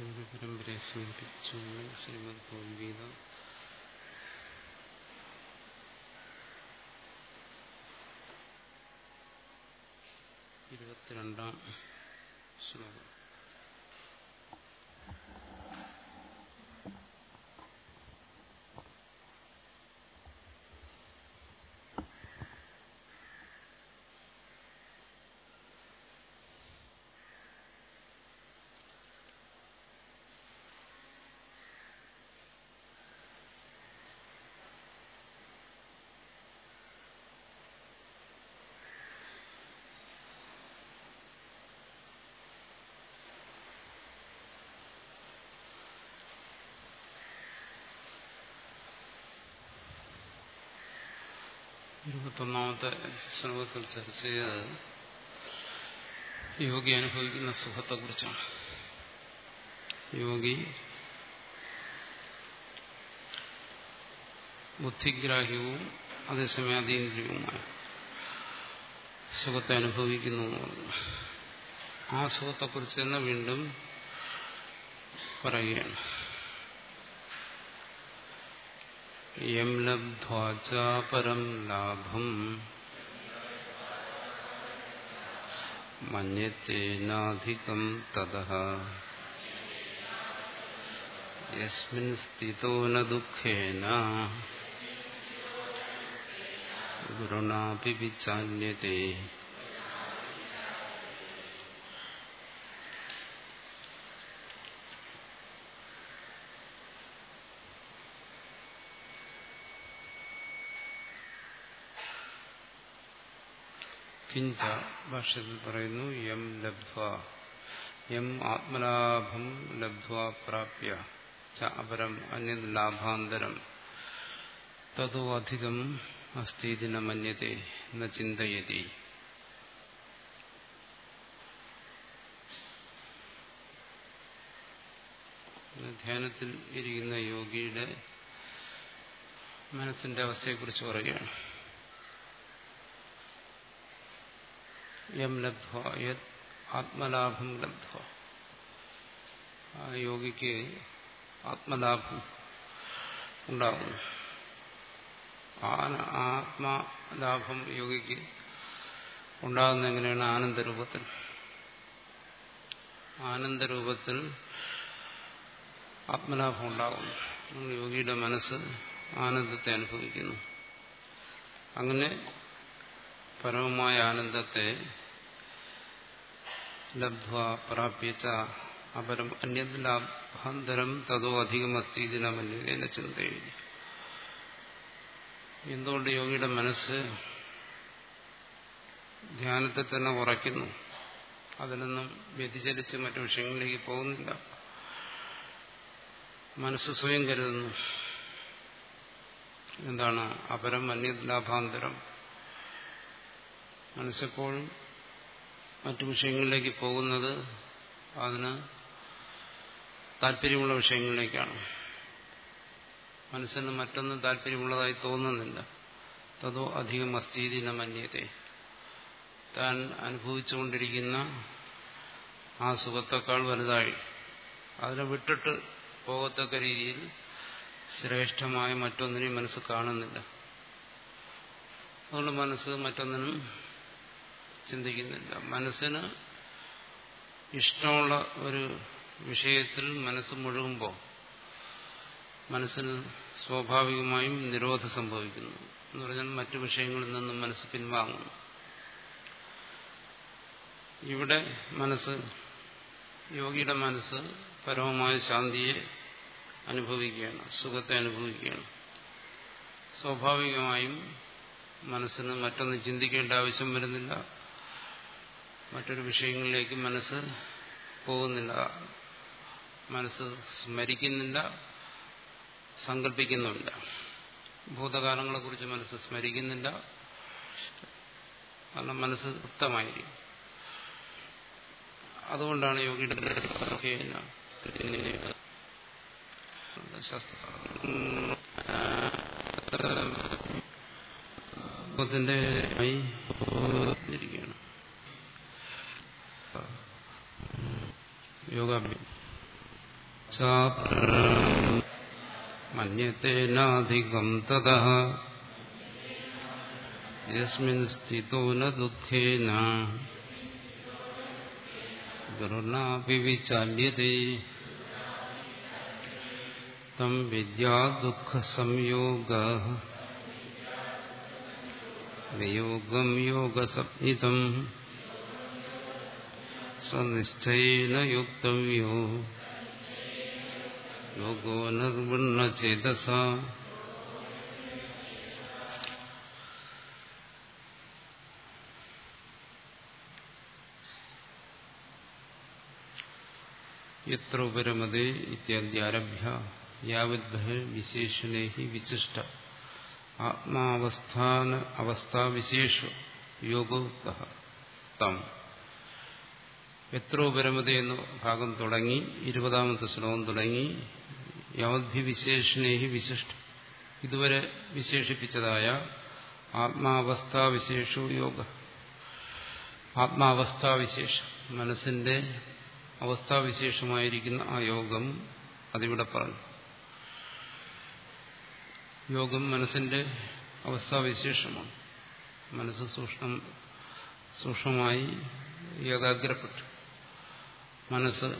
പരമ്പരയെ സമർപ്പിച്ചു ശ്രീമദ് ഭഗവത്ഗീത ഇരുപത്തിരണ്ടാം ശ്ലോകം ഇരുപത്തൊന്നാമത്തെ ശ്ലോകത്തിൽ ചർച്ച ചെയ്തത് യോഗി അനുഭവിക്കുന്ന സുഖത്തെക്കുറിച്ചാണ് യോഗി ബുദ്ധിഗ്രാഹ്യവും അതേസമയം അതീന്ദ്രിയവുമായ സുഖത്തെ അനുഭവിക്കുന്നു എന്ന് പറഞ്ഞു ആ സുഖത്തെക്കുറിച്ച് തന്നെ വീണ്ടും പറയുകയാണ് യം ലബ്ധ്വാച പരം ലാഭം മന്യത്തേനാധികം തതഃ യസ്മിൻ സ്ഥിതോ ന ദുഃഖേന ഗുരുണാപി വിചാല്യത്തെ കിഞ്ച ഭാഷ്യത്തിൽ പറയുന്നു യം ലബ്ധ്വ യം ആത്മലാഭം ലബ്ധ്വ പ്രാപ്യ ച അപരം അന്യത് ലാഭാന്തരം തതോ അധികം അസ്ഥീതി ന മന്യത്തെ ന ചിന്തയതി ധ്യാനത്തിൽ ഇരിക്കുന്ന യോഗിയുടെ മനസ്സിന്റെ അവസ്ഥയെക്കുറിച്ച് പറയുകയാണ് യം ലബ്ധ്വ യത് ആത്മലാഭം ലബ്ധ്വ ആ യോഗിക്ക് ആത്മലാഭം ഉണ്ടാകുന്നു ആത്മലാഭം യോഗിക്ക് ഉണ്ടാകുന്ന എങ്ങനെയാണ് ആനന്ദരൂപത്തിൽ ആനന്ദരൂപത്തിൽ ആത്മലാഭം ഉണ്ടാകുന്നു യോഗിയുടെ മനസ്സ് ആനന്ദത്തെ അനുഭവിക്കുന്നു അങ്ങനെ പരമമായ ആനന്ദത്തെ ലബ്ധ്വ പ്രാപ്യച്ച അപരം അന്യത് ലാഭാന്തരം തതോ അധികമസ്തി ഇതിനമന്യതേന ചിന്തയിൽ എന്തുകൊണ്ട് യോഗിയുടെ മനസ്സ് ധ്യാനത്തെ തന്നെ ഉറയ്ക്കുന്നു അതിൽ നിന്നും വ്യതിചലിച്ച് മറ്റു വിഷയങ്ങളിലേക്ക് പോകുന്നില്ല മനസ്സ് സ്വയം കരുതുന്നു എന്താണ് അപരം അന്യത് ലാഭാന്തരം മനസ്സെപ്പോഴും മറ്റു വിഷയങ്ങളിലേക്ക് പോകുന്നത് അതിന് താല്പര്യമുള്ള വിഷയങ്ങളിലേക്കാണ് മനസ്സിന് മറ്റൊന്നും താല്പര്യമുള്ളതായി തോന്നുന്നില്ല തതോ അധികം അസ്ഥീതിന മന്യത്തെ താൻ അനുഭവിച്ചുകൊണ്ടിരിക്കുന്ന ആ സുഖത്തേക്കാൾ വലുതായി അതിനെ വിട്ടിട്ട് പോകത്തക്ക രീതിയിൽ ശ്രേഷ്ഠമായ മറ്റൊന്നിനെയും മനസ്സ് കാണുന്നില്ല അതുകൊണ്ട് മനസ്സ് മറ്റൊന്നിനും ചിന്തിക്കുന്നില്ല മനസ്സിന് ഇഷ്ടമുള്ള ഒരു വിഷയത്തിൽ മനസ്സ് മുഴുകുമ്പോൾ മനസ്സിന് സ്വാഭാവികമായും നിരോധം സംഭവിക്കുന്നു എന്ന് പറഞ്ഞാൽ മറ്റു വിഷയങ്ങളിൽ നിന്നും മനസ്സ് പിൻവാങ്ങുന്നു ഇവിടെ മനസ്സ് യോഗിയുടെ മനസ്സ് പരമമായ ശാന്തിയെ അനുഭവിക്കുകയാണ് സുഖത്തെ അനുഭവിക്കുകയാണ് സ്വാഭാവികമായും മനസ്സിന് മറ്റൊന്നും ചിന്തിക്കേണ്ട ആവശ്യം വരുന്നില്ല മറ്റൊരു വിഷയങ്ങളിലേക്ക് മനസ്സ് പോകുന്നില്ല മനസ്സ് സ്മരിക്കുന്നില്ല സങ്കല്പിക്കുന്നുമില്ല ഭൂതകാലങ്ങളെക്കുറിച്ച് മനസ്സ് സ്മരിക്കുന്നില്ല കാരണം മനസ്സ് തൃപ്തമായിരിക്കും അതുകൊണ്ടാണ് യോഗിയുടെ ശാസ്ത്രത്തിന്റെ ഇരിക്കുകയാണ് യോഗാഭ്യാസം മന്യത്തേനാധികം തത യസ്മിൻ സ്ഥിതോ ന ദുഃഖേന ഗുരുണാപി വിചാല്യത്തെ തം വിദ്യാ ദുഃഖ സംയോഗ വിയോഗം യോഗസംഹിതം സനിശ്ചയേന യുക്തവ്യോ യോഗോ നിർവണ്ണ ചേതസ എത്ര ഉപരമതേ ഇത്യാദ്യാരഭ്യ യാവദ്ഭ വിശേഷണേ വിശിഷ്ട ആത്മാവസ്ഥാന അവസ്ഥാവിശേഷ യോഗോക്ത തം എത്രോപരമത എന്ന ഭാഗം തുടങ്ങി ഇരുപതാമത്തെ ശ്ലോകം തുടങ്ങി യാവദ്ഭി വിശേഷണേഹി വിശിഷ്ട ഇതുവരെ വിശേഷിപ്പിച്ചതായ ആത്മാവസ്ഥാവിശേഷോ യോഗ ആത്മാവസ്ഥാവിശേഷം മനസ്സിന്റെ അവസ്ഥാവിശേഷമായിരിക്കുന്ന ആ യോഗം അതിവിടെ പറഞ്ഞു യോഗം മനസ്സിന്റെ അവസ്ഥാവിശേഷമാണ് മനസ്സ് സൂക്ഷ്മം സൂക്ഷ്മമായി ഏകാഗ്രപ്പെട്ടു മനസ്സ്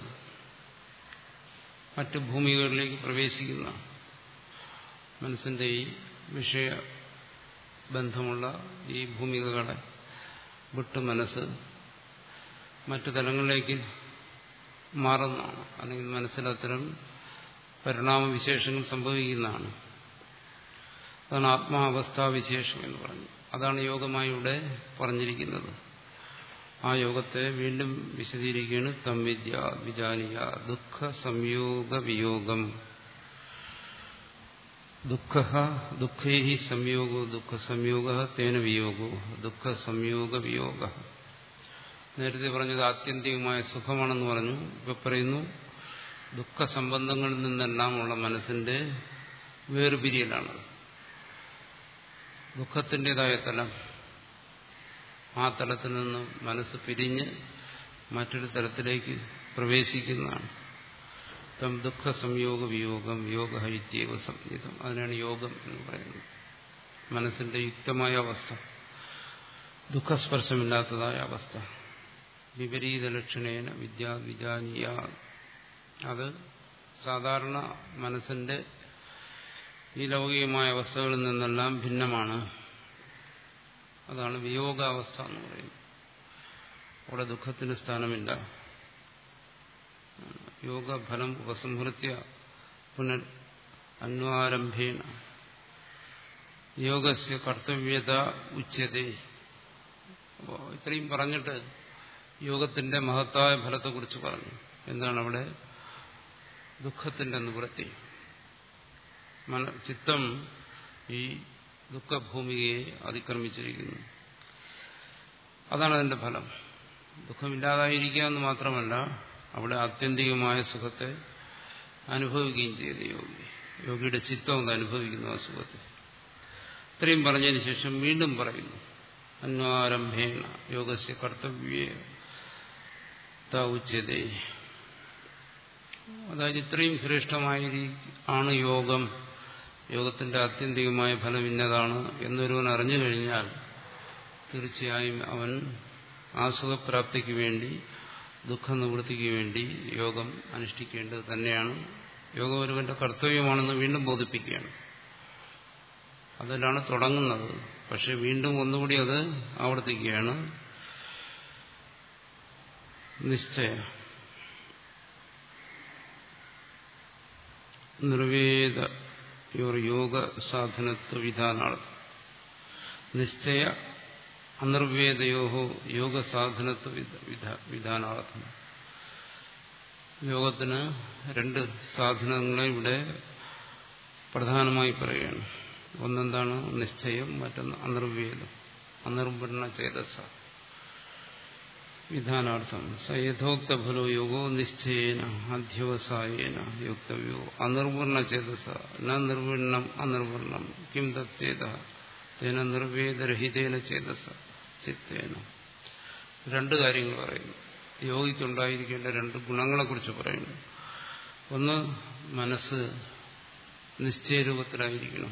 മറ്റ് ഭൂമികളിലേക്ക് പ്രവേശിക്കുന്ന മനസ്സിന്റെ ഈ വിഷയ ബന്ധമുള്ള ഈ ഭൂമികകളെ വിട്ട് മനസ്സ് മറ്റു തലങ്ങളിലേക്ക് മാറുന്നതാണ് അല്ലെങ്കിൽ മനസ്സിലത്തരം പരിണാമവിശേഷങ്ങൾ സംഭവിക്കുന്നതാണ് അതാണ് ആത്മാവസ്ഥാവിശേഷം എന്ന് പറഞ്ഞു അതാണ് യോഗമായി ഇവിടെ പറഞ്ഞിരിക്കുന്നത് ആ യോഗത്തെ വീണ്ടും വിശദീകരിക്കുകയാണ് തം വിദ്യ വിജാനിയ ദുഃഖ സംയോഗ വിയോഗം ദുഃഖ ദുഃഖൈ സംയോഗോ ദുഃഖ സംയോഗ തേന വിയോഗോ ദുഃഖ സംയോഗ വിയോഗ നേരത്തെ പറഞ്ഞത് ആത്യന്തികമായ സുഖമാണെന്ന് പറഞ്ഞു ഇപ്പൊ പറയുന്നു ദുഃഖ സംബന്ധങ്ങളിൽ നിന്നെല്ലാമുള്ള മനസ്സിന്റെ വേർപിരിയലാണ് ദുഃഖത്തിൻ്റെതായ തലം ആ തലത്തിൽ നിന്ന് മനസ്സ് പിരിഞ്ഞ് മറ്റൊരു തലത്തിലേക്ക് പ്രവേശിക്കുന്നതാണ് തം ദുഃഖ സംയോഗ വിയോഗം യോഗ ഇത്യവ സംഹിതം അതിനാണ് യോഗം എന്ന് പറയുന്നത് മനസ്സിന്റെ യുക്തമായ അവസ്ഥ ദുഃഖസ്പർശമില്ലാത്തതായ അവസ്ഥ വിപരീത ലക്ഷണേന വിദ്യാവിജാനീയ അത് സാധാരണ മനസ്സിന്റെ ഈ ലൗകികമായ അവസ്ഥകളിൽ നിന്നെല്ലാം ഭിന്നമാണ് അതാണ് വിയോഗാവസ്ഥ എന്ന് പറയുന്നത് അവിടെ ദുഃഖത്തിന് സ്ഥാനമില്ല യോഗഫലം ഉപസംഹൃത്യ പുനർ അന്വാരംഭേണ യോഗസ്യ കർത്തവ്യത ഉച്ചതേ അപ്പോൾ ഇത്രയും പറഞ്ഞിട്ട് യോഗത്തിന്റെ മഹത്തായ ഫലത്തെക്കുറിച്ച് പറഞ്ഞു എന്താണ് അവിടെ ദുഃഖത്തിന്റെ നിവൃത്തി മന ചിത്തം ഈ ദുഃഖഭൂമികയെ അതിക്രമിച്ചിരിക്കുന്നു അതാണ് അതിന്റെ ഫലം ദുഃഖമില്ലാതായിരിക്കുക എന്ന് മാത്രമല്ല അവിടെ ആത്യന്തികമായ സുഖത്തെ അനുഭവിക്കുകയും ചെയ്തു യോഗി യോഗിയുടെ ചിത്തം അത് അനുഭവിക്കുന്നു ആ സുഖത്തെ ഇത്രയും പറഞ്ഞതിന് ശേഷം വീണ്ടും പറയുന്നു അന്വാരംഭേണ യോഗസ്യ കർത്തവ്യ ഉച്ചതേ അതായത് ഇത്രയും ശ്രേഷ്ഠമായി ആണ് യോഗം യോഗത്തിന്റെ ആത്യന്തികമായ ഫലം ഇന്നതാണ് എന്നൊരുവൻ അറിഞ്ഞു കഴിഞ്ഞാൽ തീർച്ചയായും അവൻ ആസുഖപ്രാപ്തിക്ക് വേണ്ടി ദുഃഖനിവൃത്തിക്ക് വേണ്ടി യോഗം അനുഷ്ഠിക്കേണ്ടത് തന്നെയാണ് യോഗം ഒരുവന്റെ കർത്തവ്യമാണെന്ന് വീണ്ടും ബോധിപ്പിക്കുകയാണ് അതിലാണ് തുടങ്ങുന്നത് പക്ഷെ വീണ്ടും ഒന്നുകൂടി അത് ആവർത്തിക്കുകയാണ് നിശ്ചയ നിർവേദ യോഗ സാധനത്വ വിധാനാർത്ഥം നിശ്ചയ അനിർവേദയോ യോഗ സാധനത്വ വിധാനാർത്ഥം യോഗത്തിന് രണ്ട് സാധനങ്ങളെ ഇവിടെ പ്രധാനമായി പറയുകയാണ് ഒന്നെന്താണ് നിശ്ചയം മറ്റൊന്ന് അനിർവേദം അനിർവണ്ണ ചേതസ വിധാനാർത്ഥം സയഥോക്ത ഫലോ യോഗോ നിശ്ചയേന അധ്യവസായേന യുക്തവ്യോ അനിർവർണ ചേതസ ന നിർവണ്ണം അനിർവർണം കിം തേത തേന നിർവേദരഹിതേന ചേതസ ചിത്തേന രണ്ട് കാര്യങ്ങൾ പറയുന്നു യോഗിക്കുണ്ടായിരിക്കേണ്ട രണ്ട് ഗുണങ്ങളെക്കുറിച്ച് പറയുന്നു ഒന്ന് മനസ്സ് നിശ്ചയരൂപത്തിലായിരിക്കണം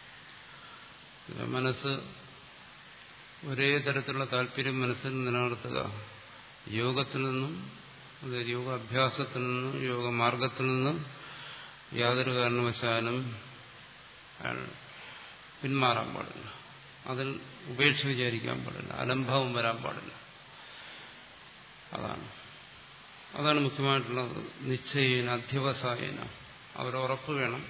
മനസ്സ് ഒരേ തരത്തിലുള്ള താല്പര്യം മനസ്സിൽ നിലനിർത്തുക യോഗത്തിൽ നിന്നും അതായത് യോഗാഭ്യാസത്തിൽ നിന്നും യോഗമാർഗത്തിൽ നിന്നും യാതൊരു കാരണവശാലും അയാൾ പിന്മാറാൻ പാടില്ല അതിൽ ഉപേക്ഷ വിചാരിക്കാൻ പാടില്ല അലംഭാവം വരാൻ പാടില്ല അതാണ് അതാണ് മുഖ്യമായിട്ടുള്ളത് നിശ്ചയേന അധ്യവസായേന അവരുറപ്പ് വേണം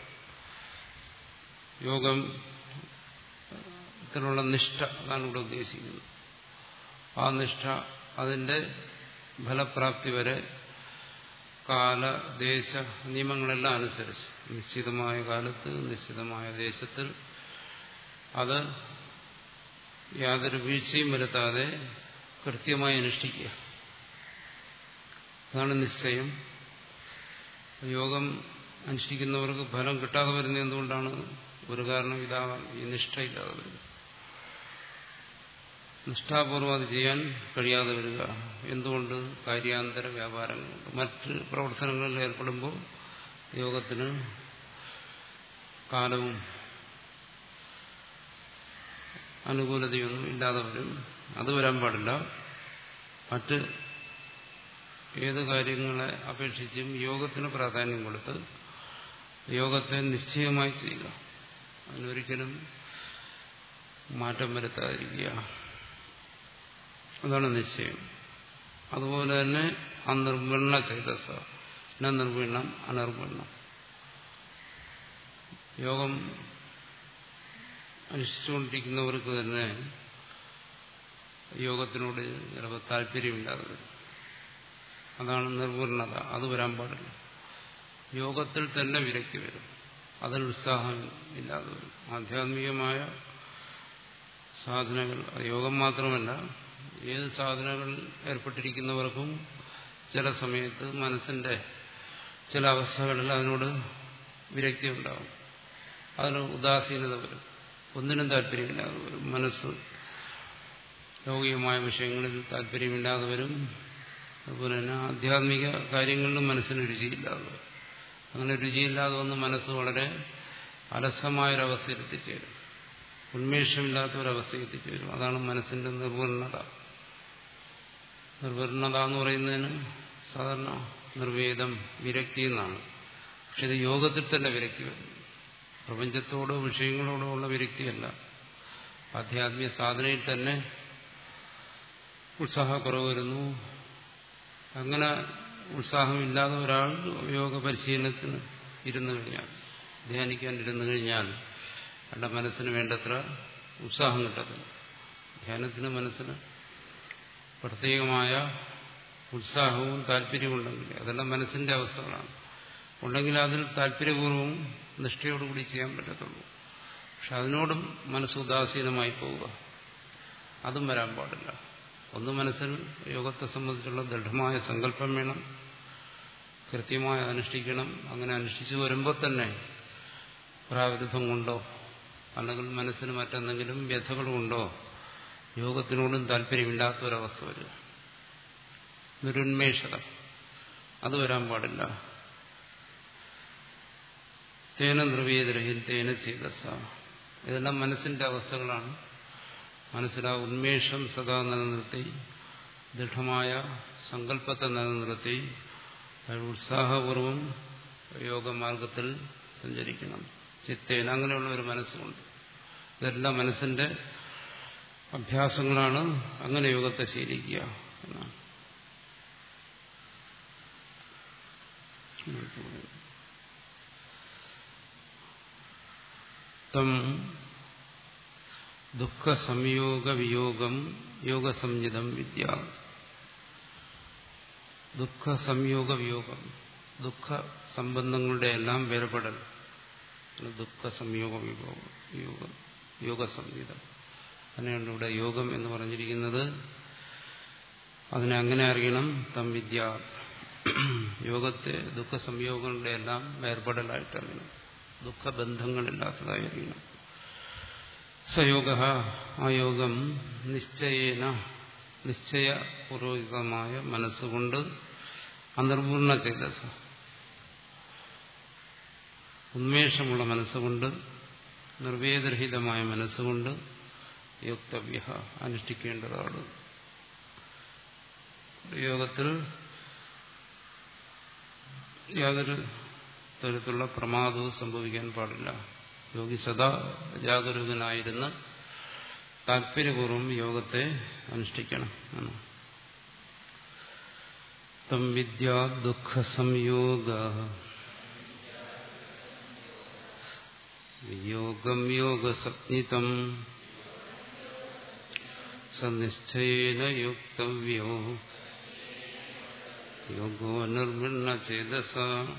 യോഗം ത്തിലുള്ള നിഷ്ഠ അതാണ് ഇവിടെ ഉദ്ദേശിക്കുന്നത് ആ നിഷ്ഠ അതിന്റെ ഫലപ്രാപ്തി വരെ കാല ദേശ നിയമങ്ങളെല്ലാം അനുസരിച്ച് നിശ്ചിതമായ കാലത്ത് നിശ്ചിതമായ ദേശത്തിൽ അത് യാതൊരു വീഴ്ചയും വരുത്താതെ കൃത്യമായി അനുഷ്ഠിക്കുക അതാണ് നിശ്ചയം യോഗം അനുഷ്ഠിക്കുന്നവർക്ക് ഫലം കിട്ടാതെ വരുന്നത് എന്തുകൊണ്ടാണ് ഒരു കാരണം ഇതാകാം ഈ നിഷ്ഠയില്ലാതെ വരിക നിഷ്ഠാപൂർവ്വം അത് ചെയ്യാൻ കഴിയാതെ വരിക എന്തുകൊണ്ട് കാര്യാന്തര വ്യാപാരങ്ങളുണ്ട് മറ്റ് പ്രവർത്തനങ്ങളിൽ ഏർപ്പെടുമ്പോൾ യോഗത്തിന് കാലവും അനുകൂലതയൊന്നും ഇല്ലാതെ വരും അത് വരാൻ പാടില്ല മറ്റ് ഏത് കാര്യങ്ങളെ അപേക്ഷിച്ചും യോഗത്തിന് പ്രാധാന്യം കൊടുത്ത് യോഗത്തെ നിശ്ചയമായി ചെയ്യുക അതിനൊരിക്കലും മാറ്റം വരുത്താതിരിക്കുക അതാണ് നിശ്ചയം അതുപോലെ തന്നെ അനിർവീണ ചേതസ നിർവീണം അനിർവീണം യോഗം അനുഷ്ഠിച്ചുകൊണ്ടിരിക്കുന്നവർക്ക് തന്നെ യോഗത്തിനോട് ചിലപ്പോൾ താല്പര്യമില്ലാതെ വരും അതാണ് നിർവീണത അത് വരാൻ പാടില്ല യോഗത്തിൽ തന്നെ വിരക്തി വരും അതിൽ ഉത്സാഹം ഇല്ലാതെ വരും ആധ്യാത്മികമായ സാധനകൾ യോഗം മാത്രമല്ല ഏത് സാധനങ്ങളിൽ ഏർപ്പെട്ടിരിക്കുന്നവർക്കും ചില സമയത്ത് മനസ്സിന്റെ ചില അവസ്ഥകളിൽ അതിനോട് വിരക്തി ഉണ്ടാകും അതിന് ഉദാസീനത വരും ഒന്നിനും താല്പര്യമില്ലാതെ വരും മനസ്സ് ലൗകികമായ വിഷയങ്ങളിൽ താല്പര്യമില്ലാതെ വരും അതുപോലെ തന്നെ ആധ്യാത്മിക കാര്യങ്ങളിലും മനസ്സിന് രുചിയില്ലാതെ വരും അങ്ങനെ രുചിയില്ലാതെ വന്ന് മനസ്സ് വളരെ അലസമായൊരവസ്ഥയിൽ എത്തിച്ചേരും ഉന്മേഷമില്ലാത്ത ഒരവസ്ഥയിൽ എത്തിച്ചേരും അതാണ് മനസ്സിന്റെ നിർവീണത നിർവീണത എന്ന് പറയുന്നതിന് സാധാരണ നിർവേദം വിരക്തി എന്നാണ് പക്ഷെ ഇത് യോഗത്തിൽ തന്നെ വിരക്തി വരുന്നു പ്രപഞ്ചത്തോടോ വിഷയങ്ങളോടോ ഉള്ള വിരക്തിയല്ല ആധ്യാത്മിക സാധനയിൽ തന്നെ ഉത്സാഹക്കുറവ് വരുന്നു അങ്ങനെ ഉത്സാഹമില്ലാതെ ഒരാൾ യോഗ പരിശീലനത്തിന് ഇരുന്നു കഴിഞ്ഞാൽ ധ്യാനിക്കാൻ ഇരുന്നു കഴിഞ്ഞാൽ അയാളുടെ മനസ്സിന് വേണ്ടത്ര ഉത്സാഹം കിട്ടത്തില്ല ധ്യാനത്തിന് മനസ്സിന് പ്രത്യേകമായ ഉത്സാഹവും താല്പര്യവും ഉണ്ടെങ്കിൽ അതെല്ലാം മനസ്സിന്റെ അവസ്ഥകളാണ് ഉണ്ടെങ്കിൽ അതിൽ താല്പര്യപൂർവ്വം നിഷ്ഠയോടുകൂടി ചെയ്യാൻ പറ്റത്തുള്ളൂ പക്ഷെ അതിനോടും മനസ്സ് ഉദാസീനമായി പോവുക അതും വരാൻ പാടില്ല ഒന്ന് മനസ്സിൽ യോഗത്തെ സംബന്ധിച്ചുള്ള ദൃഢമായ സങ്കല്പം വേണം കൃത്യമായി അനുഷ്ഠിക്കണം അങ്ങനെ അനുഷ്ഠിച്ചു വരുമ്പോൾ തന്നെ പ്രാവിരുദ്ധം കൊണ്ടോ അല്ലെങ്കിൽ മനസ്സിന് മറ്റെന്തെങ്കിലും വ്യഥകളുണ്ടോ യോഗത്തിനോടും താല്പര്യമില്ലാത്ത ഒരവസ്ഥ വരിക നിരുന്മേഷത അത് വരാൻ പാടില്ല തേന നിർവേദരഹിൽ തേന ചേതസ ഇതെല്ലാം മനസ്സിന്റെ അവസ്ഥകളാണ് മനസ്സിലാ ഉന്മേഷം സദാ നിലനിർത്തി ദൃഢമായ സങ്കല്പത്തെ നിലനിർത്തി ഉത്സാഹപൂർവം യോഗമാർഗത്തിൽ സഞ്ചരിക്കണം ചിത്തേന അങ്ങനെയുള്ള ഒരു മനസ്സുകൊണ്ട് ഇതെല്ലാം മനസ്സിന്റെ അഭ്യാസങ്ങളാണ് അങ്ങനെ യോഗത്തെ ശീലിക്കുക എന്നാണ് തം ദുഃഖ സംയോഗ വിയോഗം യോഗസംയുതം വിദ്യ ദുഃഖ സംയോഗ വിയോഗം ദുഃഖ സംബന്ധങ്ങളുടെ എല്ലാം വേർപെടൽ ദുഃഖ സംയോഗ വിയോഗം യോഗം യോഗസംഹിതം അങ്ങനെയാണ് ഇവിടെ യോഗം എന്ന് പറഞ്ഞിരിക്കുന്നത് അതിനെ അങ്ങനെ അറിയണം തം വിദ്യ യോഗത്തെ ദുഃഖ സംയോഗങ്ങളുടെ എല്ലാം വേർപെടലായിട്ട് അറിയണം ദുഃഖബന്ധങ്ങളില്ലാത്തതായി അറിയണം സയോഗ ആ യോഗം നിശ്ചയേന നിശ്ചയപൂർവകമായ മനസ്സുകൊണ്ട് അനിർപൂർണ ചേതസ ഉന്മേഷമുള്ള മനസ്സുകൊണ്ട് നിർവേദരഹിതമായ മനസ്സുകൊണ്ട് യോക്തവ്യ അനുഷ്ഠിക്കേണ്ടതാണ് യോഗത്തിൽ യാതൊരു തരത്തിലുള്ള പ്രമാദവും സംഭവിക്കാൻ പാടില്ല യോഗി സദാ ജാഗരൂകനായിരുന്ന് താല്പര്യപൂർവ്വം യോഗത്തെ അനുഷ്ഠിക്കണം എന്ന് തം വിദ്യാ ദുഃഖ സംയോഗ യോഗം യോഗസജ്ഞിതം സനിശ്ചയേന യുക്തവ്യോ യോഗോ നിർവിണ്ണ ചേതസ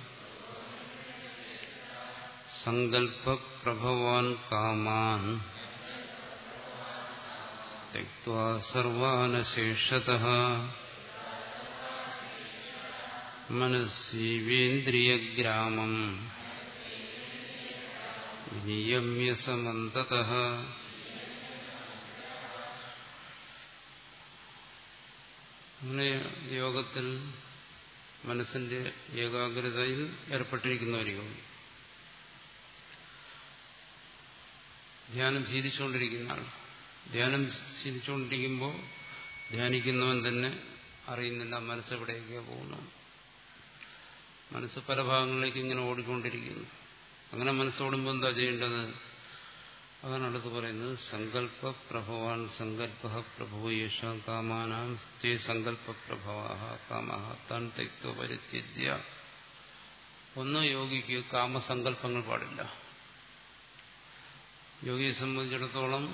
സങ്കൽപ്പപ്രഭവാൻ കാമാൻ त्यक्त्वा सर्वानशेषतः मनस्सीवेन्द्रियग्रामम् नियम्य समन्ततः അങ്ങനെ യോഗത്തിൽ മനസ്സിന്റെ ഏകാഗ്രതയിൽ ഏർപ്പെട്ടിരിക്കുന്നവരിക്കും ധ്യാനം ശീലിച്ചുകൊണ്ടിരിക്കുന്ന ആൾ ധ്യാനം ശീലിച്ചുകൊണ്ടിരിക്കുമ്പോൾ ധ്യാനിക്കുന്നവൻ തന്നെ അറിയുന്നില്ല മനസ്സെവിടേക്കാണ് പോകുന്നു മനസ്സ് പല ഭാഗങ്ങളിലേക്ക് ഇങ്ങനെ ഓടിക്കൊണ്ടിരിക്കുന്നു അങ്ങനെ മനസ്സോടുമ്പോൾ എന്താ ചെയ്യേണ്ടത് അതാണ് അടുത്ത് പറയുന്നത് സങ്കല്പ പ്രഭവാൻ സങ്കല്പ പ്രഭോ യേശ കാമാനാം തേ സങ്കല്പ പ്രഭവ കാമ താൻ തെക്തോ പരിത്യജ്യ ഒന്ന് യോഗിക്ക് കാമസങ്കല്പങ്ങൾ പാടില്ല യോഗിയെ സംബന്ധിച്ചിടത്തോളം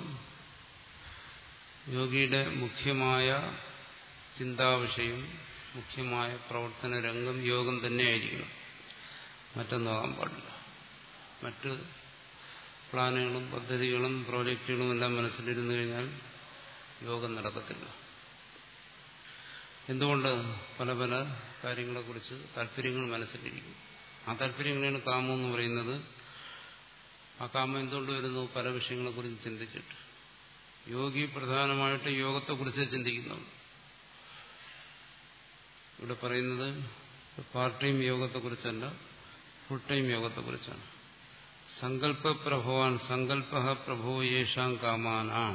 യോഗിയുടെ മുഖ്യമായ ചിന്താവിഷയം മുഖ്യമായ പ്രവർത്തന രംഗം യോഗം തന്നെയായിരിക്കണം മറ്റൊന്നാകാൻ പാടില്ല മറ്റ് പ്ലാനുകളും പദ്ധതികളും പ്രോജക്റ്റുകളും എല്ലാം മനസ്സിലിരുന്നു കഴിഞ്ഞാൽ യോഗം നടക്കത്തില്ല എന്തുകൊണ്ട് പല പല കാര്യങ്ങളെക്കുറിച്ച് താല്പര്യങ്ങൾ മനസ്സിലിരിക്കും ആ താല്പര്യങ്ങളാണ് കാമം എന്ന് പറയുന്നത് ആ കാമം എന്തുകൊണ്ട് വരുന്നു പല വിഷയങ്ങളെക്കുറിച്ച് ചിന്തിച്ചിട്ട് യോഗി പ്രധാനമായിട്ട് യോഗത്തെക്കുറിച്ച് ചിന്തിക്കുന്നുള്ളൂ ഇവിടെ പറയുന്നത് പാർട്ട് ടൈം യോഗത്തെക്കുറിച്ചല്ല ഫുൾ ടൈം യോഗത്തെക്കുറിച്ചാണ് സങ്കല്പപ്രഭവാൻ സങ്കല്പ പ്രഭോ യേഷാം കാമാനാം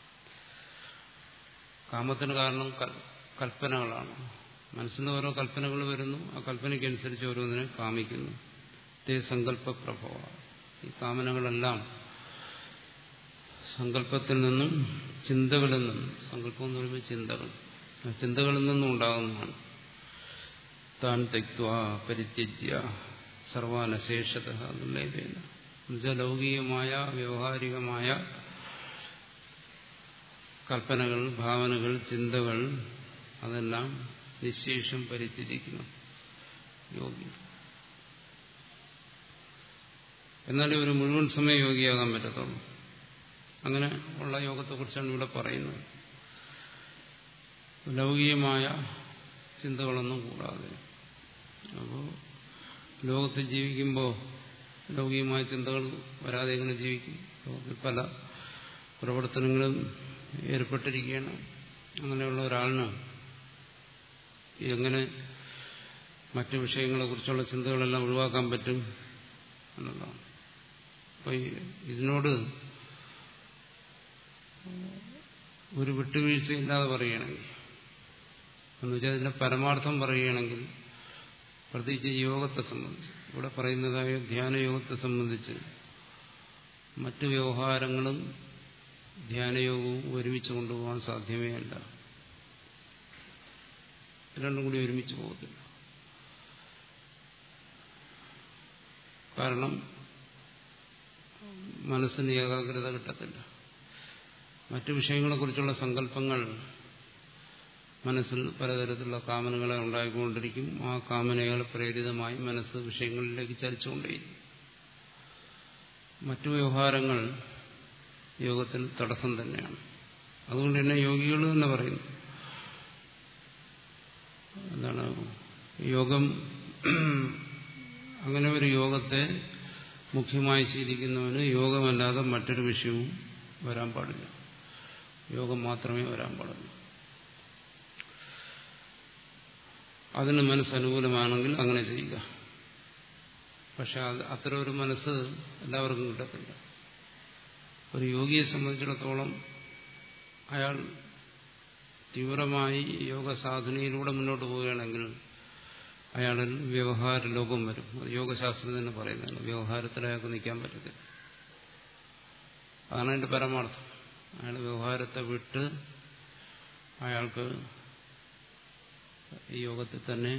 കാമത്തിന് കാരണം കൽപ്പനകളാണ് മനസ്സിൽ ഓരോ കൽപ്പനകൾ വരുന്നു ആ കൽപ്പനയ്ക്കനുസരിച്ച് ഓരോന്നിനെ കാമിക്കുന്നു തേ സങ്കല്പപ്രഭവ ഈ കാമനകളെല്ലാം സങ്കല്പത്തിൽ നിന്നും ചിന്തകളിൽ നിന്നും സങ്കല്പം എന്ന് പറയുമ്പോൾ ചിന്തകൾ ആ ചിന്തകളിൽ നിന്നും ഉണ്ടാകുന്നതാണ് താൻ തെക്വ പരിത്യജ്യ സർവാനശേഷത എന്നുള്ളതിന് എന്നുവെച്ചാൽ ലൗകികമായ വ്യവഹാരികമായ കൽപ്പനകൾ ഭാവനകൾ ചിന്തകൾ അതെല്ലാം നിശേഷം പരിത്യജിക്കണം യോഗി എന്നാലേ ഒരു മുഴുവൻ സമയം യോഗിയാകാൻ പറ്റത്തുള്ളൂ അങ്ങനെ ഉള്ള യോഗത്തെക്കുറിച്ചാണ് ഇവിടെ പറയുന്നത് ലൗകികമായ ചിന്തകളൊന്നും കൂടാതെ അപ്പോൾ ലോകത്ത് ജീവിക്കുമ്പോൾ ലൗകികമായ ചിന്തകൾ വരാതെ എങ്ങനെ ജീവിക്കും ലോകത്തിൽ പല പ്രവർത്തനങ്ങളും ഏർപ്പെട്ടിരിക്കുകയാണ് അങ്ങനെയുള്ള ഒരാളിന് എങ്ങനെ മറ്റു വിഷയങ്ങളെക്കുറിച്ചുള്ള ചിന്തകളെല്ലാം ഒഴിവാക്കാൻ പറ്റും എന്നുള്ളതാണ് അപ്പോൾ ഇതിനോട് ഒരു വിട്ടുവീഴ്ചയില്ലാതെ പറയുകയാണെങ്കിൽ എന്നുവെച്ചാൽ അതിന്റെ പരമാർത്ഥം പറയുകയാണെങ്കിൽ പ്രത്യേകിച്ച് യോഗത്തെ സംബന്ധിച്ച് ഇവിടെ പറയുന്നതായ ധ്യാനയോഗത്തെ സംബന്ധിച്ച് മറ്റു വ്യവഹാരങ്ങളും ധ്യാനയോഗവും ഒരുമിച്ച് കൊണ്ടുപോകാൻ സാധ്യമേ അല്ല രണ്ടും കൂടി ഒരുമിച്ച് പോകത്തില്ല കാരണം മനസ്സിന് ഏകാഗ്രത കിട്ടത്തില്ല മറ്റു വിഷയങ്ങളെക്കുറിച്ചുള്ള സങ്കല്പങ്ങൾ മനസ്സിൽ പലതരത്തിലുള്ള കാമനകളെ ഉണ്ടായിക്കൊണ്ടിരിക്കും ആ കാമനകളെ പ്രേരിതമായി മനസ്സ് വിഷയങ്ങളിലേക്ക് ചലിച്ചുകൊണ്ടേയിരിക്കും മറ്റു വ്യവഹാരങ്ങൾ യോഗത്തിന് തടസ്സം തന്നെയാണ് അതുകൊണ്ട് തന്നെ യോഗികൾ തന്നെ പറയുന്നു എന്താണ് യോഗം അങ്ങനെ ഒരു യോഗത്തെ മുഖ്യമായി ശീലിക്കുന്നവന് യോഗമല്ലാതെ മറ്റൊരു വിഷയവും വരാൻ പാടില്ല യോഗം മാത്രമേ വരാൻ പാടുള്ളൂ അതിന് മനസ്സനുകൂലമാണെങ്കിൽ അങ്ങനെ ചെയ്യുക പക്ഷെ അത് അത്തരം ഒരു മനസ്സ് എല്ലാവർക്കും കിട്ടത്തില്ല ഒരു യോഗിയെ സംബന്ധിച്ചിടത്തോളം അയാൾ തീവ്രമായി യോഗ സാധനയിലൂടെ മുന്നോട്ട് പോവുകയാണെങ്കിൽ അയാളിൽ വ്യവഹാര ലോകം വരും അത് യോഗശാസ്ത്രം തന്നെ പറയുന്നതാണ് വ്യവഹാരത്തിൽ അയാൾക്ക് നിൽക്കാൻ പറ്റത്തില്ല അതാണ് അതിന്റെ പരമാർത്ഥം അയാൾ വ്യവഹാരത്തെ വിട്ട് അയാൾക്ക് ഈ യോഗത്തിൽ തന്നെ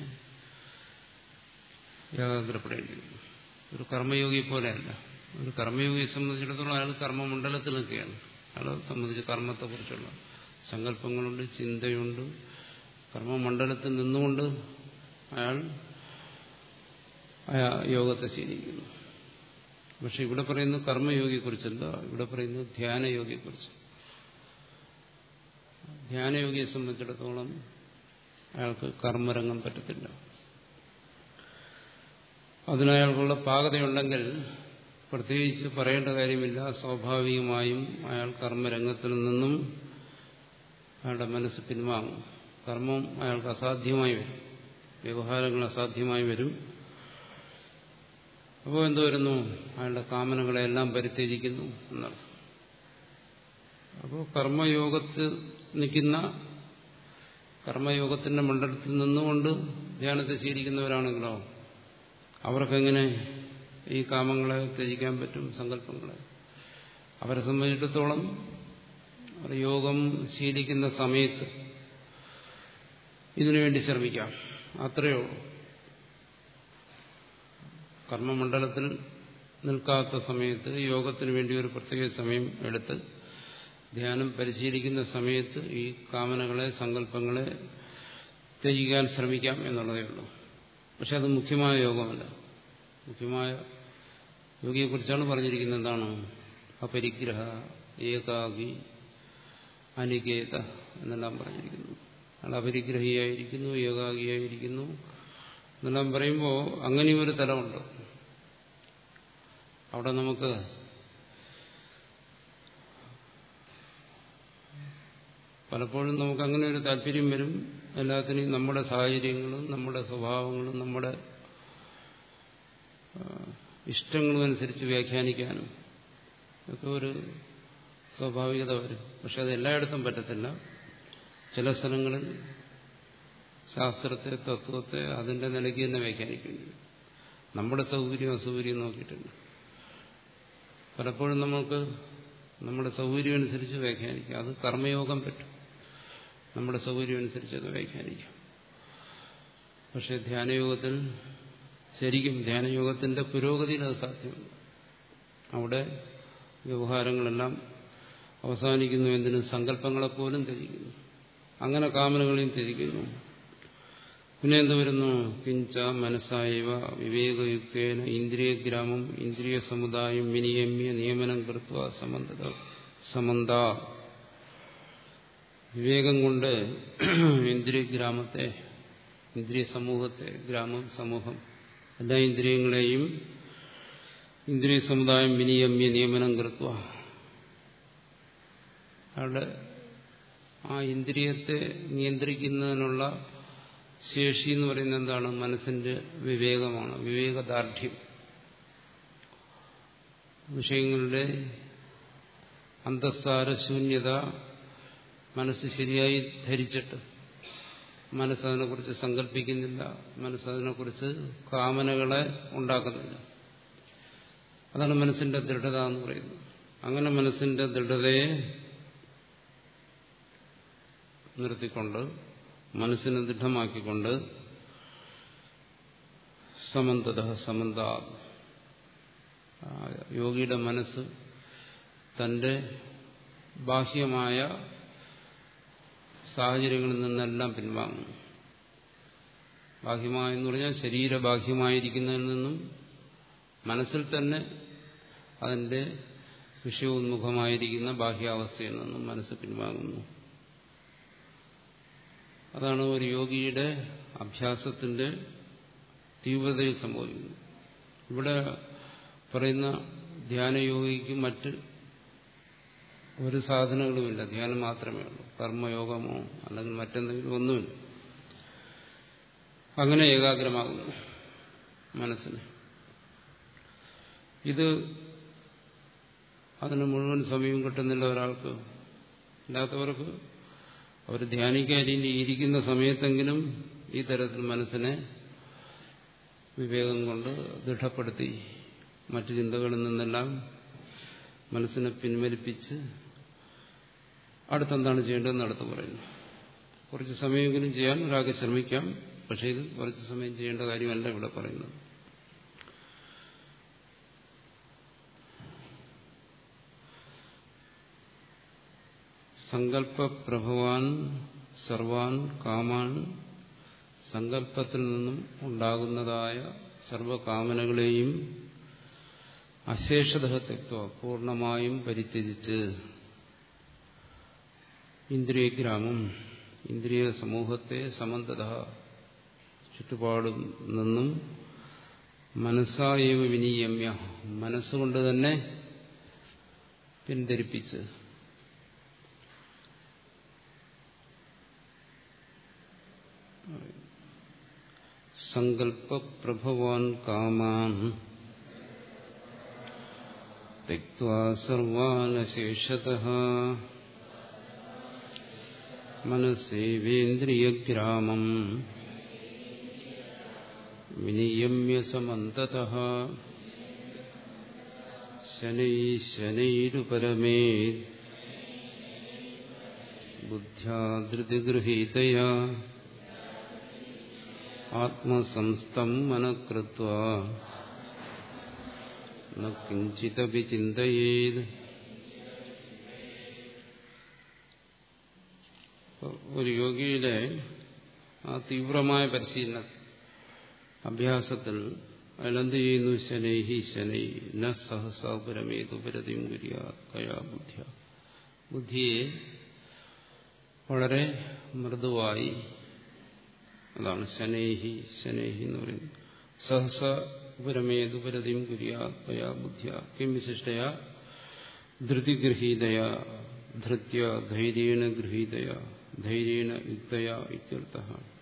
ഏകാഗ്രപ്പെടേണ്ടി വരും ഒരു കർമ്മയോഗി പോലെയല്ല ഒരു കർമ്മയോഗിയെ സംബന്ധിച്ചിടത്തോളം അയാൾ കർമ്മമണ്ഡലത്തിൽ നിൽക്കുകയാണ് അയാളെ സംബന്ധിച്ച് കർമ്മത്തെക്കുറിച്ചുള്ള സങ്കല്പങ്ങളുണ്ട് ചിന്തയുണ്ട് കർമ്മമണ്ഡലത്തിൽ നിന്നുകൊണ്ട് അയാൾ യോഗത്തെ ശീലിക്കുന്നു പക്ഷെ ഇവിടെ പറയുന്നത് കർമ്മയോഗിയെക്കുറിച്ചല്ല ഇവിടെ പറയുന്നത് ധ്യാനയോഗിയെക്കുറിച്ച് ധ്യാനയോഗിയെ സംബന്ധിച്ചിടത്തോളം അയാൾക്ക് കർമ്മരംഗം പറ്റത്തില്ല അതിനയാൾക്കുള്ള പാകതയുണ്ടെങ്കിൽ പ്രത്യേകിച്ച് പറയേണ്ട കാര്യമില്ല സ്വാഭാവികമായും അയാൾ കർമ്മരംഗത്തിൽ നിന്നും അയാളുടെ മനസ്സ് പിൻവാങ്ങും കർമ്മം അയാൾക്ക് അസാധ്യമായി വരും വ്യവഹാരങ്ങൾ അസാധ്യമായി വരും അപ്പോൾ എന്തു വരുന്നു അയാളുടെ കാമനകളെല്ലാം പരിത്യജിക്കുന്നു എന്നർത്ഥം അപ്പോൾ കർമ്മയോഗത്തിൽ നിൽക്കുന്ന കർമ്മയോഗത്തിന്റെ മണ്ഡലത്തിൽ നിന്നുകൊണ്ട് ധ്യാനത്തെ ശീലിക്കുന്നവരാണെങ്കിലോ അവർക്കെങ്ങനെ ഈ കാമങ്ങളെ ത്യജിക്കാൻ പറ്റും സങ്കല്പങ്ങളെ അവരെ സംബന്ധിച്ചിടത്തോളം യോഗം ശീലിക്കുന്ന സമയത്ത് ഇതിനുവേണ്ടി ശ്രമിക്കാം അത്രയേ ഉള്ളൂ കർമ്മമണ്ഡലത്തിൽ നിൽക്കാത്ത സമയത്ത് യോഗത്തിന് വേണ്ടി ഒരു പ്രത്യേക സമയം എടുത്ത് ധ്യാനം പരിശീലിക്കുന്ന സമയത്ത് ഈ കാമനകളെ സങ്കല്പങ്ങളെ ത്യജിക്കാൻ ശ്രമിക്കാം എന്നുള്ളതേ ഉള്ളൂ പക്ഷെ അത് മുഖ്യമായ യോഗമല്ല മുഖ്യമായ യോഗിയെക്കുറിച്ചാണ് പറഞ്ഞിരിക്കുന്നത് എന്താണ് അപരിഗ്രഹ ഏകാഗി അനികേത എന്നെല്ലാം പറഞ്ഞിരിക്കുന്നു അയാൾ അപരിഗ്രഹിയായിരിക്കുന്നു ഏകാഗിയായിരിക്കുന്നു എന്നെല്ലാം പറയുമ്പോൾ അങ്ങനെയും ഒരു തലമുണ്ട് അവിടെ നമുക്ക് പലപ്പോഴും നമുക്ക് അങ്ങനെ ഒരു താല്പര്യം വരും എല്ലാത്തിനെയും നമ്മുടെ സാഹചര്യങ്ങളും നമ്മുടെ സ്വഭാവങ്ങളും നമ്മുടെ ഇഷ്ടങ്ങളും അനുസരിച്ച് വ്യാഖ്യാനിക്കാനും ഒക്കെ ഒരു സ്വാഭാവികത വരും പക്ഷെ അത് എല്ലായിടത്തും പറ്റത്തില്ല ചില സ്ഥലങ്ങളിൽ ശാസ്ത്രത്തെ തത്വത്തെ അതിന്റെ നിലയ്ക്ക് തന്നെ വ്യാഖ്യാനിക്കേണ്ടി വരും നമ്മുടെ സൗകര്യം അസൗകര്യം നോക്കിയിട്ടുണ്ട് പലപ്പോഴും നമുക്ക് നമ്മുടെ സൗകര്യം അനുസരിച്ച് വ്യാഖ്യാനിക്കാം അത് കർമ്മയോഗം പറ്റും നമ്മുടെ സൗകര്യം അനുസരിച്ചൊക്കെ വ്യാഖ്യാനിക്കാം പക്ഷെ ധ്യാനയോഗത്തിൽ ശരിക്കും ധ്യാനയോഗത്തിന്റെ പുരോഗതിയിൽ അത് സാധ്യമല്ല അവിടെ വ്യവഹാരങ്ങളെല്ലാം അവസാനിക്കുന്നു എന്തിന് സങ്കല്പങ്ങളെപ്പോലും ത്യജിക്കുന്നു അങ്ങനെ കാമനകളെയും ത്യജിക്കുന്നു പിന്നെ എന്ത് വരുന്നു കിഞ്ച മനസ്സായവ വിവേകയുക്തേന ഇന്ദ്രിയഗ്രാമം ഇന്ദ്രിയ സമുദായം വിനിയമ്യ നിയമനം കൃത്വ സമന്ത സമന്ത വിവേകം കൊണ്ട് ഇന്ദ്രിയഗ്രാമത്തെ ഇന്ദ്രിയ സമൂഹത്തെ ഗ്രാമം സമൂഹം എല്ലാ ഇന്ദ്രിയങ്ങളെയും ഇന്ദ്രിയ സമുദായം വിനിയമ്യ നിയമനം കൃത്വ അവിടെ ആ ഇന്ദ്രിയത്തെ നിയന്ത്രിക്കുന്നതിനുള്ള ശേഷി എന്ന് പറയുന്നത് എന്താണ് മനസ്സിന്റെ വിവേകമാണ് വിവേകദാർഢ്യം വിഷയങ്ങളുടെ അന്തസ്സാരശൂന്യത മനസ്സ് ശരിയായി ധരിച്ചിട്ട് മനസ്സതിനെക്കുറിച്ച് സങ്കല്പിക്കുന്നില്ല മനസ്സതിനെക്കുറിച്ച് കാമനകളെ ഉണ്ടാക്കുന്നില്ല അതാണ് മനസ്സിന്റെ ദൃഢത എന്ന് പറയുന്നത് അങ്ങനെ മനസ്സിന്റെ ദൃഢതയെ നിർത്തിക്കൊണ്ട് മനസ്സിനെ ദൃഢമാക്കിക്കൊണ്ട് സമന്തത സമന്ത യോഗിയുടെ മനസ്സ് തന്റെ ബാഹ്യമായ സാഹചര്യങ്ങളിൽ നിന്നെല്ലാം പിൻവാങ്ങും ബാഹ്യമായെന്ന് പറഞ്ഞാൽ ശരീരബാഹ്യമായിരിക്കുന്നതിൽ നിന്നും മനസ്സിൽ തന്നെ അതിന്റെ വിഷയോന്മുഖമായിരിക്കുന്ന ബാഹ്യാവസ്ഥയിൽ നിന്നും മനസ്സ് പിൻവാങ്ങുന്നു അതാണ് ഒരു യോഗിയുടെ അഭ്യാസത്തിന്റെ തീവ്രതയിൽ സംഭവിക്കുന്നത് ഇവിടെ പറയുന്ന ധ്യാനയോഗിക്ക് മറ്റ് ഒരു സാധനങ്ങളുമില്ല ധ്യാനം മാത്രമേ ഉള്ളൂ കർമ്മയോഗമോ അല്ലെങ്കിൽ മറ്റെന്തെങ്കിലും ഒന്നുമില്ല അങ്ങനെ ഏകാഗ്രമാകുന്നു മനസ്സിന് ഇത് അതിന് മുഴുവൻ സമയവും കിട്ടുന്നില്ല ഒരാൾക്ക് ഇല്ലാത്തവർക്ക് അവർ ധ്യാനിക്കാൻ ഇരിക്കുന്ന സമയത്തെങ്കിലും ഈ തരത്തിൽ മനസ്സിനെ വിവേകം കൊണ്ട് ദൃഢപ്പെടുത്തി മറ്റു ചിന്തകളിൽ നിന്നെല്ലാം മനസ്സിനെ പിൻവലിപ്പിച്ച് അടുത്തെന്താണ് ചെയ്യേണ്ടതെന്ന് അടുത്ത് പറയുന്നു കുറച്ച് സമയമെങ്കിലും ചെയ്യാൻ ഒരാൾക്ക് ശ്രമിക്കാം പക്ഷേ ഇത് കുറച്ച് സമയം ചെയ്യേണ്ട കാര്യമല്ല ഇവിടെ പറയുന്നത് സങ്കല്പപ്രഭവാൻ സർവാൻ കാമാൻ സങ്കല്പത്തിൽ നിന്നും ഉണ്ടാകുന്നതായ സർവകാമനകളെയും അശേഷതത്വ പൂർണ്ണമായും പരിത്യജിച്ച് ഇന്ദ്രിയഗ്രാമം ഇന്ദ്രിയ സമൂഹത്തെ സമന്തത ചുറ്റുപാടും നിന്നും മനസ്സായവ വിനീയമ്യ മനസ്സുകൊണ്ട് തന്നെ പിന്തിരിപ്പിച്ച് സങ്കല്പപ്രഭവാൻ കാമാൻ സർവാനശേഷത മനസ്സേവേന്ദ്രിയഗ്രാമം വിനിയമ്യ സമന്തത ശനൈ ശനൈരുപരമേ ബുദ്ധ്യാധൃതിഗൃഹീതയാ ആത്മസംസ്ഥം മനഃകൃത്വ കിഞ്ചിതപി ചിന്തയേത് ഒരു യോഗിയുടെ ആ തീവ്രമായ പരിശീലന അഭ്യാസത്തിൽ അയാളെന്ത് ചെയ്യുന്നു ശനൈഹി ശനൈ ന സഹസാപുരമേതുപരതിയും കുര്യാ ബുദ്ധിയ ബുദ്ധിയെ വളരെ മൃദുവായി അതാണ് ശനൈഹി ശനൈഹി എന്ന് പറയുന്നത് സഹസ ഉപരമേതുപരതിയും കുര്യാ ബുദ്ധിയ കിം വിശിഷ്ടയ ധൃതിഗൃഹീതയ ധൃത്യ ധൈര്യേണ ഗൃഹീതയ ധൈര്യേണ യുക്തയ ഇത്യർത്ഥ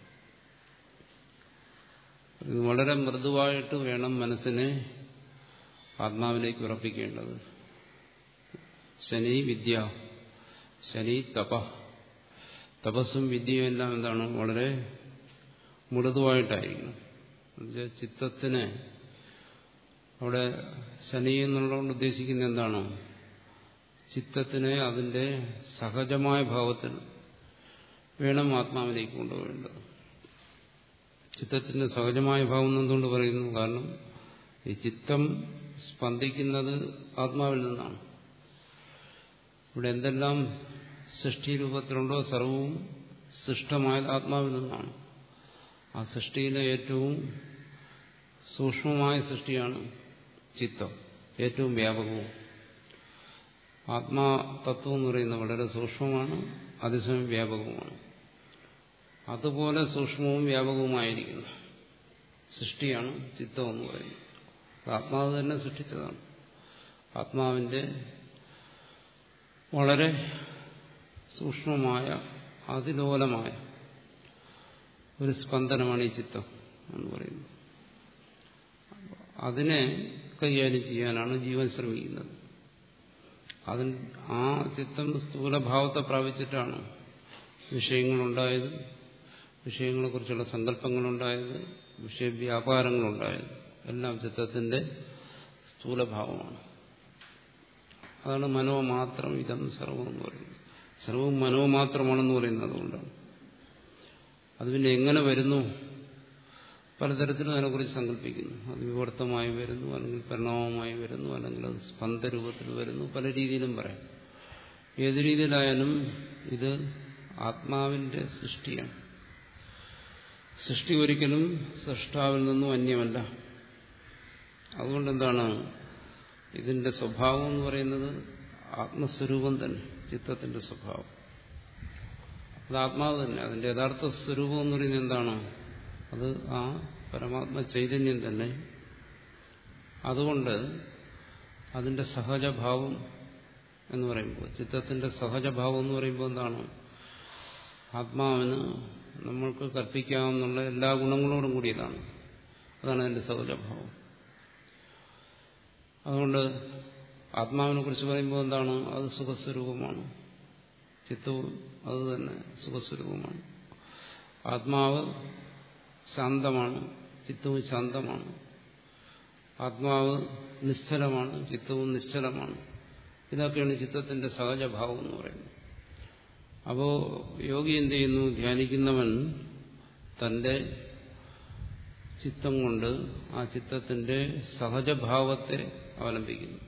വളരെ മൃദുവായിട്ട് വേണം മനസ്സിനെ ആത്മാവിലേക്ക് ഉറപ്പിക്കേണ്ടത് ശനി വിദ്യ ശനി തപ തപസ്സും വിദ്യയും എല്ലാം എന്താണ് വളരെ മൃദുവായിട്ടായിരിക്കണം എന്നുവെച്ചാൽ ചിത്തത്തിന് അവിടെ ശനി എന്നുള്ളതുകൊണ്ട് ഉദ്ദേശിക്കുന്ന എന്താണോ ചിത്തത്തിനെ അതിന്റെ സഹജമായ ഭാവത്തിൽ വേണം ആത്മാവിലേക്ക് കൊണ്ടുപോകേണ്ടത് ചിത്തത്തിന്റെ സഹജമായ ഭാവം എന്തുകൊണ്ട് പറയുന്നു കാരണം ഈ ചിത്തം സ്പന്ദിക്കുന്നത് ആത്മാവിൽ നിന്നാണ് ഇവിടെ എന്തെല്ലാം സൃഷ്ടി രൂപത്തിലുണ്ടോ സർവവും സൃഷ്ടമായത് ആത്മാവിൽ നിന്നാണ് ആ സൃഷ്ടിയിലെ ഏറ്റവും സൂക്ഷ്മമായ സൃഷ്ടിയാണ് ചിത്തം ഏറ്റവും വ്യാപകവും ആത്മാ തത്വം എന്ന് പറയുന്നത് വളരെ സൂക്ഷ്മമാണ് അതിസമയം വ്യാപകവുമാണ് അതുപോലെ സൂക്ഷ്മവും വ്യാപകവുമായിരിക്കുന്നു സൃഷ്ടിയാണ് ചിത്തം എന്ന് പറയുന്നത് ആത്മാവ് തന്നെ സൃഷ്ടിച്ചതാണ് ആത്മാവിന്റെ വളരെ സൂക്ഷ്മമായ അതിലോലമായ ഒരു സ്പന്ദനമാണ് ഈ ചിത്തം എന്ന് പറയുന്നത് അതിനെ കൈകാര്യം ചെയ്യാനാണ് ജീവൻ ശ്രമിക്കുന്നത് അതിൽ ആ ചിത്തം സ്ഥൂലഭാവത്തെ പ്രാപിച്ചിട്ടാണ് വിഷയങ്ങളുണ്ടായത് വിഷയങ്ങളെക്കുറിച്ചുള്ള സങ്കല്പങ്ങളുണ്ടായത് വിഷയവ്യാപാരങ്ങളുണ്ടായത് എല്ലാം ചിത്തത്തിന്റെ സ്ഥൂലഭാവമാണ് അതാണ് മനോമാത്രം ഇതം സർവം എന്ന് പറയുന്നത് സർവവും മനോമാത്രമാണെന്ന് പറയുന്നത് അതുകൊണ്ടാണ് അത് പിന്നെ എങ്ങനെ വരുന്നു പലതരത്തിലും അതിനെക്കുറിച്ച് സങ്കല്പിക്കുന്നു അത് വിവർത്തമായി വരുന്നു അല്ലെങ്കിൽ പരിണാമമായി വരുന്നു അല്ലെങ്കിൽ അത് സ്പന്ദരൂപത്തിൽ വരുന്നു പല രീതിയിലും പറയാം ഏത് രീതിയിലായാലും ഇത് ആത്മാവിന്റെ സൃഷ്ടിയാണ് സൃഷ്ടി ഒരിക്കലും സൃഷ്ടാവിൽ നിന്നും അന്യമല്ല അതുകൊണ്ട് എന്താണ് ഇതിന്റെ സ്വഭാവം എന്ന് പറയുന്നത് ആത്മസ്വരൂപം തന്നെ ചിത്തത്തിന്റെ സ്വഭാവം അത് ആത്മാവ് തന്നെ അതിന്റെ യഥാർത്ഥ സ്വരൂപം എന്ന് പറയുന്നത് എന്താണോ അത് ആ പരമാത്മ ചൈതന്യം തന്നെ അതുകൊണ്ട് അതിന്റെ സഹജഭാവം എന്ന് പറയുമ്പോൾ ചിത്തത്തിന്റെ സഹജഭാവം എന്ന് പറയുമ്പോൾ എന്താണ് ആത്മാവിന് നമ്മൾക്ക് കൽപ്പിക്കാവുന്ന എല്ലാ ഗുണങ്ങളോടും കൂടിയതാണ് അതാണ് അതിന്റെ സഹജഭാവം അതുകൊണ്ട് ആത്മാവിനെ കുറിച്ച് പറയുമ്പോൾ എന്താണ് അത് സുഖസ്വരൂപമാണ് ചിത്തവും അത് തന്നെ സുഖസ്വരൂപമാണ് ആത്മാവ് ശാന്തമാണ് ചിത്തവും ശാന്തമാണ് ആത്മാവ് നിശ്ചലമാണ് ചിത്തവും നിശ്ചലമാണ് ഇതൊക്കെയാണ് ചിത്തത്തിന്റെ സഹജഭാവം എന്ന് പറയുന്നത് അപ്പോ യോഗി എന്ത് ചെയ്യുന്നു ധ്യാനിക്കുന്നവൻ തന്റെ ചിത്തം കൊണ്ട് ആ ചിത്തത്തിന്റെ സഹജഭാവത്തെ അവലംബിക്കുന്നു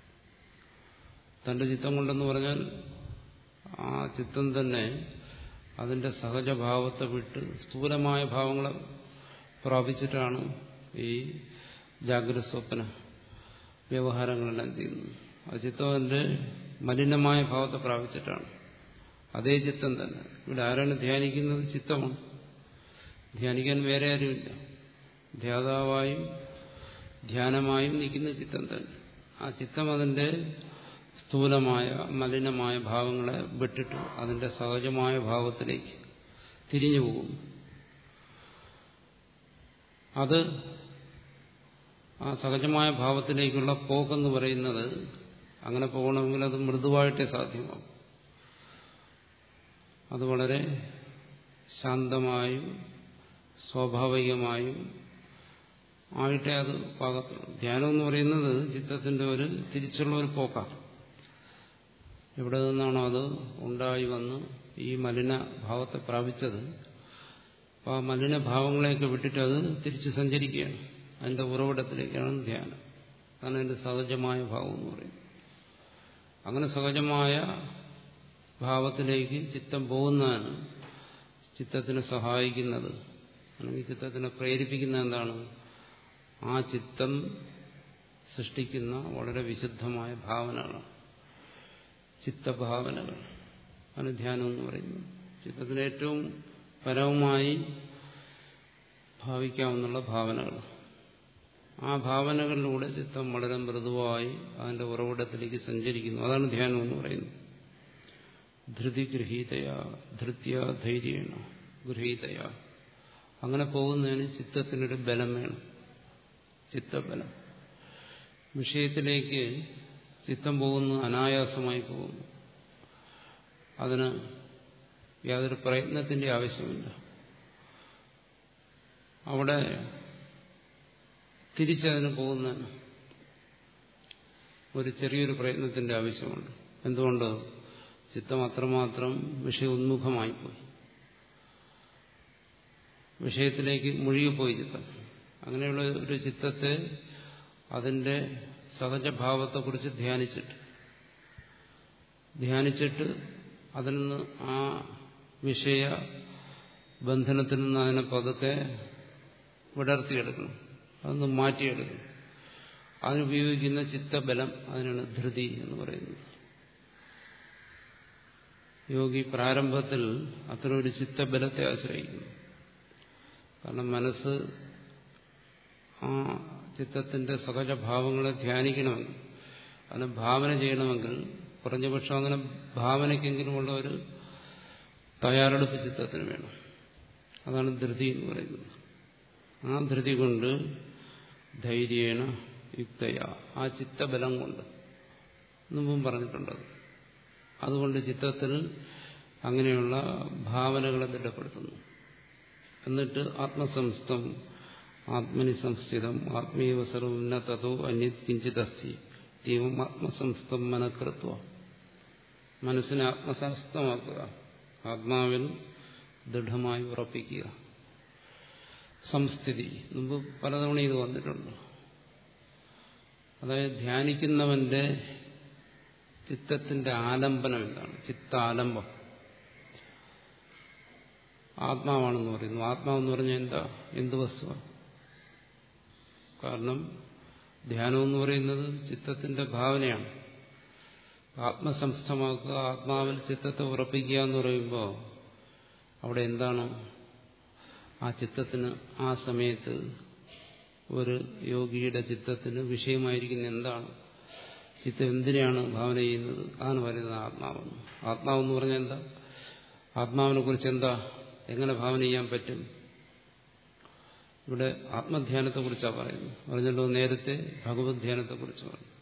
തന്റെ ചിത്തം കൊണ്ടെന്ന് പറഞ്ഞാൽ ആ ചിത്തം തന്നെ അതിന്റെ സഹജഭാവത്തെ വിട്ട് സ്ഥൂലമായ ഭാവങ്ങളെ പ്രാപിച്ചിട്ടാണ് ഈ ജാഗ്രത സ്വപ്ന വ്യവഹാരങ്ങളെല്ലാം ചെയ്യുന്നത് ആ ചിത്തം അതിന്റെ മലിനമായ ഭാവത്തെ പ്രാപിച്ചിട്ടാണ് അതേ ചിത്തം തന്നെ ഇവിടെ ആരാണ് ധ്യാനിക്കുന്നത് ചിത്തമാണ് ധ്യാനിക്കാൻ വേറെ ആരുമില്ല ധ്യാതാവായും ധ്യാനമായും നിൽക്കുന്ന ചിത്തം തന്നെ ആ ചിത്തം അതിന്റെ സ്ഥൂലമായ മലിനമായ ഭാവങ്ങളെ വിട്ടിട്ട് അതിന്റെ സഹജമായ ഭാവത്തിലേക്ക് തിരിഞ്ഞു പോകും അത് ആ സഹജമായ ഭാവത്തിലേക്കുള്ള പോക്കെന്ന് പറയുന്നത് അങ്ങനെ പോകണമെങ്കിൽ അത് മൃദുവായിട്ടേ സാധ്യമാകും അത് വളരെ ശാന്തമായും സ്വാഭാവികമായും ആയിട്ടേ അത് പാകത്തുള്ളൂ ധ്യാനം എന്ന് പറയുന്നത് ചിത്തത്തിന്റെ ഒരു തിരിച്ചുള്ള ഒരു പോക്കാണ് എവിടെ നിന്നാണോ അത് ഉണ്ടായി വന്ന് ഈ മലിന ഭാവത്തെ പ്രാപിച്ചത് അപ്പോൾ ആ മലിന ഭാവങ്ങളെയൊക്കെ വിട്ടിട്ട് അത് തിരിച്ച് സഞ്ചരിക്കുകയാണ് അതിന്റെ ഉറവിടത്തിലേക്കാണ് ധ്യാനം അതാണ് അതിന്റെ സഹജമായ ഭാവം എന്ന് പറയുന്നത് അങ്ങനെ സഹജമായ ഭാവത്തിലേക്ക് ചിത്തം പോകുന്നതാണ് ചിത്തത്തിനെ സഹായിക്കുന്നത് അല്ലെങ്കിൽ ചിത്തത്തിനെ പ്രേരിപ്പിക്കുന്ന എന്താണ് ആ ചിത്തം സൃഷ്ടിക്കുന്ന വളരെ വിശുദ്ധമായ ഭാവനകളാണ് ചിത്തഭാവനകൾ ആണ് ധ്യാനം എന്ന് പറയുന്നത് ചിത്തത്തിന് ഏറ്റവും പരവുമായി ഭാവിക്കാവുന്ന ഭാവനകൾ ആ ഭാവനകളിലൂടെ ചിത്തം വളരെ മൃദുവായി അതിന്റെ ഉറവിടത്തിലേക്ക് സഞ്ചരിക്കുന്നു അതാണ് ധ്യാനം എന്ന് പറയുന്നത് ധൃതി ഗൃഹീതയ ധൃത്യ ധൈര്യേണ ഗൃഹീതയ അങ്ങനെ പോകുന്നതിന് ചിത്തത്തിനൊരു ബലം വേണം ചിത്തബലം വിഷയത്തിലേക്ക് ചിത്തം പോകുന്നു അനായാസമായി പോകുന്നു അതിന് യാതൊരു പ്രയത്നത്തിന്റെ ആവശ്യമില്ല അവിടെ തിരിച്ചതിന് പോകുന്നതിന് ഒരു ചെറിയൊരു പ്രയത്നത്തിന്റെ ആവശ്യമുണ്ട് എന്തുകൊണ്ട് ചിത്തം അത്രമാത്രം വിഷയോന്മുഖമായിപ്പോയി വിഷയത്തിലേക്ക് മുഴുകിപ്പോയി ചിത്തം അങ്ങനെയുള്ള ഒരു ചിത്തത്തെ അതിന്റെ സഹജഭാവത്തെക്കുറിച്ച് ധ്യാനിച്ചിട്ട് ധ്യാനിച്ചിട്ട് അതിൽ നിന്ന് ആ വിഷയ ബന്ധനത്തിൽ നിന്ന് അതിനെ പതുക്കെ വിടർത്തിയെടുക്കണം അതൊന്ന് മാറ്റിയെടുക്കണം അതിനുപയോഗിക്കുന്ന ചിത്തബലം അതിനാണ് ധൃതി എന്ന് പറയുന്നത് യോഗി പ്രാരംഭത്തിൽ അത്തരം ഒരു ചിത്തബലത്തെ ആശ്രയിക്കുന്നു കാരണം മനസ്സ് ആ ചിത്തത്തിന്റെ സഹജഭാവങ്ങളെ ധ്യാനിക്കണമെങ്കിൽ അതിനെ ഭാവന ചെയ്യണമെങ്കിൽ കുറഞ്ഞപക്ഷം അങ്ങനെ ഭാവനയ്ക്കെങ്കിലുമുള്ള ഒരു തയ്യാറെടുപ്പ് ചിത്തത്തിന് വേണം അതാണ് ധൃതി എന്ന് പറയുന്നത് ആ ധൃതി കൊണ്ട് ധൈര്യേണ യുക്തയ ആ ചിത്തബലം കൊണ്ട് മുമ്പും പറഞ്ഞിട്ടുണ്ടത് അതുകൊണ്ട് ചിത്തത്തിൽ അങ്ങനെയുള്ള ഭാവനകളെ ദൃഢപ്പെടുത്തുന്നു എന്നിട്ട് ആത്മസംസ്ഥം ആത്മനി സംസ്ഥിതം ആത്മീയ സർവം ന തതോ അന്യത് കിഞ്ചിതസ്തി ദൈവം ആത്മസംസ്ഥം മനക്കൃത്വ മനസ്സിനെ ആത്മസംസ്ഥമാക്കുക ആത്മാവിൽ ദൃഢമായി ഉറപ്പിക്കുക സംസ്ഥിതി മുമ്പ് പലതവണ ഇത് വന്നിട്ടുണ്ട് അതായത് ധ്യാനിക്കുന്നവന്റെ ചിത്തത്തിന്റെ ആലംബനം എന്താണ് ചിത്താലംബം ആത്മാവാണെന്ന് പറയുന്നു ആത്മാവെന്ന് പറഞ്ഞാൽ എന്താ എന്ത് വസ്തുവാണ് കാരണം ധ്യാനം എന്ന് പറയുന്നത് ചിത്തത്തിന്റെ ഭാവനയാണ് ആത്മസംസ്ഥമാക്കുക ആത്മാവിൽ ചിത്തത്തെ ഉറപ്പിക്കുക എന്ന് പറയുമ്പോൾ അവിടെ എന്താണ് ആ ചിത്തത്തിന് ആ സമയത്ത് ഒരു യോഗിയുടെ ചിത്തത്തിന് വിഷയമായിരിക്കുന്ന എന്താണ് ചിത്തം എന്തിനെയാണ് ഭാവന ചെയ്യുന്നത് അതാണ് പറയുന്നത് ആത്മാവെന്ന് ആത്മാവെന്ന് പറഞ്ഞാൽ എന്താ ആത്മാവിനെ കുറിച്ച് എന്താ എങ്ങനെ ഭാവന ചെയ്യാൻ പറ്റും ഇവിടെ ആത്മധ്യാനത്തെ കുറിച്ചാണ് പറയുന്നത് പറഞ്ഞല്ലോ നേരത്തെ ഭഗവത് ധ്യാനത്തെ കുറിച്ച് പറഞ്ഞു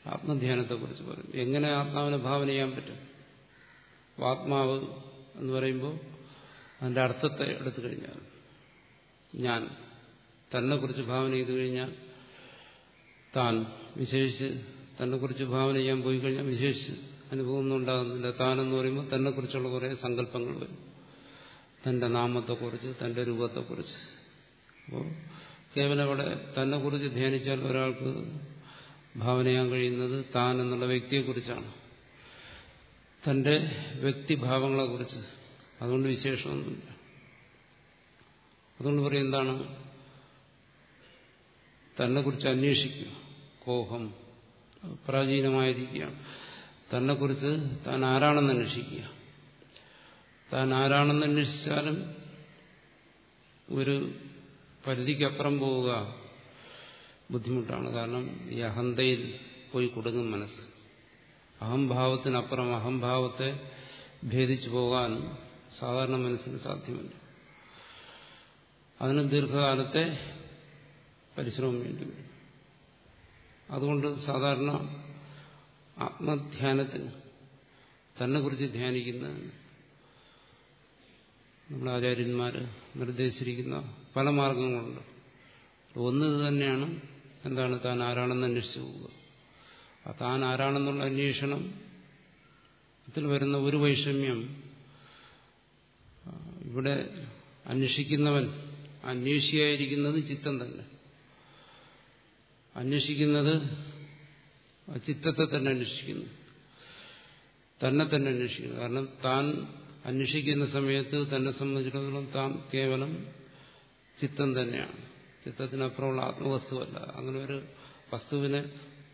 ആത്മധ്യാനത്തെക്കുറിച്ച് പറയും എങ്ങനെ ആത്മാവിനെ ഭാവന ചെയ്യാൻ പറ്റും ആത്മാവ് എന്ന് പറയുമ്പോൾ അതിന്റെ അർത്ഥത്തെ എടുത്തു കഴിഞ്ഞാൽ ഞാൻ തന്നെ കുറിച്ച് ഭാവന ചെയ്തു കഴിഞ്ഞാൽ താൻ വിശേഷിച്ച് തന്നെ കുറിച്ച് ഭാവന ചെയ്യാൻ പോയി കഴിഞ്ഞാൽ വിശേഷിച്ച് അനുഭവമൊന്നും ഉണ്ടാകുന്നില്ല താനെന്ന് പറയുമ്പോൾ തന്നെ കുറിച്ചുള്ള കുറേ സങ്കല്പങ്ങൾ വരും തന്റെ നാമത്തെക്കുറിച്ച് തന്റെ രൂപത്തെക്കുറിച്ച് അപ്പോൾ കേവലം അവിടെ തന്നെ കുറിച്ച് ധ്യാനിച്ചാൽ ഒരാൾക്ക് ഭാവന ചെയ്യാൻ കഴിയുന്നത് താൻ എന്നുള്ള വ്യക്തിയെക്കുറിച്ചാണ് തന്റെ വ്യക്തിഭാവങ്ങളെക്കുറിച്ച് അതുകൊണ്ട് വിശേഷമൊന്നുമില്ല അതുകൊണ്ട് പറയും എന്താണ് തന്നെ കുറിച്ച് അന്വേഷിക്കുക കോഹം പ്രാചീനമായിരിക്കുകയാണ് തന്നെക്കുറിച്ച് താൻ ആരാണെന്ന് അന്വേഷിക്കുക താൻ ആരാണെന്ന് അന്വേഷിച്ചാലും ഒരു പരിധിക്കപ്പുറം പോവുക ബുദ്ധിമുട്ടാണ് കാരണം ഈ അഹന്തയിൽ പോയി കൊടുങ്ങും മനസ്സ് അഹംഭാവത്തിനപ്പുറം അഹംഭാവത്തെ ഭേദിച്ചു പോകാൻ സാധാരണ മനസ്സിന് സാധ്യമല്ല അതിന് ദീർഘകാലത്തെ പരിശ്രമം വേണ്ടി വരും അതുകൊണ്ട് സാധാരണ ആത്മധ്യാനത്തിന് തന്നെ കുറിച്ച് ധ്യാനിക്കുന്നതിന് നമ്മുടെ ആചാര്യന്മാർ നിർദ്ദേശിച്ചിരിക്കുന്ന പല മാർഗങ്ങളുണ്ട് ഒന്ന് ഇത് തന്നെയാണ് എന്താണ് താൻ ആരാണെന്ന് അന്വേഷിച്ചു പോവുക ആ താൻ ആരാണെന്നുള്ള അന്വേഷണം ത്തിൽ വരുന്ന ഒരു വൈഷമ്യം ഇവിടെ അന്വേഷിക്കുന്നവൻ അന്വേഷിയായിരിക്കുന്നത് ചിത്തം തന്നെ അന്വേഷിക്കുന്നത് ചിത്തത്തെ തന്നെ അന്വേഷിക്കുന്നു തന്നെ തന്നെ അന്വേഷിക്കുന്നു കാരണം താൻ അന്വേഷിക്കുന്ന സമയത്ത് തന്നെ സംബന്ധിച്ചിടത്തോളം താൻ കേവലം ചിത്തം തന്നെയാണ് ചിത്തത്തിനപ്പുറമുള്ള ആത്മവസ്തുവല്ല അങ്ങനെ ഒരു വസ്തുവിനെ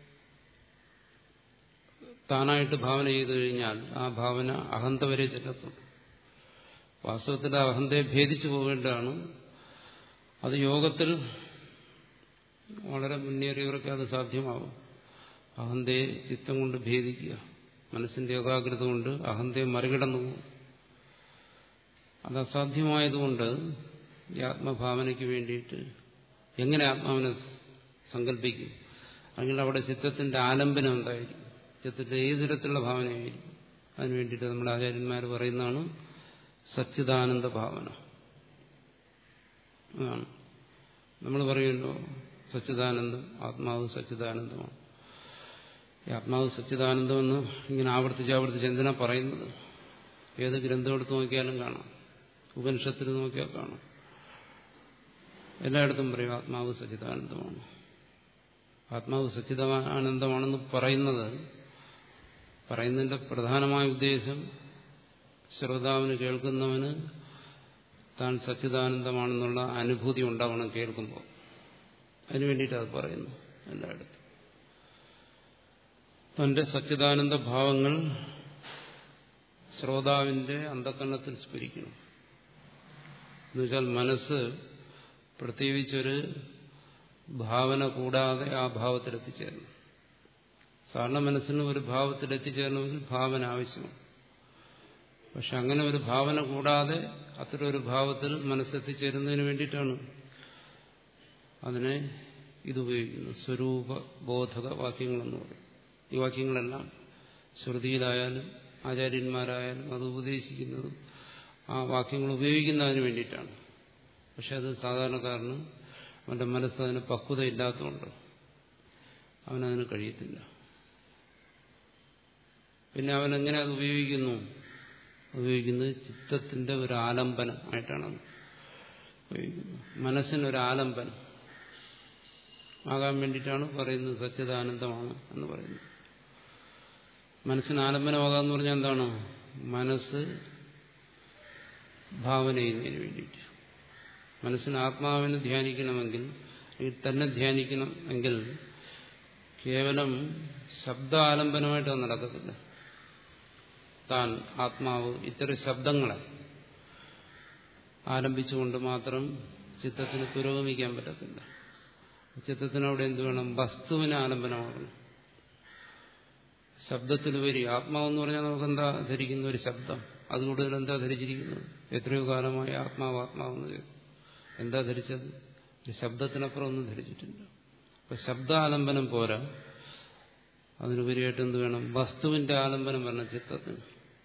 താനായിട്ട് ഭാവന ചെയ്തു കഴിഞ്ഞാൽ ആ ഭാവന അഹന്ത വരെ ചെല്ലത്തുള്ളൂ വാസ്തവത്തിൽ അഹന്തയെ ഭേദിച്ചു പോകേണ്ടതാണ് അത് യോഗത്തിൽ വളരെ മുന്നേറിയവർക്ക് അത് സാധ്യമാവും അഹന്തയെ ചിത്തം കൊണ്ട് ഭേദിക്കുക മനസ്സിന്റെ ഏകാഗ്രത കൊണ്ട് അഹന്തയെ മറികടന്നു പോകും അത് അസാധ്യമായതുകൊണ്ട് ഈ ആത്മഭാവനയ്ക്ക് വേണ്ടിയിട്ട് എങ്ങനെ ആത്മാവിനെ സങ്കല്പിക്കും അല്ലെങ്കിൽ അവിടെ ചിത്തത്തിന്റെ ആലംബനം എന്തായിരിക്കും ചിത്തത്തിന്റെ ഏത് തരത്തിലുള്ള ഭാവനയായിരിക്കും അതിനു വേണ്ടിയിട്ട് നമ്മുടെ ആചാര്യന്മാർ പറയുന്നതാണ് സച്ചിദാനന്ദ ഭാവന അതാണ് നമ്മൾ പറയുമല്ലോ സച്ചിദാനന്ദം ആത്മാവ് സച്ചിദാനന്ദമാണ് ഈ ആത്മാവ് സച്ചിദാനന്ദമെന്ന് ഇങ്ങനെ ആവർത്തിച്ച് ആവർത്തിച്ച് എന്തിനാ പറയുന്നത് ഏത് ഗ്രന്ഥം എടുത്ത് നോക്കിയാലും കാണാം ഉപനിഷത്തിൽ നോക്കിയാൽ കാണാം എല്ലായിടത്തും പറയും ആത്മാവ് സച്ചിദാനന്ദമാണ് ആത്മാവ് സച്ചിദാനന്ദമാണെന്ന് പറയുന്നത് പറയുന്നതിന്റെ പ്രധാനമായ ഉദ്ദേശം ശ്രോതാവിന് കേൾക്കുന്നവന് താൻ സച്ചിദാനന്ദമാണെന്നുള്ള അനുഭൂതി ഉണ്ടാവണം കേൾക്കുമ്പോൾ അതിനു വേണ്ടിയിട്ട് അത് പറയുന്നു എല്ലായിടത്തും തന്റെ സച്ചിദാനന്ദ ഭാവങ്ങൾ ശ്രോതാവിന്റെ അന്ധകരണത്തിൽ സ്ഫുരിക്കണം എന്നുവെച്ചാൽ മനസ്സ് പ്രത്യേകിച്ചൊരു ഭാവന കൂടാതെ ആ ഭാവത്തിൽ എത്തിച്ചേരണം സാധാരണ മനസ്സിന് ഒരു ഭാവത്തിൽ എത്തിച്ചേരണമെങ്കിൽ ഭാവന ആവശ്യമാണ് പക്ഷെ അങ്ങനെ ഒരു ഭാവന കൂടാതെ അത്തരം ഒരു ഭാവത്തിൽ മനസ്സെത്തിച്ചേരുന്നതിന് വേണ്ടിയിട്ടാണ് അതിനെ ഇതുപയോഗിക്കുന്നത് സ്വരൂപ ബോധക വാക്യങ്ങളെന്ന് പറയും ഈ വാക്യങ്ങളെല്ലാം ശ്രുതിയിലായാലും ആചാര്യന്മാരായാലും അത് ഉപദേശിക്കുന്നതും ആ വാക്യങ്ങൾ ഉപയോഗിക്കുന്നതിന് വേണ്ടിയിട്ടാണ് പക്ഷെ അത് സാധാരണക്കാരന് അവന്റെ മനസ്സ് അതിന് പക്വതയില്ലാത്തതുകൊണ്ട് അവനതിന് കഴിയത്തില്ല പിന്നെ അവൻ എങ്ങനെ അത് ഉപയോഗിക്കുന്നു ഉപയോഗിക്കുന്നത് ചിത്തത്തിന്റെ ഒരു ആലംബനം ആയിട്ടാണ് അത് ഉപയോഗിക്കുന്നത് മനസ്സിനൊരു ആലംബനം ആകാൻ വേണ്ടിയിട്ടാണ് പറയുന്നത് സച്ചിദാനന്ദമാണ് എന്ന് പറയുന്നത് മനസ്സിന് ആലംബനമാകാന്ന് പറഞ്ഞാൽ എന്താണ് മനസ്സ് ഭാവന ചെയ്യുന്നതിന് വേണ്ടിയിട്ട് മനസ്സിന് ആത്മാവിനെ ധ്യാനിക്കണമെങ്കിൽ തന്നെ ധ്യാനിക്കണം എങ്കിൽ കേവലം ശബ്ദ ആലംബനമായിട്ട് അത് നടക്കത്തില്ല താൻ ആത്മാവ് ഇത്തരം ശബ്ദങ്ങളെ ആരംഭിച്ചുകൊണ്ട് മാത്രം ചിത്തത്തിന് പുരോഗമിക്കാൻ പറ്റത്തില്ല ചിത്തത്തിനവിടെ എന്ത് വേണം വസ്തുവിനെ ആലംബനമാകണം ശബ്ദത്തിലുപരി ആത്മാവെന്ന് പറഞ്ഞാൽ നമുക്ക് എന്താ ധരിക്കുന്ന ഒരു ശബ്ദം അത് കൂടുതൽ എന്താ ധരിച്ചിരിക്കുന്നത് എത്രയോ കാലമായി ആത്മാവ് ആത്മാവെന്ന് കേൾക്കും എന്താ ധരിച്ചത് ഒരു ശബ്ദത്തിനപ്പുറം ഒന്നും ധരിച്ചിട്ടില്ല അപ്പൊ ശബ്ദാലംബനം പോരാ അതിനുപരിയായിട്ട് എന്ത് വേണം വസ്തുവിന്റെ ആലംബനം വരണം ചിത്തത്തിന്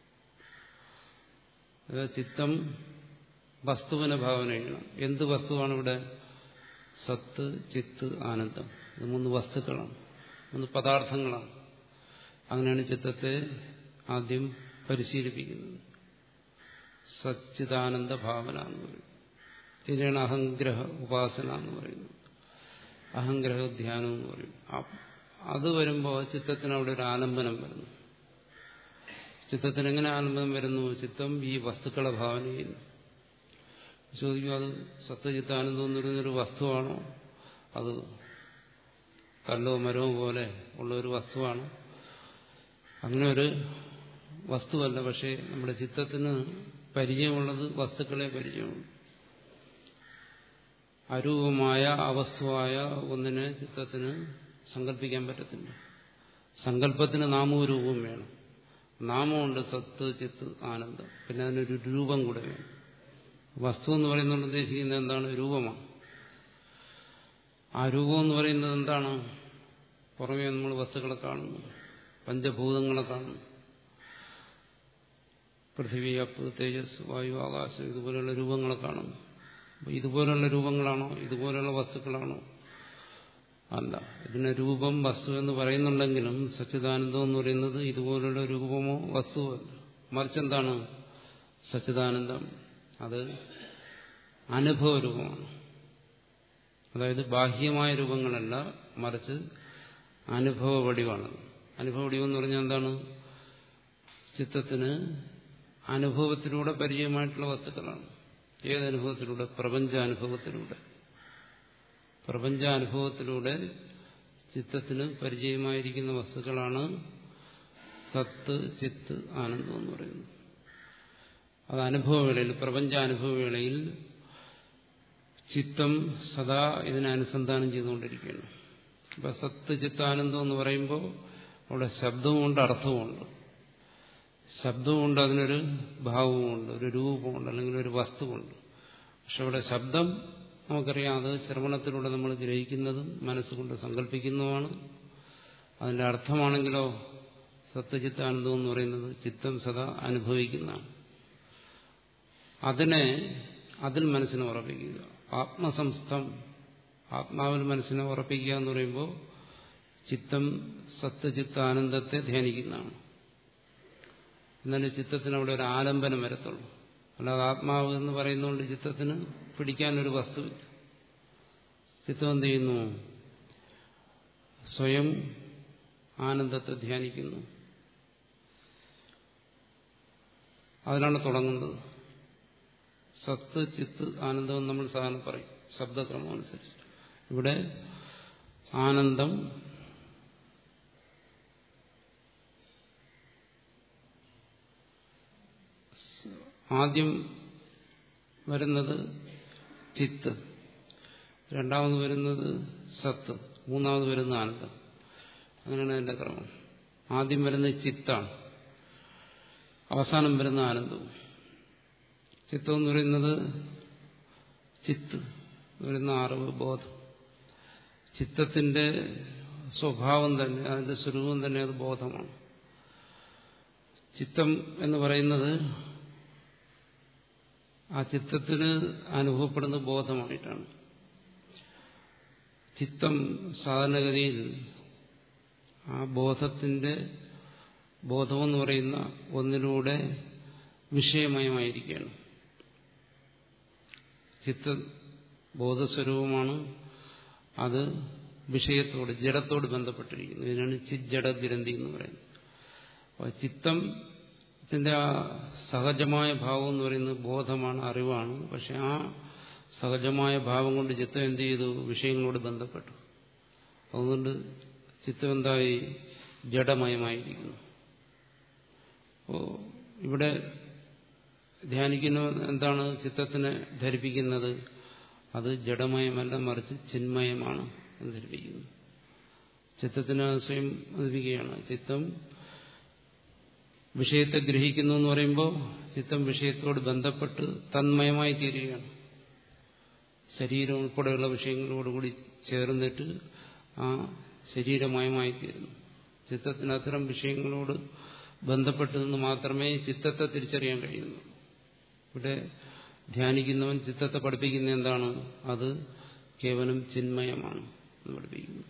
അതായത് ചിത്തം വസ്തുവിനെ ഭാവന ചെയ്യണം എന്ത് വസ്തുവാണ് ഇവിടെ സത്ത് ചിത്ത് ആനന്ദം ഇത് മൂന്ന് വസ്തുക്കളാണ് മൂന്ന് പദാർത്ഥങ്ങളാണ് അങ്ങനെയാണ് ചിത്തത്തെ ആദ്യം പരിശീലിപ്പിക്കുന്നത് സച്ചിദാനന്ദ ഭാവന എന്ന് പറയും ഇതിനാണ് അഹംഗ്രഹ ഉപാസന എന്ന് പറയുന്നത് അഹംഗ്രഹ ധ്യാനം എന്ന് പറയും അത് വരുമ്പോൾ ചിത്തത്തിന് അവിടെ ഒരു ആലംബനം വരുന്നു ചിത്തത്തിന് എങ്ങനെ ആലംബനം വരുന്നു ചിത്തം ഈ വസ്തുക്കളെ ഭാവന ചെയ്യുന്നു ചോദിക്കും അത് സത്യചിത്താനന്ദം എന്ന് പറയുന്നൊരു വസ്തുവാണോ അത് കല്ലോ മരമോ പോലെ ഉള്ള ഒരു വസ്തുവാണ് അങ്ങനെ ഒരു വസ്തുവല്ല പക്ഷേ നമ്മുടെ ചിത്തത്തിന് പരിചയമുള്ളത് വസ്തുക്കളെ പരിചയമുള്ളൂ അരൂപമായ അവസ്തുവായ ഒന്നിനെ ചിത്തത്തിന് സങ്കല്പിക്കാൻ പറ്റത്തില്ല സങ്കല്പത്തിന് നാമവും രൂപവും വേണം നാമമുണ്ട് സത്ത് ചിത്ത് ആനന്ദം പിന്നെ അതിനൊരു രൂപം കൂടെ വേണം വസ്തു എന്ന് പറയുന്നത് ഉദ്ദേശിക്കുന്നത് എന്താണ് രൂപമാണ് ആ രൂപം എന്ന് പറയുന്നത് എന്താണ് പുറമേ നമ്മൾ വസ്തുക്കളെ കാണുന്നു പഞ്ചഭൂതങ്ങളെ കാണുന്നു പൃഥ്വി അപ്പ് തേജസ് വായു ആകാശം ഇതുപോലെയുള്ള രൂപങ്ങളെ കാണുന്നു അപ്പോൾ ഇതുപോലുള്ള രൂപങ്ങളാണോ ഇതുപോലുള്ള വസ്തുക്കളാണോ അല്ല ഇതിനെ രൂപം വസ്തു എന്ന് പറയുന്നുണ്ടെങ്കിലും സച്ചിദാനന്ദം എന്ന് പറയുന്നത് ഇതുപോലുള്ള രൂപമോ വസ്തുവോ അല്ല മറിച്ച് എന്താണ് സച്ചിദാനന്ദം അത് അനുഭവ രൂപമാണ് അതായത് ബാഹ്യമായ രൂപങ്ങളല്ല മറിച്ച് അനുഭവ വടിവാണ് അനുഭവ വടിവം എന്ന് പറഞ്ഞാൽ എന്താണ് ചിത്തത്തിന് അനുഭവത്തിലൂടെ പരിചയമായിട്ടുള്ള വസ്തുക്കളാണ് ഏതനുഭവത്തിലൂടെ പ്രപഞ്ചാനുഭവത്തിലൂടെ പ്രപഞ്ചാനുഭവത്തിലൂടെ ചിത്തത്തിന് പരിചയമായിരിക്കുന്ന വസ്തുക്കളാണ് സത്ത് ചിത്ത് ആനന്ദം എന്ന് പറയുന്നത് അത് അനുഭവവേളയിൽ പ്രപഞ്ചാനുഭവവേളയിൽ ചിത്തം സദാ ഇതിനെ അനുസന്ധാനം ചെയ്തുകൊണ്ടിരിക്കുകയാണ് അപ്പൊ സത്ത് ചിത്താനന്ദം എന്ന് പറയുമ്പോൾ അവിടെ ശബ്ദവുമുണ്ട് അർത്ഥവുമുണ്ട് ശബ്ദവുമുണ്ട് അതിനൊരു ഭാവവുമുണ്ട് ഒരു രൂപമുണ്ട് അല്ലെങ്കിൽ ഒരു വസ്തുവുണ്ട് പക്ഷെ അവിടെ ശബ്ദം നമുക്കറിയാം അത് ശ്രവണത്തിലൂടെ നമ്മൾ ഗ്രഹിക്കുന്നതും മനസ്സുകൊണ്ട് സങ്കല്പിക്കുന്നതുമാണ് അതിന്റെ അർത്ഥമാണെങ്കിലോ സത്യചിത്താനന്ദം എന്ന് പറയുന്നത് ചിത്തം സദാ അനുഭവിക്കുന്നതാണ് അതിനെ അതിൽ മനസ്സിനെ ഉറപ്പിക്കുക ആത്മസംസ്ഥം ആത്മാവിൽ മനസ്സിനെ ഉറപ്പിക്കുക എന്ന് പറയുമ്പോൾ ചിത്തം സത്യചിത്ത ആനന്ദത്തെ ധ്യാനിക്കുന്നതാണ് എന്നാലും ചിത്തത്തിന് അവിടെ ഒരു ആലംബനം വരത്തുള്ളൂ അല്ലാതെ ആത്മാവ് എന്ന് പറയുന്നതുകൊണ്ട് ചിത്തത്തിന് പിടിക്കാനൊരു വസ്തുവില്ല ചിത്തം എന്ത് ചെയ്യുന്നു സ്വയം ആനന്ദത്തെ ധ്യാനിക്കുന്നു അതിലാണ് തുടങ്ങുന്നത് സത്ത് ചിത്ത് ആനന്ദം നമ്മൾ സാധാരണ പറയും ശബ്ദക്രമം അനുസരിച്ച് ഇവിടെ ആനന്ദം ആദ്യം വരുന്നത് ചിത്ത് രണ്ടാമത് വരുന്നത് സത്ത് മൂന്നാമത് വരുന്ന ആനന്ദം അങ്ങനെയാണ് അതിന്റെ ക്രമം ആദ്യം വരുന്നത് ചിത്താണ് അവസാനം വരുന്ന ആനന്ദവും ചിത്തം എന്ന് പറയുന്നത് ചിത്ത് വരുന്ന അറിവ് ബോധം ചിത്തത്തിന്റെ സ്വഭാവം തന്നെ അതിന്റെ സ്വരൂപം തന്നെ അത് ബോധമാണ് ചിത്തം എന്ന് പറയുന്നത് ആ ചിത്തത്തിന് അനുഭവപ്പെടുന്ന ബോധമായിട്ടാണ് ചിത്തം സാധാരണഗതിയിൽ ആ ബോധത്തിന്റെ ബോധമെന്ന് പറയുന്ന ഒന്നിലൂടെ വിഷയമയമായിരിക്കുകയാണ് ചിത്ത ബോധസ്വരൂപമാണ് അത് വിഷയത്തോട് ജഡത്തോട് ബന്ധപ്പെട്ടിരിക്കുന്നു ഇതിനാണ് ചിജ്ജട ഗ്രന്ഥി എന്ന് പറയുന്നത് അപ്പോൾ ചിത്തത്തിന്റെ ആ സഹജമായ ഭാവം എന്ന് പറയുന്നത് ബോധമാണ് അറിവാണ് പക്ഷെ ആ സഹജമായ ഭാവം കൊണ്ട് ചിത്തം എന്ത് ചെയ്തു വിഷയങ്ങളോട് ബന്ധപ്പെട്ടു അതുകൊണ്ട് ചിത്തം എന്തായി ജഡമയമായിരിക്കുന്നു അപ്പോൾ ഇവിടെ ധ്യാനിക്കുന്ന എന്താണ് ചിത്തത്തിനെ ധരിപ്പിക്കുന്നത് അത് ജഡമയമല്ല മറിച്ച് ചിന്മയമാണ് എന്ന് ധരിപ്പിക്കുന്നു ചിത്തത്തിന് സ്വയം ധരിപ്പിക്കുകയാണ് ചിത്തം വിഷയത്തെ ഗ്രഹിക്കുന്നു എന്ന് പറയുമ്പോൾ ചിത്തം വിഷയത്തോട് ബന്ധപ്പെട്ട് തന്മയമായി തീരുകയാണ് ശരീരം ഉൾപ്പെടെയുള്ള വിഷയങ്ങളോടുകൂടി ചേർന്നിട്ട് ആ ശരീരമയമായി തീരുന്നു ചിത്തത്തിന് അത്തരം വിഷയങ്ങളോട് ബന്ധപ്പെട്ട് നിന്ന് മാത്രമേ ചിത്തത്തെ തിരിച്ചറിയാൻ കഴിയുന്നു ഇവിടെ ധ്യാനിക്കുന്നവൻ ചിത്തത്തെ പഠിപ്പിക്കുന്ന എന്താണ് അത് കേവലം ചിന്മയമാണ് എന്ന് പഠിപ്പിക്കുന്നു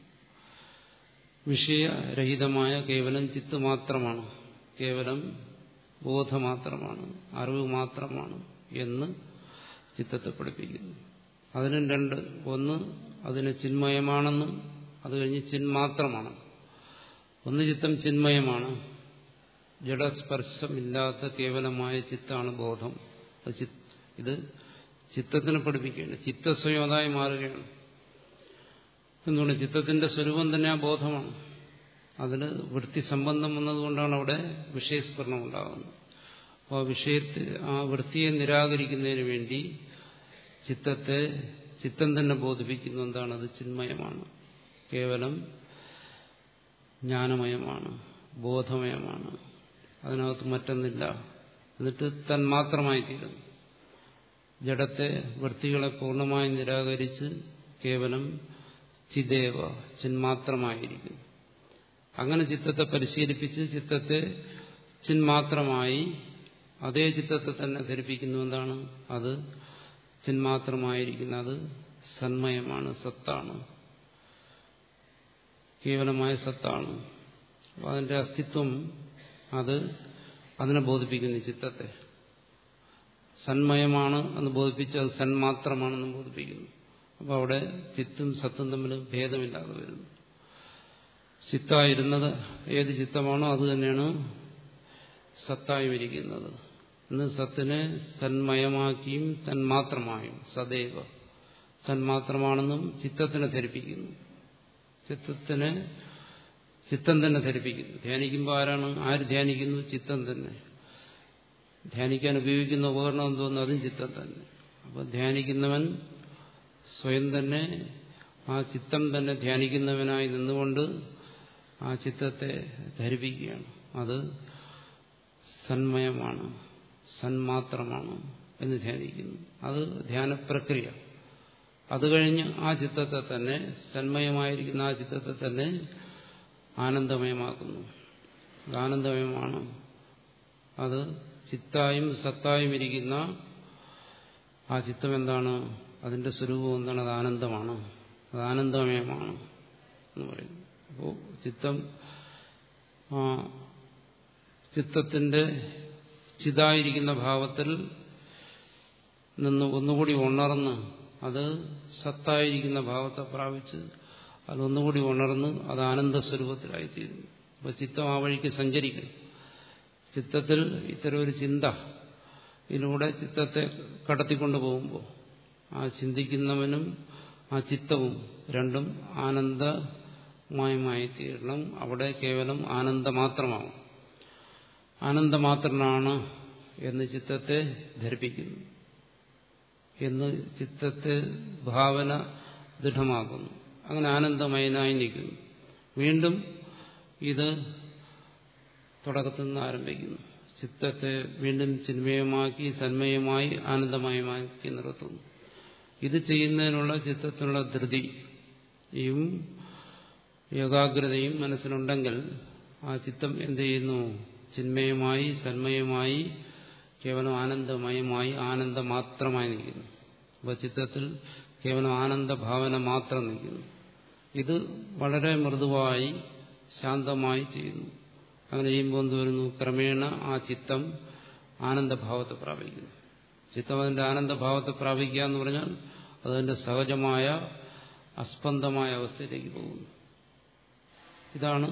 വിഷയരഹിതമായ കേവലം ചിത്ത് മാത്രമാണ് കേവലം ബോധമാത്രമാണ് അറിവ് മാത്രമാണ് എന്ന് ചിത്തത്തെ പഠിപ്പിക്കുന്നു അതിനും രണ്ട് ഒന്ന് അതിന് ചിന്മയമാണെന്നും അത് കഴിഞ്ഞ് ചിന്മാത്രമാണ് ഒന്ന് ചിത്തം ചിന്മയമാണ് ജഡസ്പർശമില്ലാത്ത കേവലമായ ചിത്താണ് ബോധം ഇത് ചിത്തത്തിനെ പഠിപ്പിക്കുകയാണ് ചിത്തസ്വയം അതായി മാറുകയാണ് എന്തുകൊണ്ട് ചിത്തത്തിന്റെ സ്വരൂപം തന്നെ ആ ബോധമാണ് അതിന് വൃത്തി സംബന്ധം വന്നതുകൊണ്ടാണ് അവിടെ വിഷയസ്മരണം ഉണ്ടാകുന്നത് അപ്പോൾ ആ വിഷയത്തിൽ ആ വൃത്തിയെ നിരാകരിക്കുന്നതിന് വേണ്ടി ചിത്തത്തെ ചിത്തം തന്നെ ബോധിപ്പിക്കുന്നു എന്താണ് അത് ചിന്മയമാണ് കേവലം ജ്ഞാനമയമാണ് ബോധമയമാണ് അതിനകത്ത് മറ്റൊന്നില്ല എന്നിട്ട് തന്മാത്രമായി തീരുന്നു ജഡത്തെ വൃത്തികളെ പൂർണ്ണമായി നിരാകരിച്ച് കേവലം ചിദേവ ചിന്മാത്രമായിരിക്കും അങ്ങനെ ചിത്തത്തെ പരിശീലിപ്പിച്ച് ചിത്തത്തെ ചിന്മാത്രമായി അതേ ചിത്തത്തെ തന്നെ ധരിപ്പിക്കുന്നു എന്താണ് അത് ചിന്മാത്രമായിരിക്കുന്നത് സന്മയമാണ് സത്താണ് കേവലമായ സത്താണ് അപ്പോൾ അതിന്റെ അസ്തിത്വം അത് അതിനെ ബോധിപ്പിക്കുന്നു ചിത്തത്തെ സന്മയമാണ് എന്ന് ബോധിപ്പിച്ച് അത് സന്മാത്രമാണെന്ന് ബോധിപ്പിക്കുന്നു അപ്പോൾ അവിടെ ചിത്തും സത്തും തമ്മിൽ ഭേദമില്ലാതെ വരുന്നു ചിത്തായിരുന്നത് ഏത് ചിത്തമാണോ അത് തന്നെയാണ് സത്തായും ഇരിക്കുന്നത് ഇന്ന് സത്തിനെ സന്മയമാക്കിയും തന്മാത്രമായും സദൈവ സന്മാത്രമാണെന്നും ചിത്തത്തിനെ ധരിപ്പിക്കുന്നു ചിത്തത്തിനെ ചിത്തം തന്നെ ധരിപ്പിക്കുന്നു ധ്യാനിക്കുമ്പോൾ ആരാണ് ആര് ധ്യാനിക്കുന്നു ചിത്തം തന്നെ ധ്യാനിക്കാൻ ഉപയോഗിക്കുന്ന ഉപകരണം എന്തോന്നു അതും ചിത്തം തന്നെ അപ്പോൾ ധ്യാനിക്കുന്നവൻ സ്വയം തന്നെ ആ ചിത്തം തന്നെ ധ്യാനിക്കുന്നവനായി നിന്നുകൊണ്ട് ആ ചിത്തത്തെ ധരിപ്പിക്കുകയാണ് അത് സന്മയമാണ് സന്മാത്രമാണ് എന്ന് ധ്യാനിക്കുന്നു അത് ധ്യാനപ്രക്രിയ അത് കഴിഞ്ഞ് ആ ചിത്തത്തെ തന്നെ സന്മയമായിരിക്കുന്ന ആ ചിത്തത്തെ തന്നെ ആനന്ദമയമാക്കുന്നു അത് ആനന്ദമയമാണ് അത് ചിത്തായും സത്തായും ഇരിക്കുന്ന ആ ചിത്തം എന്താണ് അതിന്റെ സ്വരൂപം എന്താണ് അത് ആനന്ദമാണ് അത് ആനന്ദമയമാണ് എന്ന് പറയുന്നു അപ്പോൾ ചിത്തം ആ ചിത്തത്തിന്റെ ചിതായിരിക്കുന്ന ഭാവത്തിൽ നിന്ന് ഒന്നുകൂടി ഉണർന്ന് അത് സത്തായിരിക്കുന്ന ഭാവത്തെ പ്രാപിച്ച് അതൊന്നുകൂടി ഉണർന്ന് അത് ആനന്ദ സ്വരൂപത്തിലായിത്തീരുന്നു അപ്പോൾ ചിത്തം ആ വഴിക്ക് സഞ്ചരിക്കണം ചിത്തത്തിൽ ഇത്തരം ഒരു ചിന്ത ഇതിലൂടെ ചിത്തത്തെ കടത്തിക്കൊണ്ടു പോകുമ്പോൾ ആ ചിന്തിക്കുന്നവനും ആ ചിത്തവും രണ്ടും ആനന്ദമയമായി തീരണം അവിടെ കേവലം ആനന്ദ മാത്രമാവും ആനന്ദമാത്രനാണ് എന്ന് ചിത്തത്തെ ധരിപ്പിക്കുന്നു എന്ന് ചിത്തത്തെ ഭാവന ദൃഢമാക്കുന്നു അങ്ങനെ ആനന്ദമയനായി നിൽക്കുന്നു വീണ്ടും ഇത് തുടക്കത്തിൽ നിന്ന് ആരംഭിക്കുന്നു ചിത്തത്തെ വീണ്ടും ചിന്മയമാക്കി സന്മയമായി ആനന്ദമയമാക്കി നിർത്തുന്നു ഇത് ചെയ്യുന്നതിനുള്ള ചിത്തത്തിനുള്ള ധൃതിയും ഏകാഗ്രതയും മനസ്സിലുണ്ടെങ്കിൽ ആ ചിത്തം എന്ത് ചെയ്യുന്നു ചിന്മയമായി സന്മയമായി കേവലം ആനന്ദമയമായി ആനന്ദമാത്രമായി നിൽക്കുന്നു അപ്പോൾ ചിത്തത്തിൽ കേവലം ആനന്ദഭാവന മാത്രം നിൽക്കുന്നു ഇത് വളരെ മൃദുവായി ശാന്തമായി ചെയ്യുന്നു അങ്ങനെ ചെയ്യുമ്പോൾ എന്ത് വരുന്നു ക്രമേണ ആ ചിത്തം ആനന്ദഭാവത്തെ പ്രാപിക്കുന്നു ചിത്തം അതിന്റെ ആനന്ദഭാവത്തെ പ്രാപിക്കുക എന്ന് പറഞ്ഞാൽ അതതിന്റെ സഹജമായ അസ്പന്ദമായ അവസ്ഥയിലേക്ക് പോകുന്നു ഇതാണ്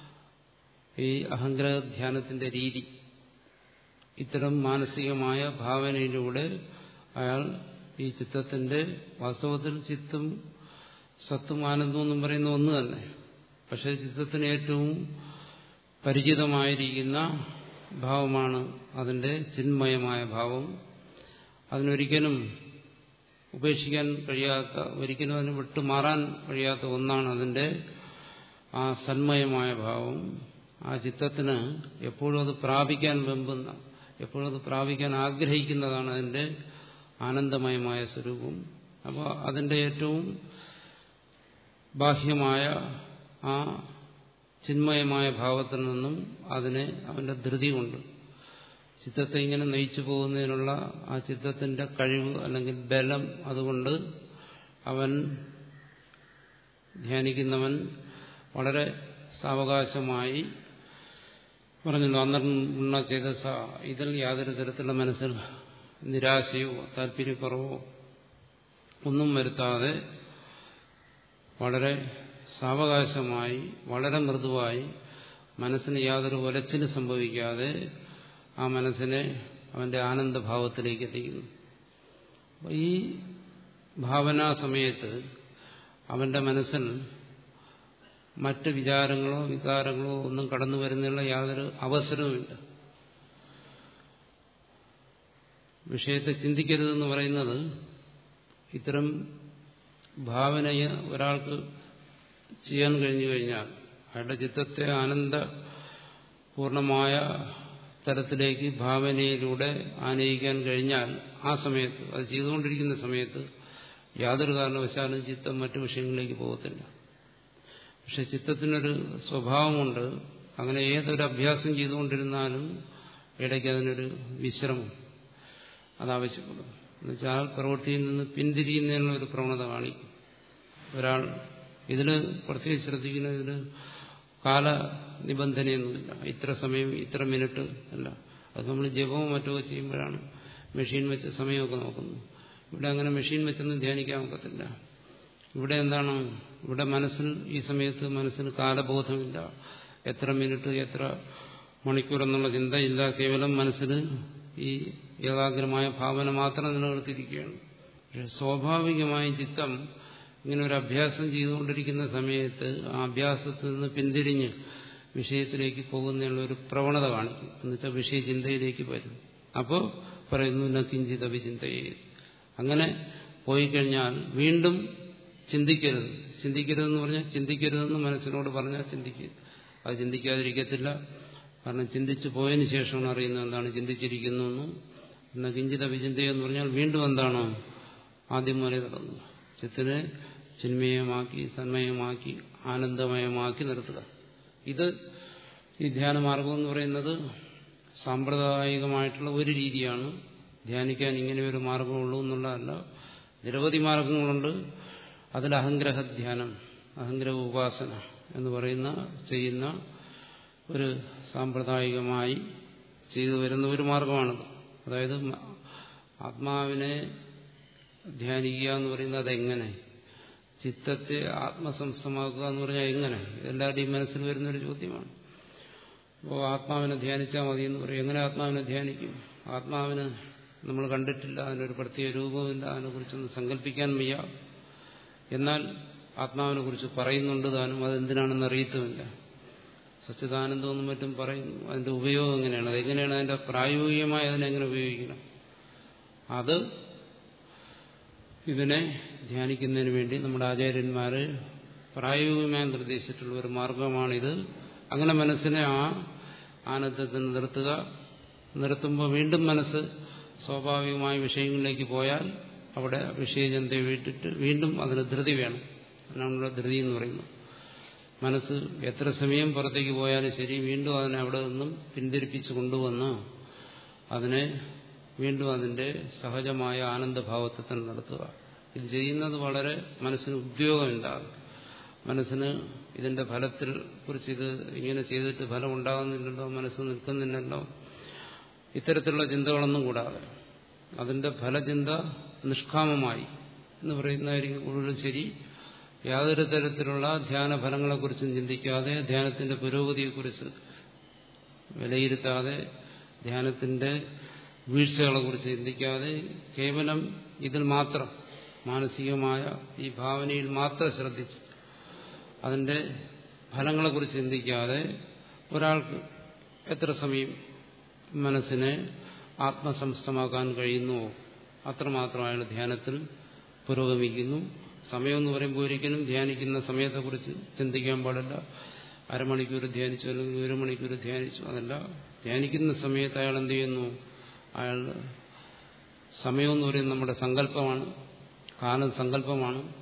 ഈ അഹങ്ഗ്രഹ ധ്യാനത്തിന്റെ രീതി ഇത്തരം മാനസികമായ ഭാവനയിലൂടെ അയാൾ ഈ ചിത്തത്തിന്റെ വാസ്തവത്തിൽ ചിത്തും സത്തും ആനന്ദവും എന്നും പറയുന്ന ഒന്ന് തന്നെ പക്ഷെ ചിത്തത്തിന് ഏറ്റവും പരിചിതമായിരിക്കുന്ന ഭാവമാണ് അതിന്റെ ചിന്മയമായ ഭാവം അതിനൊരിക്കലും ഉപേക്ഷിക്കാൻ കഴിയാത്ത ഒരിക്കലും അതിന് വിട്ടുമാറാൻ കഴിയാത്ത ഒന്നാണ് അതിന്റെ ആ സന്മയമായ ഭാവം ആ ചിത്തത്തിന് എപ്പോഴും അത് പ്രാപിക്കാൻ വെമ്പുന്ന എപ്പോഴും അത് പ്രാപിക്കാൻ ആഗ്രഹിക്കുന്നതാണ് അതിന്റെ ആനന്ദമയമായ സ്വരൂപം അപ്പോൾ അതിന്റെ ഏറ്റവും ബാഹ്യമായ ആ ചിന്മയമായ ഭാവത്തിൽ നിന്നും അതിനെ അവന്റെ ധൃതി കൊണ്ട് ചിത്തത്തെ ഇങ്ങനെ നയിച്ചു പോകുന്നതിനുള്ള ആ ചിത്തത്തിന്റെ കഴിവ് അല്ലെങ്കിൽ ബലം അതുകൊണ്ട് അവൻ ധ്യാനിക്കുന്നവൻ വളരെ സാവകാശമായി പറഞ്ഞല്ലോ അന്തർമുണ്ണ ചേതസ ഇതിൽ യാതൊരു തരത്തിലുള്ള മനസ്സിൽ നിരാശയോ താല്പര്യക്കുറവോ ഒന്നും വരുത്താതെ വളരെ സാവകാശമായി വളരെ മൃദുവായി മനസ്സിന് യാതൊരു ഒലച്ചിന് സംഭവിക്കാതെ ആ മനസ്സിനെ അവന്റെ ആനന്ദഭാവത്തിലേക്ക് എത്തിക്കുന്നു ഈ ഭാവനാ സമയത്ത് അവന്റെ മനസ്സിൽ മറ്റ് വിചാരങ്ങളോ വികാരങ്ങളോ ഒന്നും കടന്നു വരുന്നുള്ള യാതൊരു അവസരവുമില്ല വിഷയത്തെ ചിന്തിക്കരുതെന്ന് പറയുന്നത് ഇത്തരം ഭാവനയെ ഒരാൾക്ക് ചെയ്യാൻ കഴിഞ്ഞു കഴിഞ്ഞാൽ അയാളുടെ ചിത്തത്തെ ആനന്ദപൂർണമായ തരത്തിലേക്ക് ഭാവനയിലൂടെ ആനയിക്കാൻ കഴിഞ്ഞാൽ ആ സമയത്ത് അത് ചെയ്തുകൊണ്ടിരിക്കുന്ന സമയത്ത് യാതൊരു കാരണവശാലും ചിത്തം മറ്റു വിഷയങ്ങളിലേക്ക് പോകത്തില്ല പക്ഷെ ചിത്തത്തിനൊരു സ്വഭാവമുണ്ട് അങ്ങനെ ഏതൊരു അഭ്യാസം ചെയ്തുകൊണ്ടിരുന്നാലും ഇടയ്ക്ക് അതിനൊരു വിശ്രമം അതാവശ്യപ്പെടും എന്നുവെച്ചാൽ പ്രവൃത്തിയിൽ നിന്ന് പിന്തിരിയുന്നതിനുള്ള ഒരു പ്രവണത കാണിക്കും ഒരാൾ ഇതിന് പ്രത്യേകിച്ച് ശ്രദ്ധിക്കുന്ന ഇതിന് കാല നിബന്ധനയൊന്നുമില്ല ഇത്ര സമയം ഇത്ര മിനിറ്റ് അല്ല അത് നമ്മൾ ജപവും മറ്റോ ചെയ്യുമ്പോഴാണ് മെഷീൻ വെച്ച് സമയമൊക്കെ നോക്കുന്നത് ഇവിടെ അങ്ങനെ മെഷീൻ വെച്ചൊന്നും ധ്യാനിക്കാൻ ഒക്കത്തില്ല ഇവിടെ എന്താണ് ഇവിടെ മനസ്സിൽ ഈ സമയത്ത് മനസ്സിന് കാലബോധമില്ല എത്ര മിനിറ്റ് എത്ര മണിക്കൂർ എന്നുള്ള ചിന്തയില്ല കേവലം മനസ്സിന് ഈ ഏകാഗ്രമായ ഭാവന മാത്രം നിലനിർത്തിയിരിക്കുകയാണ് പക്ഷെ സ്വാഭാവികമായും ചിത്തം ഇങ്ങനെ ഒരു അഭ്യാസം ചെയ്തുകൊണ്ടിരിക്കുന്ന സമയത്ത് ആ അഭ്യാസത്തിൽ നിന്ന് പിന്തിരിഞ്ഞ് വിഷയത്തിലേക്ക് പോകുന്നതിനുള്ള ഒരു പ്രവണത കാണിക്കും എന്നുവെച്ചാൽ വിഷയചിന്തയിലേക്ക് വരും അപ്പോൾ പറയുന്നു നക്കിഞ്ചിത വിചിന്തയെ അങ്ങനെ പോയി കഴിഞ്ഞാൽ വീണ്ടും ചിന്തിക്കരുത് ചിന്തിക്കരുതെന്ന് പറഞ്ഞാൽ ചിന്തിക്കരുതെന്ന് മനസ്സിനോട് പറഞ്ഞാൽ ചിന്തിക്കുക അത് ചിന്തിക്കാതിരിക്കത്തില്ല കാരണം ചിന്തിച്ചു പോയതിനു ശേഷമാണ് അറിയുന്നത് എന്താണ് ചിന്തിച്ചിരിക്കുന്നു എന്ന കിഞ്ചിത വിചിന്തയെന്ന് പറഞ്ഞാൽ വീണ്ടും എന്താണ് ആദ്യം മുതലേ തുടങ്ങുക ചിത്തിനെ ചിന്മയമാക്കി സന്മയമാക്കി ആനന്ദമയമാക്കി നിർത്തുക ഇത് ഈ ധ്യാനമാർഗം എന്ന് പറയുന്നത് സാമ്പ്രദായികമായിട്ടുള്ള ഒരു രീതിയാണ് ധ്യാനിക്കാൻ ഇങ്ങനെ ഒരു മാർഗമുള്ളൂ എന്നുള്ളതല്ല നിരവധി മാർഗങ്ങളുണ്ട് അതിൽ അഹംഗ്രഹ ധ്യാനം അഹംഗ്രഹ ഉപാസന എന്ന് പറയുന്ന ചെയ്യുന്ന ഒരു സാമ്പ്രദായികമായി ചെയ്തു വരുന്ന ഒരു മാർഗമാണത് അതായത് ആത്മാവിനെ ധ്യാനിക്കുക എന്ന് പറയുന്നത് അതെങ്ങനെ ചിത്തത്തെ ആത്മസംസ്ഥമാക്കുക എന്ന് പറഞ്ഞാൽ എങ്ങനെ എല്ലാവരുടെയും മനസ്സിൽ വരുന്നൊരു ചോദ്യമാണ് അപ്പോൾ ആത്മാവിനെ ധ്യാനിച്ചാൽ മതി എന്ന് പറയും എങ്ങനെ ആത്മാവിനെ ധ്യാനിക്കും ആത്മാവിന് നമ്മൾ കണ്ടിട്ടില്ല അതിനൊരു പ്രത്യേക രൂപമില്ല അതിനെക്കുറിച്ചൊന്നും സങ്കല്പിക്കാൻ വയ്യ എന്നാൽ ആത്മാവിനെ കുറിച്ച് പറയുന്നുണ്ട് താനും അതെന്തിനാണെന്ന് അറിയത്തുമില്ല സച്ചിദാനന്ദമെന്നും മറ്റും പറയുന്നു അതിന്റെ ഉപയോഗം എങ്ങനെയാണ് അതെങ്ങനെയാണ് അതിന്റെ പ്രായോഗികമായി അതിനെങ്ങനെ ഉപയോഗിക്കണം അത് ഇതിനെ ധ്യാനിക്കുന്നതിന് വേണ്ടി നമ്മുടെ ആചാര്യന്മാര് പ്രായോഗികമായി നിർദ്ദേശിച്ചിട്ടുള്ള ഒരു മാർഗമാണിത് അങ്ങനെ മനസ്സിനെ ആ ആനന്ദത്തിൽ നിർത്തുക നിർത്തുമ്പോൾ വീണ്ടും മനസ്സ് സ്വാഭാവികമായ വിഷയങ്ങളിലേക്ക് പോയാൽ അവിടെ വിഷയചന്തയെ വിട്ടിട്ട് വീണ്ടും അതിന് ധൃതി വേണം അതിനുള്ള ധൃതി എന്ന് പറയുന്നത് മനസ്സ് എത്ര സമയം പുറത്തേക്ക് പോയാലും ശരി വീണ്ടും അതിനെ അവിടെ നിന്നും പിന്തിരിപ്പിച്ച് കൊണ്ടുവന്ന് അതിനെ വീണ്ടും അതിന്റെ സഹജമായ ആനന്ദഭാവത്തെ തന്നെ നടത്തുക ഇത് ചെയ്യുന്നത് വളരെ മനസ്സിന് ഉദ്യോഗമുണ്ടാകും മനസ്സിന് ഇതിന്റെ ഫലത്തിൽ കുറിച്ച് ഇത് ഇങ്ങനെ ചെയ്തിട്ട് ഫലം ഉണ്ടാകുന്നില്ലല്ലോ മനസ്സ് നിൽക്കുന്നില്ലല്ലോ ഇത്തരത്തിലുള്ള ചിന്തകളൊന്നും കൂടാതെ അതിന്റെ ഫലചിന്ത നിഷ്കാമമായി എന്ന് പറയുന്നതായിരിക്കും കൂടുതൽ ശരി യാതൊരു തരത്തിലുള്ള ധ്യാന ഫലങ്ങളെക്കുറിച്ചും ചിന്തിക്കാതെ ധ്യാനത്തിന്റെ പുരോഗതിയെക്കുറിച്ച് വിലയിരുത്താതെ ധ്യാനത്തിന്റെ വീഴ്ചകളെക്കുറിച്ച് ചിന്തിക്കാതെ കേവലം ഇതിൽ മാത്രം മാനസികമായ ഈ ഭാവനയിൽ മാത്രം ശ്രദ്ധിച്ച് അതിന്റെ ഫലങ്ങളെക്കുറിച്ച് ചിന്തിക്കാതെ ഒരാൾക്ക് എത്ര സമയം മനസ്സിനെ ആത്മസംസ്ഥമാക്കാൻ കഴിയുന്നുവോ അത്രമാത്രം അയാൾ ധ്യാനത്തിൽ പുരോഗമിക്കുന്നു സമയമെന്ന് പറയുമ്പോൾ ഒരിക്കലും ധ്യാനിക്കുന്ന സമയത്തെക്കുറിച്ച് ചിന്തിക്കാൻ പാടില്ല അരമണിക്കൂർ ധ്യാനിച്ചു അല്ലെങ്കിൽ ഒരു മണിക്കൂർ ധ്യാനിച്ചു അതല്ല ധ്യാനിക്കുന്ന സമയത്ത് അയാൾ എന്ത് ചെയ്യുന്നു അയാൾ സമയമെന്ന് പറയുന്നത് നമ്മുടെ സങ്കല്പമാണ് കാലം സങ്കല്പമാണ്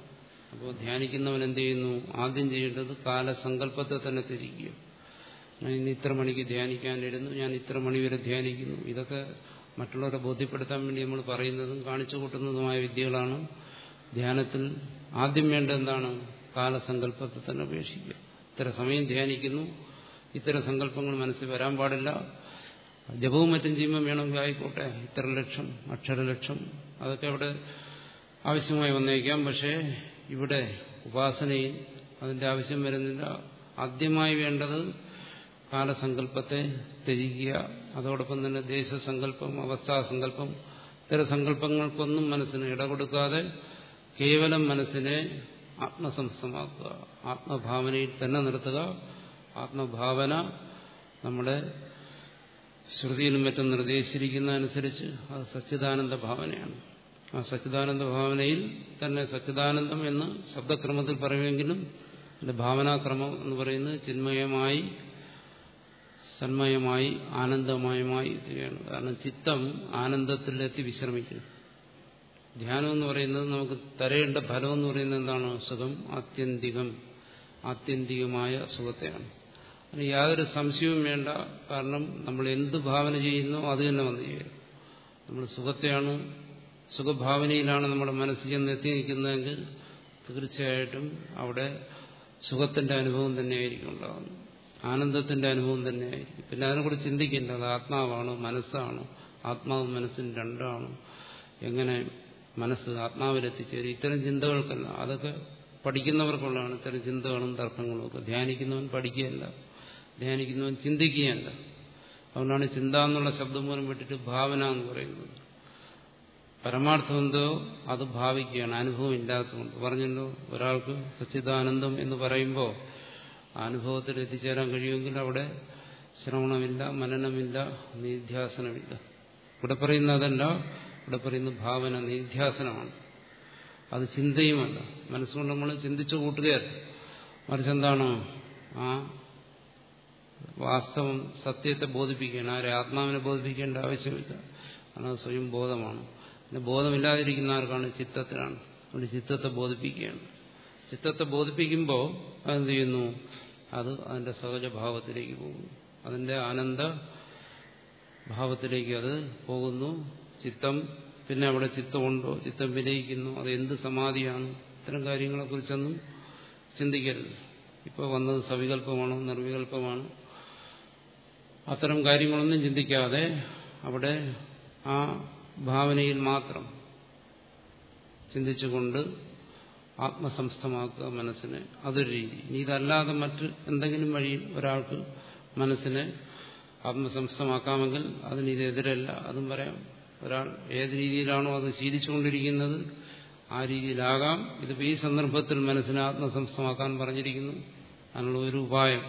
അപ്പോൾ ധ്യാനിക്കുന്നവൻ എന്ത് ചെയ്യുന്നു ആദ്യം ചെയ്യേണ്ടത് കാലസങ്കല്പത്തെ തന്നെ തിരിക്കുക ഞാൻ ഇന്ന് ഇത്ര മണിക്ക് ധ്യാനിക്കാനിരുന്നു ഞാൻ ഇത്ര മണി വരെ ധ്യാനിക്കുന്നു ഇതൊക്കെ മറ്റുള്ളവരെ ബോധ്യപ്പെടുത്താൻ വേണ്ടി നമ്മൾ പറയുന്നതും കാണിച്ചു കൂട്ടുന്നതുമായ വിദ്യകളാണ് ധ്യാനത്തിൽ ആദ്യം വേണ്ട എന്താണ് കാലസങ്കല്പത്തെ തന്നെ ഉപേക്ഷിക്കുക ഇത്ര സമയം ധ്യാനിക്കുന്നു ഇത്തരം സങ്കല്പങ്ങൾ മനസ്സിൽ വരാൻ പാടില്ല ജപവും മറ്റും ചെയ്യുമ്പോൾ വേണമെങ്കിൽ ആയിക്കോട്ടെ ഇത്ര ലക്ഷം അക്ഷരലക്ഷം അതൊക്കെ അവിടെ ആവശ്യമായി വന്നേക്കാം പക്ഷേ ഇവിടെ ഉപാസനയിൽ അതിന്റെ ആവശ്യം വരുന്നില്ല ആദ്യമായി വേണ്ടത് കാലസങ്കല്പത്തെ ത്യജിക്കുക അതോടൊപ്പം തന്നെ ദേശസങ്കല്പം അവസ്ഥാസങ്കല്പം ഇത്തരം സങ്കല്പങ്ങൾക്കൊന്നും മനസ്സിന് ഇടകൊടുക്കാതെ കേവലം മനസ്സിനെ ആത്മസംസ്ഥമാക്കുക ആത്മഭാവനയിൽ തന്നെ നിർത്തുക ആത്മഭാവന നമ്മുടെ ശ്രുതിയിലും മറ്റും നിർദ്ദേശിച്ചിരിക്കുന്നതനുസരിച്ച് അത് സച്ചിദാനന്ദ ഭാവനയാണ് ആ സച്ചിദാനന്ദ ഭാവനയിൽ തന്നെ സച്ചിദാനന്ദം എന്ന് ശബ്ദക്രമത്തിൽ പറയുമെങ്കിലും അതിന്റെ ഭാവനാക്രമം എന്ന് പറയുന്നത് ചിന്മയമായി സന്മയമായി ആനന്ദമയമായി എത്തുകയാണ് കാരണം ചിത്തം ആനന്ദത്തിലെത്തി വിശ്രമിക്കുന്നു ധ്യാനം എന്ന് പറയുന്നത് നമുക്ക് തരേണ്ട ഫലം എന്ന് പറയുന്നത് എന്താണ് സുഖം ആത്യന്തികം ആത്യന്തികമായ സുഖത്തെയാണ് അതിന് യാതൊരു സംശയവും വേണ്ട കാരണം നമ്മൾ എന്ത് ഭാവന ചെയ്യുന്നോ അത് തന്നെ വന്നു ചേരും നമ്മൾ സുഖത്തെയാണ് സുഖഭാവനയിലാണ് നമ്മുടെ മനസ്സിൽ ചെന്ന് എത്തി നിൽക്കുന്നതെങ്കിൽ തീർച്ചയായിട്ടും അവിടെ സുഖത്തിന്റെ അനുഭവം തന്നെയായിരിക്കും ഉണ്ടാകുന്നത് ആനന്ദത്തിന്റെ അനുഭവം തന്നെയായിരിക്കും പിന്നെ അതിനെക്കുറിച്ച് ചിന്തിക്കേണ്ട അത് ആത്മാവാണോ മനസ്സാണോ ആത്മാവും മനസ്സും രണ്ടാണോ എങ്ങനെ മനസ്സ് ആത്മാവിലെത്തിച്ചേരും ഇത്തരം ചിന്തകൾക്കല്ല അതൊക്കെ പഠിക്കുന്നവർക്കുള്ളതാണ് ഇത്തരം ചിന്തകളും തർക്കങ്ങളും ഒക്കെ ധ്യാനിക്കുന്നവൻ പഠിക്കുകയല്ല ധ്യാനിക്കുന്നവൻ ചിന്തിക്കുകയല്ല അതുകൊണ്ടാണ് ചിന്ത എന്നുള്ള ശബ്ദം മൂലം വിട്ടിട്ട് ഭാവന എന്ന് പറയുന്നത് പരമാർത്ഥം എന്തോ അത് ഭാവിക്കുകയാണ് അനുഭവം ഇല്ലാത്തതുകൊണ്ട് പറഞ്ഞല്ലോ ഒരാൾക്ക് സച്ചിദാനന്ദം എന്ന് പറയുമ്പോൾ അനുഭവത്തിൽ എത്തിച്ചേരാൻ കഴിയുമെങ്കിൽ അവിടെ ശ്രവണമില്ല മനനമില്ല നിധ്യാസനമില്ല ഇവിടെ പറയുന്ന അതല്ല ഇവിടെ പറയുന്ന ഭാവന നിധ്യാസനമാണ് അത് ചിന്തയുമല്ല മനസ്സുകൊണ്ട് നമ്മൾ ചിന്തിച്ചു കൂട്ടുകയല്ല മറിച്ച് എന്താണ് ആ വാസ്തവം സത്യത്തെ ബോധിപ്പിക്കുകയാണ് ആരെ ആത്മാവിനെ ബോധിപ്പിക്കേണ്ട ആവശ്യമില്ല കാരണം അത് സ്വയം ബോധമാണ് പിന്നെ ബോധമില്ലാതിരിക്കുന്ന ആർക്കാണ് ചിത്തത്തിലാണ് അതുകൊണ്ട് ചിത്തത്തെ ബോധിപ്പിക്കുകയാണ് ചിത്തത്തെ ബോധിപ്പിക്കുമ്പോൾ അതെന്ത് ചെയ്യുന്നു അത് അതിന്റെ സഹജഭാവത്തിലേക്ക് പോകുന്നു അതിന്റെ ആനന്ദ ഭാവത്തിലേക്ക് അത് പോകുന്നു ചിത്തം പിന്നെ അവിടെ ചിത്തമുണ്ടോ ചിത്തം വിലയിക്കുന്നു അത് എന്ത് സമാധിയാണ് ഇത്തരം കാര്യങ്ങളെക്കുറിച്ചൊന്നും ചിന്തിക്കരുത് ഇപ്പോൾ വന്നത് സവികല്പമാണോ നിർവികല്പമാണോ അത്തരം കാര്യങ്ങളൊന്നും ചിന്തിക്കാതെ അവിടെ ആ ഭാവനയിൽ മാത്രം ചിന്തിച്ചുകൊണ്ട് ആത്മസംസ്ഥമാക്കുക മനസ്സിനെ അതൊരു രീതി ഇനി ഇതല്ലാതെ മറ്റ് എന്തെങ്കിലും വഴിയിൽ ഒരാൾക്ക് മനസ്സിനെ ആത്മസംസ്ഥമാക്കാമെങ്കിൽ അതിന് ഇതെതിരല്ല അതും പറയാം ഒരാൾ ഏത് രീതിയിലാണോ അത് ശീലിച്ചുകൊണ്ടിരിക്കുന്നത് ആ രീതിയിലാകാം ഇതിപ്പോൾ ഈ സന്ദർഭത്തിൽ മനസ്സിനെ ആത്മസംസ്ഥമാക്കാൻ പറഞ്ഞിരിക്കുന്നു അതിനുള്ള ഒരു ഉപായം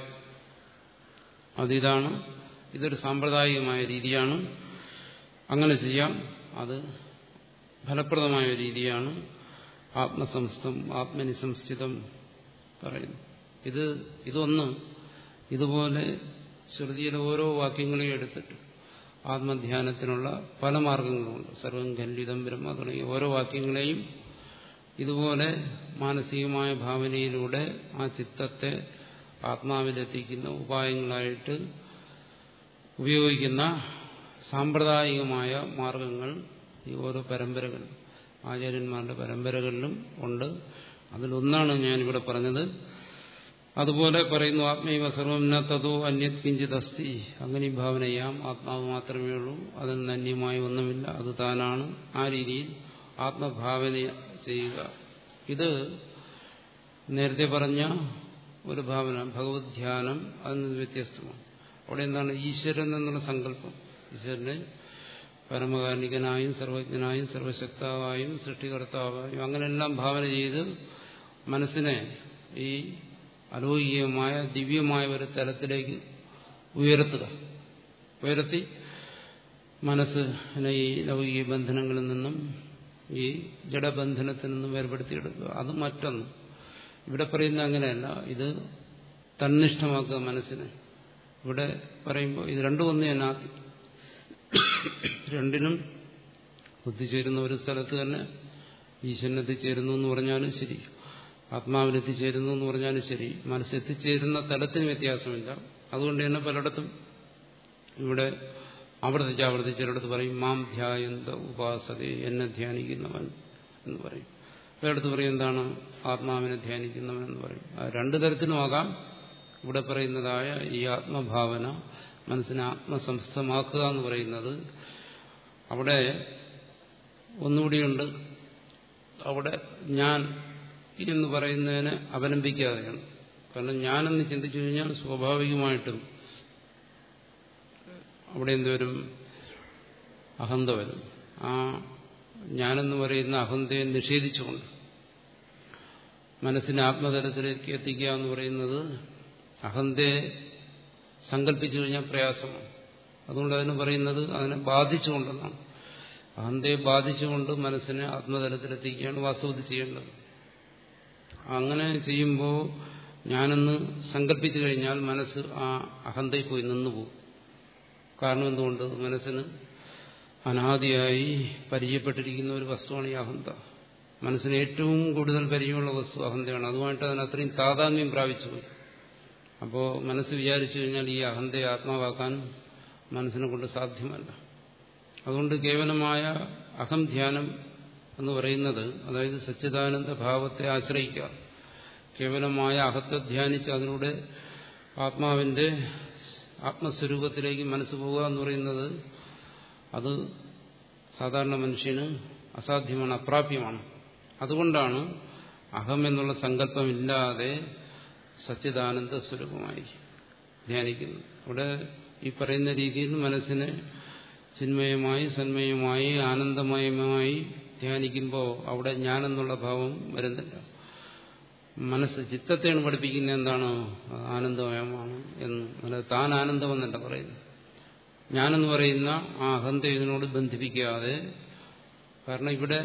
അതിതാണ് ഇതൊരു സാമ്പ്രദായികമായ രീതിയാണ് അങ്ങനെ ചെയ്യാം അത് ഫലപ്രദമായ രീതിയാണ് ആത്മസംസ്ഥം ആത്മനി സംസ്ഥിതം പറയുന്നു ഇത് ഇതൊന്ന് ഇതുപോലെ ശ്രുതിയിലെ ഓരോ വാക്യങ്ങളെയും എടുത്തിട്ട് ആത്മധ്യാനത്തിനുള്ള പല മാർഗങ്ങളുമുണ്ട് സർവം ഖണ്ഡിതം ബ്രഹ്മ തുടങ്ങിയ ഓരോ വാക്യങ്ങളെയും ഇതുപോലെ മാനസികമായ ഭാവനയിലൂടെ ആ ചിത്തത്തെ ആത്മാവിലെത്തിക്കുന്ന ഉപായങ്ങളായിട്ട് ഉപയോഗിക്കുന്ന സാമ്പ്രദായികമായ മാർഗങ്ങൾ ഈ ഓരോ പരമ്പരകൾ ആചാര്യന്മാരുടെ പരമ്പരകളിലും ഉണ്ട് അതിലൊന്നാണ് ഞാനിവിടെ പറഞ്ഞത് അതുപോലെ പറയുന്നു ആത്മീവ സർവം ന തതോ അന്യത് കിഞ്ചിത് അസ്തി അങ്ങനെ ഈ ഭാവന ചെയ്യാം ആത്മാവ് മാത്രമേ ഉള്ളൂ അതിൽ നിന്ന് അന്യമായി ഒന്നുമില്ല അത് താനാണ് ആ രീതിയിൽ ആത്മഭാവന ചെയ്യുക ഇത് നേരത്തെ പറഞ്ഞ ഒരു ഭാവന ഭഗവത് ധ്യാനം അതിൽ നിന്ന് വ്യത്യസ്തമാണ് അവിടെ എന്താണ് ഈശ്വരൻ എന്നുള്ള സങ്കല്പം ഈശ്വരനെ പരമകാരണികനായും സർവജ്ഞനായും സർവശക്താവായും സൃഷ്ടികർത്താവായും അങ്ങനെയെല്ലാം ഭാവന ചെയ്ത് മനസ്സിനെ ഈ അലൗകികമായ ദിവ്യമായ ഒരു തലത്തിലേക്ക് ഉയർത്തുക ഉയർത്തി മനസ്സിനെ ഈ ലൗകിക ബന്ധനങ്ങളിൽ നിന്നും ഈ ജഡബന്ധനത്തിൽ നിന്നും വേർപെടുത്തിയെടുക്കുക അത് മറ്റൊന്ന് ഇവിടെ പറയുന്നത് അങ്ങനെയല്ല ഇത് തന്നിഷ്ഠമാക്കുക മനസ്സിനെ ഇവിടെ പറയുമ്പോൾ ഇത് രണ്ടും ഒന്ന് തന്നെ ആദ്യം രണ്ടിനും ഒത്തുചേരുന്ന ഒരു സ്ഥലത്ത് തന്നെ ഈശ്വരൻ എത്തിച്ചേരുന്നു എന്ന് പറഞ്ഞാലും ശരി ആത്മാവിലെത്തിച്ചേരുന്നു എന്ന് പറഞ്ഞാലും ശരി മനസ്സെത്തിച്ചേരുന്ന തലത്തിന് വ്യത്യാസമില്ല അതുകൊണ്ട് തന്നെ പലയിടത്തും ഇവിടെ ആവർത്തിച്ച് ആവർത്തിച്ച് ഒരിടത്ത് പറയും മാം ധ്യായന്ത ഉപാസതയെ എന്നെ ധ്യാനിക്കുന്നവൻ എന്ന് പറയും ഒരിടത്ത് പറയും എന്താണ് ആത്മാവിനെ ധ്യാനിക്കുന്നവൻ എന്ന് പറയും അത് രണ്ടു തരത്തിലുമാകാം ഇവിടെ പറയുന്നതായ ഈ ആത്മഭാവന മനസ്സിനെ ആത്മസംസ്ഥമാക്കുക എന്ന് പറയുന്നത് അവിടെ ഒന്നുകൂടിയുണ്ട് അവിടെ ഞാൻ എന്ന് പറയുന്നതിനെ അവലംബിക്കാതെയാണ് കാരണം ഞാനെന്ന് ചിന്തിച്ചു കഴിഞ്ഞാൽ സ്വാഭാവികമായിട്ടും അവിടെ എന്തോരും അഹന്ത വരും ആ ഞാനെന്ന് പറയുന്ന അഹന്തയെ നിഷേധിച്ചുകൊണ്ട് മനസ്സിനെ ആത്മതലത്തിലേക്ക് എത്തിക്കുക എന്ന് പറയുന്നത് അഹന്തയെ സങ്കല്പിച്ചു കഴിഞ്ഞാൽ പ്രയാസമാണ് അതുകൊണ്ട് അതിന് പറയുന്നത് അതിനെ ബാധിച്ചുകൊണ്ടെന്നാണ് അഹന്തയെ ബാധിച്ചുകൊണ്ട് മനസ്സിനെ ആത്മതലത്തിലെത്തിക്കുകയാണ് വാസ്തവത്തിൽ ചെയ്യേണ്ടത് അങ്ങനെ ചെയ്യുമ്പോൾ ഞാനെന്ന് സങ്കല്പിച്ചു കഴിഞ്ഞാൽ മനസ്സ് ആ അഹന്തയിൽ പോയി നിന്നുപോകും കാരണം എന്തുകൊണ്ട് മനസ്സിന് അനാദിയായി പരിചയപ്പെട്ടിരിക്കുന്ന ഒരു വസ്തുവാണ് ഈ അഹന്ത മനസ്സിന് ഏറ്റവും കൂടുതൽ പരിചയമുള്ള വസ്തു അഹന്തയാണ് അതുമായിട്ട് അതിന് അത്രയും താതാത്മ്യം പ്രാപിച്ചു പോയി അപ്പോൾ മനസ്സ് വിചാരിച്ചു കഴിഞ്ഞാൽ ഈ അഹന്തയെ ആത്മാവാക്കാൻ മനസ്സിനെ കൊണ്ട് സാധ്യമല്ല അതുകൊണ്ട് കേവലമായ അഹം ധ്യാനം എന്ന് പറയുന്നത് അതായത് സച്ചിദാനന്ദ ഭാവത്തെ ആശ്രയിക്കുക കേവലമായ അഹത്തെ ധ്യാനിച്ച് അതിലൂടെ ആത്മാവിന്റെ ആത്മസ്വരൂപത്തിലേക്ക് മനസ്സ് പോവുക എന്ന് പറയുന്നത് അത് സാധാരണ മനുഷ്യന് അസാധ്യമാണ് അപ്രാപ്യമാണ് അതുകൊണ്ടാണ് അഹം എന്നുള്ള സങ്കല്പമില്ലാതെ സച്ചിദാനന്ദ സ്വരൂപമായി ധ്യാനിക്കുന്നത് അവിടെ ഈ പറയുന്ന രീതിയിൽ മനസ്സിനെ ചിന്മയമായി സന്മയമായി ആനന്ദമയമായി ധ്യാനിക്കുമ്പോൾ അവിടെ ഞാനെന്നുള്ള ഭാവം വരുന്നില്ല മനസ്സ് ചിത്തത്തെയാണ് പഠിപ്പിക്കുന്നത് എന്താണ് ആനന്ദമയമാണ് എന്ന് അല്ലാതെ താൻ ആനന്ദമെന്നല്ല പറയുന്നത് ഞാനെന്ന് പറയുന്ന ആ അഹന്ത ഇതിനോട് ബന്ധിപ്പിക്കാതെ കാരണം ഇവിടെ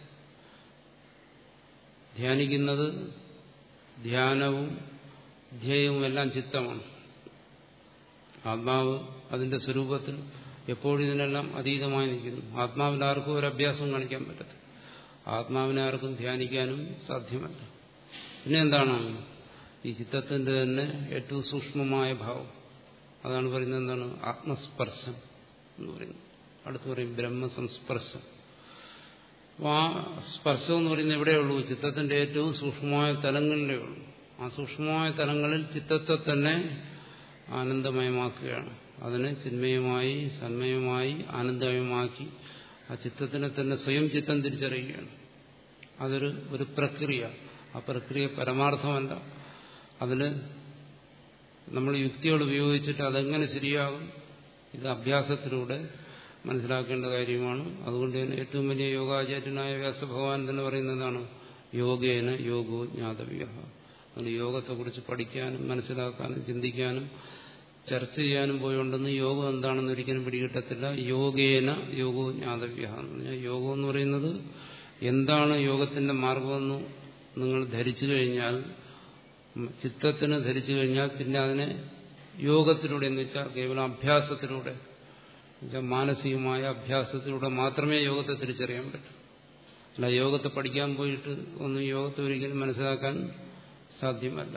ധ്യാനിക്കുന്നത് ധ്യാനവും ധ്യേയവും എല്ലാം ചിത്തമാണ് ആത്മാവ് അതിന്റെ സ്വരൂപത്തിൽ എപ്പോഴും ഇതിനെല്ലാം അതീതമായി നിൽക്കുന്നു ആത്മാവിൽ ആർക്കും ഒരു അഭ്യാസം കാണിക്കാൻ പറ്റത്തില്ല ആത്മാവിനെ ആർക്കും ധ്യാനിക്കാനും സാധ്യമല്ല പിന്നെ എന്താണ് ഈ ചിത്തത്തിന്റെ തന്നെ ഏറ്റവും സൂക്ഷ്മമായ ഭാവം അതാണ് പറയുന്നത് എന്താണ് ആത്മസ്പർശം എന്ന് പറയുന്നത് അടുത്ത് പറയും ബ്രഹ്മസംസ്പർശം അപ്പോൾ ആ സ്പർശം എന്ന് പറയുന്നത് എവിടെയുള്ളൂ ചിത്തത്തിന്റെ ഏറ്റവും സൂക്ഷ്മമായ തലങ്ങളിലേ ഉള്ളൂ ആ സൂക്ഷ്മമായ തലങ്ങളിൽ ചിത്തത്തെ തന്നെ ആനന്ദമയമാക്കുകയാണ് അതിനെ ചിന്മയമായി സന്മയമായി ആനന്ദമയമാക്കി ആ ചിത്തത്തിനെ തന്നെ സ്വയം ചിത്തം തിരിച്ചറിയുകയാണ് അതൊരു ഒരു പ്രക്രിയ ആ പ്രക്രിയ പരമാർത്ഥമല്ല അതിൽ നമ്മൾ യുക്തികൾ ഉപയോഗിച്ചിട്ട് അതെങ്ങനെ ശരിയാകും ഇത് അഭ്യാസത്തിലൂടെ മനസ്സിലാക്കേണ്ട കാര്യമാണ് അതുകൊണ്ട് തന്നെ ഏറ്റവും വലിയ യോഗാചാര്യനായ വ്യാസഭഗവാൻ തന്നെ പറയുന്നതാണ് യോഗേന യോഗോ ജ്ഞാതവ്യ അതുകൊണ്ട് യോഗത്തെക്കുറിച്ച് പഠിക്കാനും മനസ്സിലാക്കാനും ചിന്തിക്കാനും ചർച്ച ചെയ്യാനും പോയുണ്ടെന്ന് യോഗം എന്താണെന്ന് ഒരിക്കലും പിടികിട്ടത്തില്ല യോഗേന യോഗോ ജ്ഞാതവ്യ എന്ന് പറഞ്ഞാൽ യോഗം എന്ന് പറയുന്നത് എന്താണ് യോഗത്തിന്റെ മാർഗമെന്ന് നിങ്ങൾ ധരിച്ചു കഴിഞ്ഞാൽ ചിത്തത്തിന് ധരിച്ചു കഴിഞ്ഞാൽ പിന്നെ അതിനെ യോഗത്തിലൂടെ എന്ന് വെച്ചാൽ കേവലം അഭ്യാസത്തിലൂടെ എന്നുവെച്ചാൽ മാനസികമായ അഭ്യാസത്തിലൂടെ മാത്രമേ യോഗത്തെ തിരിച്ചറിയാൻ പറ്റൂ അല്ല യോഗത്തെ പഠിക്കാൻ പോയിട്ട് ഒന്നും യോഗത്തെ ഒരിക്കലും മനസ്സിലാക്കാൻ സാധ്യമല്ല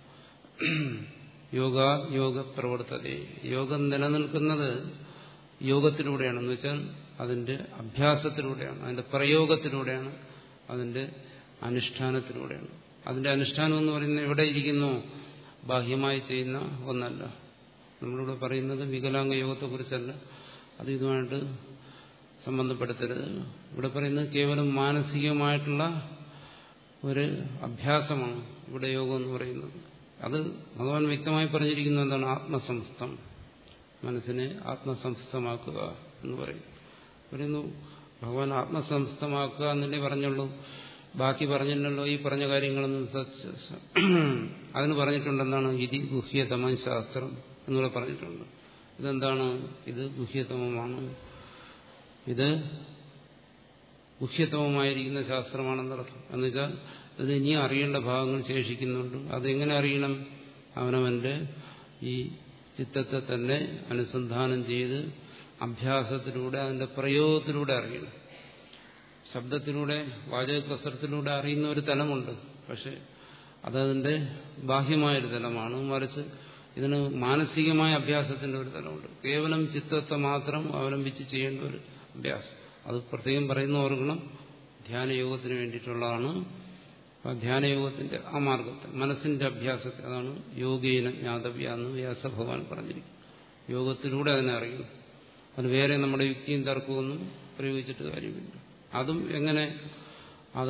യോഗ യോഗ പ്രവർത്തത യോഗം നിലനിൽക്കുന്നത് യോഗത്തിലൂടെയാണെന്ന് വെച്ചാൽ അതിന്റെ അഭ്യാസത്തിലൂടെയാണ് അതിന്റെ പ്രയോഗത്തിലൂടെയാണ് അതിന്റെ അനുഷ്ഠാനത്തിലൂടെയാണ് അതിന്റെ അനുഷ്ഠാനം എന്ന് പറയുന്നത് എവിടെ ഇരിക്കുന്നു ബാഹ്യമായി ചെയ്യുന്ന ഒന്നല്ല നമ്മളിവിടെ പറയുന്നത് വികലാംഗ യോഗത്തെക്കുറിച്ചല്ല അത് ഇതുമായിട്ട് സംബന്ധപ്പെടുത്തരുത് ഇവിടെ പറയുന്നത് കേവലം മാനസികമായിട്ടുള്ള ഒരു അഭ്യാസമാണ് ഇവിടെ യോഗം എന്ന് പറയുന്നത് അത് ഭഗവാൻ വ്യക്തമായി പറഞ്ഞിരിക്കുന്നത് എന്താണ് ആത്മസംസ്ഥം മനസ്സിനെ ആത്മസംസ്ഥമാക്കുക എന്ന് പറയും പറയുന്നു ഭഗവാൻ ആത്മസംസ്ഥമാക്കുക എന്നല്ലേ പറഞ്ഞുള്ളൂ ബാക്കി പറഞ്ഞില്ലല്ലോ ഈ പറഞ്ഞ കാര്യങ്ങളൊന്നും അതിന് പറഞ്ഞിട്ടുണ്ടെന്നാണ് ഇതി ഗുഹ്യതമ ശാസ്ത്രം എന്നിവിടെ പറഞ്ഞിട്ടുണ്ട് ഇതെന്താണ് ഇത് ഗുഹ്യതമമാണ് ഇത് ഗുഹ്യതമമായിരിക്കുന്ന ശാസ്ത്രമാണെന്നർത്ഥം എന്നുവെച്ചാൽ ഇത് ഇനി അറിയേണ്ട ഭാഗങ്ങൾ ശേഷിക്കുന്നുണ്ട് അതെങ്ങനെ അറിയണം അവനവന്റെ ഈ ചിത്തത്തെ തന്നെ അനുസന്ധാനം ചെയ്ത് അഭ്യാസത്തിലൂടെ അതിന്റെ പ്രയോഗത്തിലൂടെ അറിയണം ശബ്ദത്തിലൂടെ വാചക കസരത്തിലൂടെ അറിയുന്ന ഒരു തലമുണ്ട് പക്ഷെ അതതിന്റെ ബാഹ്യമായൊരു തലമാണ് മറിച്ച് ഇതിന് മാനസികമായ അഭ്യാസത്തിന്റെ ഒരു തലമുണ്ട് കേവലം ചിത്തത്തെ മാത്രം അവലംബിച്ച് ചെയ്യേണ്ട ഒരു അഭ്യാസം അത് പ്രത്യേകം പറയുന്ന ഓർക്കണം ധ്യാനയോഗത്തിന് വേണ്ടിയിട്ടുള്ളതാണ് ആ ധ്യാനയോഗത്തിന്റെ ആ മാർഗത്തെ മനസ്സിന്റെ അഭ്യാസത്തെ അതാണ് യോഗീന ജ്ഞാതവ്യ എന്ന് വ്യാസഭഗവാൻ പറഞ്ഞിരിക്കും യോഗത്തിലൂടെ അതിനെ അറിയുന്നു അത് വേറെ നമ്മുടെ യുക്തിയും തർക്കമൊന്നും പ്രയോഗിച്ചിട്ട് കാര്യമില്ല അതും എങ്ങനെ അത്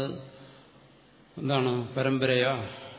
എന്താണ് പരമ്പരയാ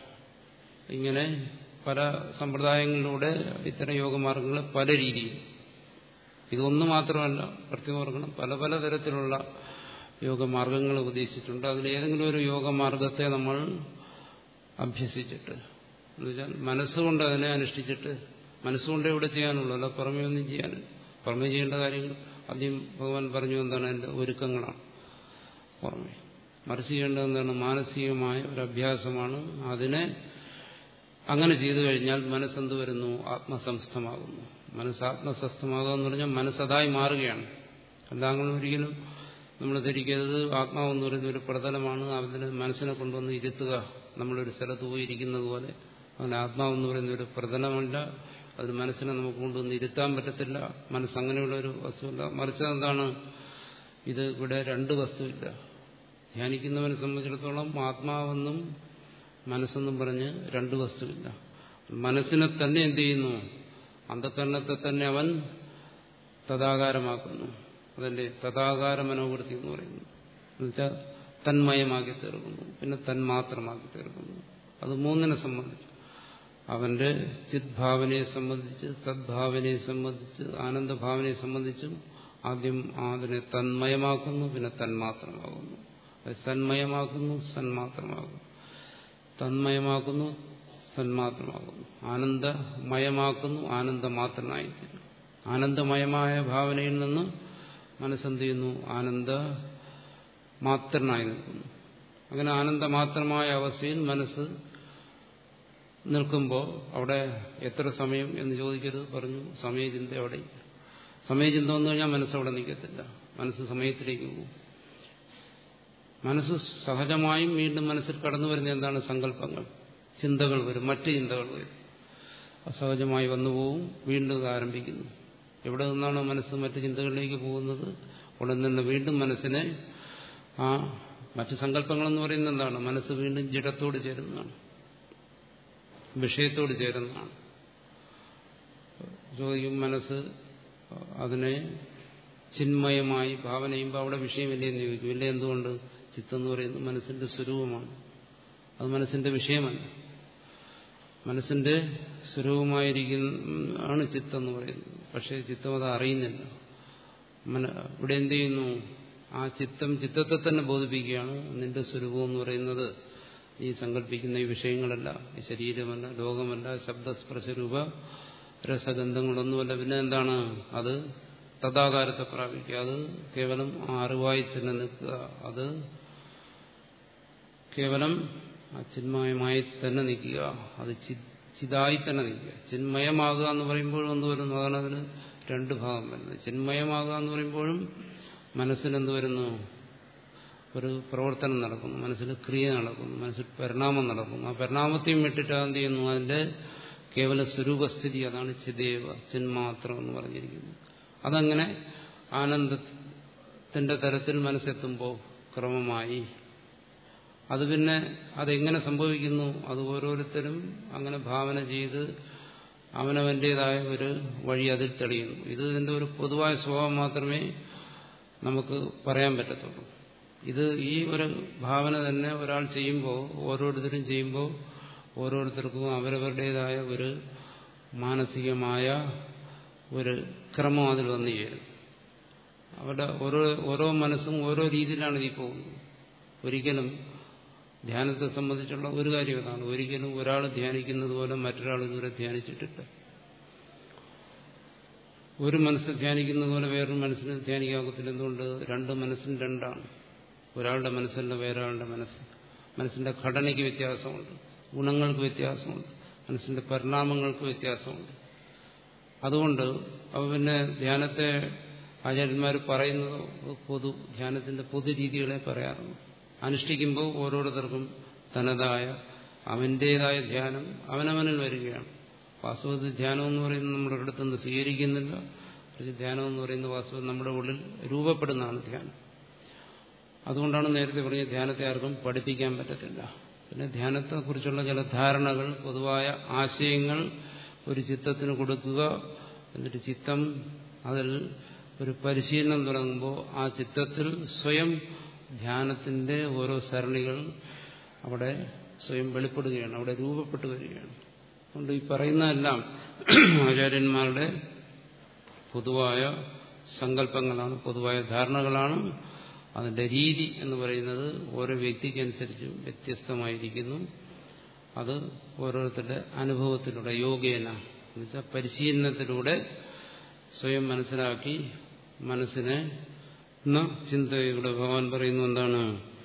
ഇങ്ങനെ പല സമ്പ്രദായങ്ങളിലൂടെ ഇത്തരം യോഗമാർഗങ്ങൾ പല രീതിയിൽ ഇതൊന്നു മാത്രമല്ല പ്രത്യേകം ഓർക്കണം പല പല തരത്തിലുള്ള യോഗമാർഗങ്ങൾ ഉപദേശിച്ചിട്ടുണ്ട് അതിലേതെങ്കിലും ഒരു യോഗമാർഗത്തെ നമ്മൾ അഭ്യസിച്ചിട്ട് എന്നുവെച്ചാൽ മനസ്സുകൊണ്ട് അതിനെ അനുഷ്ഠിച്ചിട്ട് മനസ്സുകൊണ്ട് ഇവിടെ ചെയ്യാനുള്ളൂ അല്ല പുറമേ ഒന്നും ചെയ്യാൻ പുറമേ ചെയ്യേണ്ട കാര്യങ്ങൾ ആദ്യം ഭഗവാൻ പറഞ്ഞു എന്താണ് എൻ്റെ ഒരുക്കങ്ങളാണ് പുറമേ മറിച്ച് ചെയ്യേണ്ടത് എന്താണ് മാനസികമായ ഒരു അഭ്യാസമാണ് അതിനെ അങ്ങനെ ചെയ്തു കഴിഞ്ഞാൽ മനസ്സെന്ത് വരുന്നു ആത്മസംസ്ഥമാകുന്നു മനസ്സ് ആത്മസംസ്ഥമാകുക എന്ന് പറഞ്ഞാൽ മനസ്സതായി മാറുകയാണ് അല്ലാങ്ങനെ ഒരിക്കലും നമ്മൾ ധരിക്കരുത് ആത്മാവെന്ന് പറയുന്ന ഒരു പ്രതലമാണ് അതിന് മനസ്സിനെ കൊണ്ടുവന്ന് ഇരുത്തുക നമ്മളൊരു സ്ഥലത്ത് പോയി ഇരിക്കുന്നത് പോലെ അങ്ങനെ ആത്മാവെന്ന് പറയുന്ന ഒരു പ്രതലമല്ല അതിന് മനസ്സിനെ നമുക്ക് കൊണ്ടുവന്ന് ഇരുത്താൻ പറ്റത്തില്ല മനസ്സ് അങ്ങനെയുള്ള ഒരു വസ്തുവല്ല മറിച്ച് എന്താണ് ഇത് ഇവിടെ രണ്ട് വസ്തുവില്ല ധ്യാനിക്കുന്നവനെ സംബന്ധിച്ചിടത്തോളം ആത്മാവെന്നും മനസ്സെന്നും പറഞ്ഞ് രണ്ട് വസ്തുവില്ല മനസ്സിനെ തന്നെ എന്ത് ചെയ്യുന്നു അന്ധകരണത്തെ തന്നെ അവൻ തഥാകാരമാക്കുന്നു അതല്ലേ തഥാകാര മനോവൃത്തി എന്ന് പറയുന്നു എന്നുവെച്ചാൽ തന്മയമാക്കി തീർക്കുന്നു പിന്നെ തന്മാത്രമാക്കി തീർക്കുന്നു അത് മൂന്നിനെ സംബന്ധിച്ച് അവന്റെ ചിത്ഭാവനയെ സംബന്ധിച്ച് സദ്ഭാവനയെ സംബന്ധിച്ച് ആനന്ദഭാവനയെ സംബന്ധിച്ചും ആദ്യം അതിനെ തന്മയമാക്കുന്നു പിന്നെ തന്മാത്രമാകുന്നു സന്മയമാക്കുന്നു സന്മാത്രമാകുന്നു തന്മയമാക്കുന്നു സന്മാത്രമാകുന്നു ആനന്ദമയമാക്കുന്നു ആനന്ദമാത്രനായി ആനന്ദമയമായ ഭാവനയിൽ നിന്ന് മനസ്സെന്ത് ചെയ്യുന്നു ആനന്ദ മാത്രനായി നിൽക്കുന്നു അങ്ങനെ ആനന്ദമാത്രമായ അവസ്ഥയിൽ മനസ്സ് നിൽക്കുമ്പോൾ അവിടെ എത്ര സമയം എന്ന് ചോദിക്കരുത് പറഞ്ഞു സമയചിന്ത അവിടെ സമയചിന്ത വന്നു കഴിഞ്ഞാൽ മനസ്സവിടെ നിൽക്കത്തില്ല മനസ്സ് സമയത്തിലേക്ക് പോകും മനസ്സ് സഹജമായും വീണ്ടും മനസ്സിൽ കടന്നു വരുന്ന എന്താണ് സങ്കല്പങ്ങൾ ചിന്തകൾ വരും മറ്റ് ചിന്തകൾ വരും അസഹജമായി വന്നു പോവും വീണ്ടും ഇത് ആരംഭിക്കുന്നു എവിടെ നിന്നാണോ മനസ്സ് മറ്റു ചിന്തകളിലേക്ക് പോകുന്നത് ഉടൻ തന്നെ വീണ്ടും മനസ്സിനെ ആ മറ്റു സങ്കല്പങ്ങളെന്ന് പറയുന്നത് എന്താണ് മനസ്സ് വീണ്ടും ജഡത്തോട് ചേരുന്നതാണ് വിഷയത്തോട് ചേരുന്നതാണ് ചോദിക്കും മനസ്സ് അതിനെ ചിന്മയമായി ഭാവന ചെയ്യുമ്പോൾ അവിടെ വിഷയമില്ലേ എന്ന് ചോദിക്കും ഇല്ല എന്തുകൊണ്ട് ചിത്തം എന്ന് പറയുന്നത് മനസ്സിന്റെ സ്വരൂപമാണ് അത് മനസ്സിന്റെ വിഷയമല്ല മനസ്സിന്റെ സ്വരൂപമായിരിക്കുന്ന ആണ് ചിത്തം എന്ന് പറയുന്നത് പക്ഷേ ചിത്തം അത് അറിയുന്നില്ല ഇവിടെ എന്ത് ചെയ്യുന്നു ആ ചിത്തം ചിത്തത്തെ തന്നെ ബോധിപ്പിക്കുകയാണ് നിന്റെ സ്വരൂപം എന്ന് പറയുന്നത് നീ സങ്കല്പിക്കുന്ന ഈ വിഷയങ്ങളല്ല ഈ ശരീരമല്ല ലോകമല്ല ശബ്ദസ്പർശരൂപ രസഗന്ധങ്ങളൊന്നുമല്ല പിന്നെ എന്താണ് അത് തഥാകാരത്തെ പ്രാപിക്കുക അത് കേവലം ആ അറിവായി തന്നെ നിൽക്കുക അത് കേവലം ആ ചിന്മയമായി തന്നെ നിൽക്കുക അത് ചിതായി തന്നെ നിൽക്കുക ചിന്മയമാകുക എന്ന് പറയുമ്പോഴും എന്ത് വരുന്നു അതാണ് അതിന് രണ്ട് ഭാഗം വരുന്നത് ചിന്മയമാകുക എന്ന് പറയുമ്പോഴും മനസ്സിനെന്ത് വരുന്നു ഒരു പ്രവർത്തനം നടക്കുന്നു മനസ്സിൽ ക്രിയ നടക്കുന്നു മനസ്സിൽ പരിണാമം നടക്കുന്നു ആ പരിണാമത്തെയും വിട്ടിട്ട് എന്ത് ചെയ്യുന്നു അതിന്റെ കേവല സ്വരൂപസ്ഥിതി അതാണ് ചിദേവ ചിന്മാത്രം എന്ന് പറഞ്ഞിരിക്കുന്നത് അതങ്ങനെ ആനന്ദത്തിന്റെ തരത്തിൽ മനസ്സെത്തുമ്പോൾ ക്രമമായി അത് പിന്നെ അതെങ്ങനെ സംഭവിക്കുന്നു അത് ഓരോരുത്തരും അങ്ങനെ ഭാവന ചെയ്ത് അവനവന്റേതായ ഒരു വഴി അതിൽ തെളിയുന്നു ഇത് ഇതിന്റെ ഒരു പൊതുവായ സ്വഭാവം മാത്രമേ നമുക്ക് പറയാൻ പറ്റത്തുള്ളൂ ഇത് ഈ ഒരു ഭാവന തന്നെ ഒരാൾ ചെയ്യുമ്പോൾ ഓരോരുത്തരും ചെയ്യുമ്പോൾ ഓരോരുത്തർക്കും അവരവരുടേതായ ഒരു മാനസികമായ ഒരു ക്രമം അതിൽ വന്നു ചേരും അവരുടെ ഓരോ ഓരോ മനസ്സും ഓരോ രീതിയിലാണ് ഈ പോകുന്നത് ഒരിക്കലും ധ്യാനത്തെ സംബന്ധിച്ചുള്ള ഒരു കാര്യം ഇതാണ് ഒരിക്കലും ഒരാൾ ധ്യാനിക്കുന്നത് പോലെ മറ്റൊരാൾ ഇതുവരെ ധ്യാനിച്ചിട്ടില്ല ഒരു മനസ്സ് ധ്യാനിക്കുന്നത് പോലെ വേറൊരു മനസ്സിന് ധ്യാനിക്കാക്കത്തില്ല എന്തുകൊണ്ട് രണ്ട് മനസ്സും രണ്ടാണ് ഒരാളുടെ മനസ്സല്ല വേറൊരാളുടെ മനസ്സ് മനസ്സിന്റെ ഘടനയ്ക്ക് വ്യത്യാസമുണ്ട് ഗുണങ്ങൾക്ക് വ്യത്യാസമുണ്ട് മനസ്സിന്റെ പരിണാമങ്ങൾക്ക് വ്യത്യാസമുണ്ട് അതുകൊണ്ട് അവ പിന്നെ ധ്യാനത്തെ ആചാര്യന്മാർ പറയുന്നത് പൊതു ധ്യാനത്തിന്റെ പൊതു രീതികളെ പറയാറുള്ളൂ അനുഷ്ഠിക്കുമ്പോൾ ഓരോരുത്തർക്കും തനതായ അവന്റേതായ ധ്യാനം അവനവനിൽ വരികയാണ് വാസ്തവത്തിൽ ധ്യാനം എന്ന് പറയുന്നത് നമ്മുടെ അടുത്തുനിന്ന് സ്വീകരിക്കുന്നില്ല പക്ഷെ ധ്യാനം എന്ന് പറയുന്ന വാസ്തവം നമ്മുടെ ഉള്ളിൽ രൂപപ്പെടുന്നതാണ് ധ്യാനം അതുകൊണ്ടാണ് നേരത്തെ പറഞ്ഞ ധ്യാനത്തെ ആർക്കും പഠിപ്പിക്കാൻ പറ്റത്തില്ല പിന്നെ ധ്യാനത്തെക്കുറിച്ചുള്ള ചില ധാരണകൾ പൊതുവായ ആശയങ്ങൾ ഒരു ചിത്തത്തിന് കൊടുക്കുക എന്നിട്ട് ചിത്തം അതിൽ ഒരു പരിശീലനം തുടങ്ങുമ്പോൾ ആ ചിത്തത്തിൽ സ്വയം ധ്യാനത്തിന്റെ ഓരോ സരണികൾ അവിടെ സ്വയം വെളിപ്പെടുകയാണ് അവിടെ രൂപപ്പെട്ടു വരികയാണ് അതുകൊണ്ട് ഈ പറയുന്നതെല്ലാം ആചാര്യന്മാരുടെ പൊതുവായ സങ്കല്പങ്ങളാണ് പൊതുവായ ധാരണകളാണ് അതിന്റെ രീതി എന്ന് പറയുന്നത് ഓരോ വ്യക്തിക്കനുസരിച്ചും വ്യത്യസ്തമായിരിക്കുന്നു അത് ഓരോരുത്തരുടെ അനുഭവത്തിലൂടെ യോഗേന എന്നുവെച്ചാൽ പരിശീലനത്തിലൂടെ സ്വയം മനസ്സിലാക്കി മനസ്സിനെ ചിന്തയുടെ ഭഗവാൻ പറയുന്നു എന്താണ്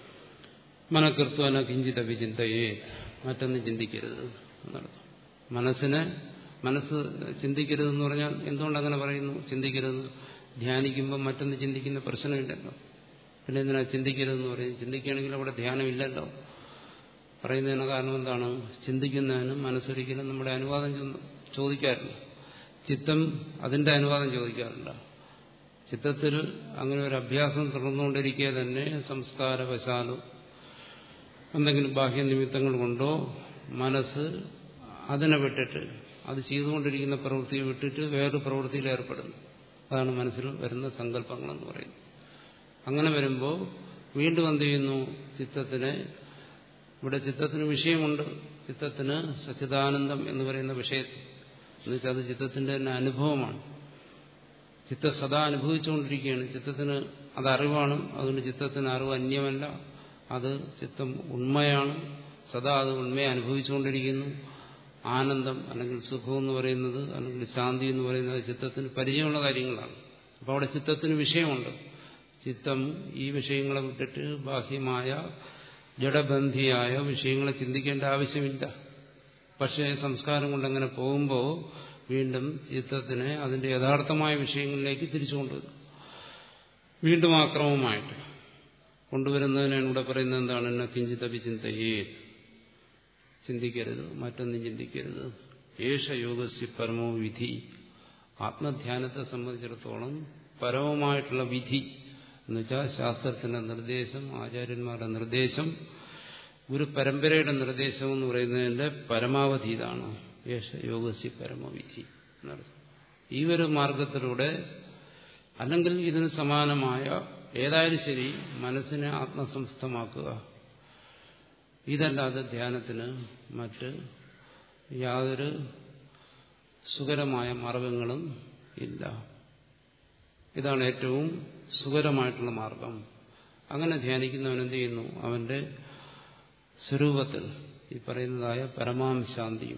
മനക്കൃത്വന കിഞ്ചിത വിചിന്തയെ മറ്റൊന്ന് ചിന്തിക്കരുത് എന്നർത്ഥം മനസ്സിനെ മനസ്സ് ചിന്തിക്കരുതെന്ന് പറഞ്ഞാൽ എന്തുകൊണ്ട് അങ്ങനെ പറയുന്നു ചിന്തിക്കരുത് ധ്യാനിക്കുമ്പോൾ മറ്റൊന്ന് ചിന്തിക്കുന്ന പ്രശ്നമില്ലല്ലോ പിന്നെ എന്തിനാ ചിന്തിക്കരുതെന്ന് പറയും ചിന്തിക്കുകയാണെങ്കിൽ അവിടെ ധ്യാനമില്ലല്ലോ പറയുന്നതിന് കാരണം എന്താണ് ചിന്തിക്കുന്നതിന് മനസ്സൊരിക്കലും നമ്മുടെ അനുവാദം ചോദിക്കാറില്ല ചിത്തം അതിന്റെ അനുവാദം ചോദിക്കാറില്ല ചിത്തത്തിൽ അങ്ങനെ ഒരു അഭ്യാസം തുടർന്നുകൊണ്ടിരിക്കെ തന്നെ സംസ്കാരവശാലോ എന്തെങ്കിലും ബാഹ്യനിമിത്തങ്ങൾ കൊണ്ടോ മനസ്സ് അതിനെ വിട്ടിട്ട് അത് ചെയ്തുകൊണ്ടിരിക്കുന്ന പ്രവൃത്തിയെ വിട്ടിട്ട് വേറൊരു പ്രവൃത്തിയിൽ ഏർപ്പെടുന്നു അതാണ് മനസ്സിൽ വരുന്ന സങ്കല്പങ്ങളെന്ന് പറയുന്നത് അങ്ങനെ വരുമ്പോൾ വീണ്ടും എന്ത് ചെയ്യുന്നു ചിത്തത്തിനെ ഇവിടെ ചിത്തത്തിന് വിഷയമുണ്ട് ചിത്തത്തിന് സച്ചിദാനന്ദം എന്ന് പറയുന്ന വിഷയത്തിൽ എന്നുവെച്ചാൽ അത് ചിത്തത്തിന്റെ തന്നെ അനുഭവമാണ് ചിത്ത സദാ അനുഭവിച്ചുകൊണ്ടിരിക്കുകയാണ് ചിത്തത്തിന് അത് അറിവാണ് അതുകൊണ്ട് ചിത്തത്തിന് അറിവ് അന്യമല്ല അത് ചിത്തം ഉണ്മയാണ് സദാ അത് ഉണ്മയെ അനുഭവിച്ചുകൊണ്ടിരിക്കുന്നു ആനന്ദം അല്ലെങ്കിൽ സുഖം എന്ന് പറയുന്നത് അല്ലെങ്കിൽ ശാന്തി എന്ന് പറയുന്നത് ചിത്തത്തിന് പരിചയമുള്ള കാര്യങ്ങളാണ് അപ്പോൾ അവിടെ ചിത്തത്തിന് വിഷയമുണ്ട് ചിത്തം ഈ വിഷയങ്ങളെ വിട്ടിട്ട് ബാഹ്യമായ ജഡബന്ധിയായ വിഷയങ്ങളെ ചിന്തിക്കേണ്ട ആവശ്യമില്ല പക്ഷേ സംസ്കാരം കൊണ്ടങ്ങനെ പോകുമ്പോൾ വീണ്ടും ചിത്തത്തിനെ അതിന്റെ യഥാർത്ഥമായ വിഷയങ്ങളിലേക്ക് തിരിച്ചു കൊണ്ടുവരും വീണ്ടും ആക്രമമായിട്ട് കൊണ്ടുവരുന്നതിനാണ് ഇവിടെ പറയുന്നത് എന്താണ് എന്നെ കിഞ്ചിതപി ചിന്തയേ ചിന്തിക്കരുത് മറ്റൊന്നും ചിന്തിക്കരുത് ഏഷ യോഗസ്യ പരമോ വിധി ആത്മധ്യാനത്തെ സംബന്ധിച്ചിടത്തോളം പരമമായിട്ടുള്ള വിധി എന്നുവെച്ചാൽ ശാസ്ത്രത്തിന്റെ നിർദ്ദേശം ആചാര്യന്മാരുടെ നിർദ്ദേശം ഗുരു പരമ്പരയുടെ നിർദ്ദേശം എന്ന് പറയുന്നതിന്റെ പരമാവധി ഇതാണ് യേശ യോഗസ്യ പരമവിധി എന്നർത്ഥം ഈ ഒരു മാർഗത്തിലൂടെ അല്ലെങ്കിൽ ഇതിന് സമാനമായ ഏതായാലും ശരി മനസ്സിനെ ആത്മസംസ്ഥമാക്കുക ഇതല്ലാതെ ധ്യാനത്തിന് മറ്റ് യാതൊരു സുഖരമായ മാർഗങ്ങളും ഇല്ല ഇതാണ് ഏറ്റവും സുഖരമായിട്ടുള്ള മാർഗം അങ്ങനെ ധ്യാനിക്കുന്നവൻ എന്ത് ചെയ്യുന്നു അവന്റെ സ്വരൂപത്തിൽ ഈ പറയുന്നതായ പരമാംശാന്തിയും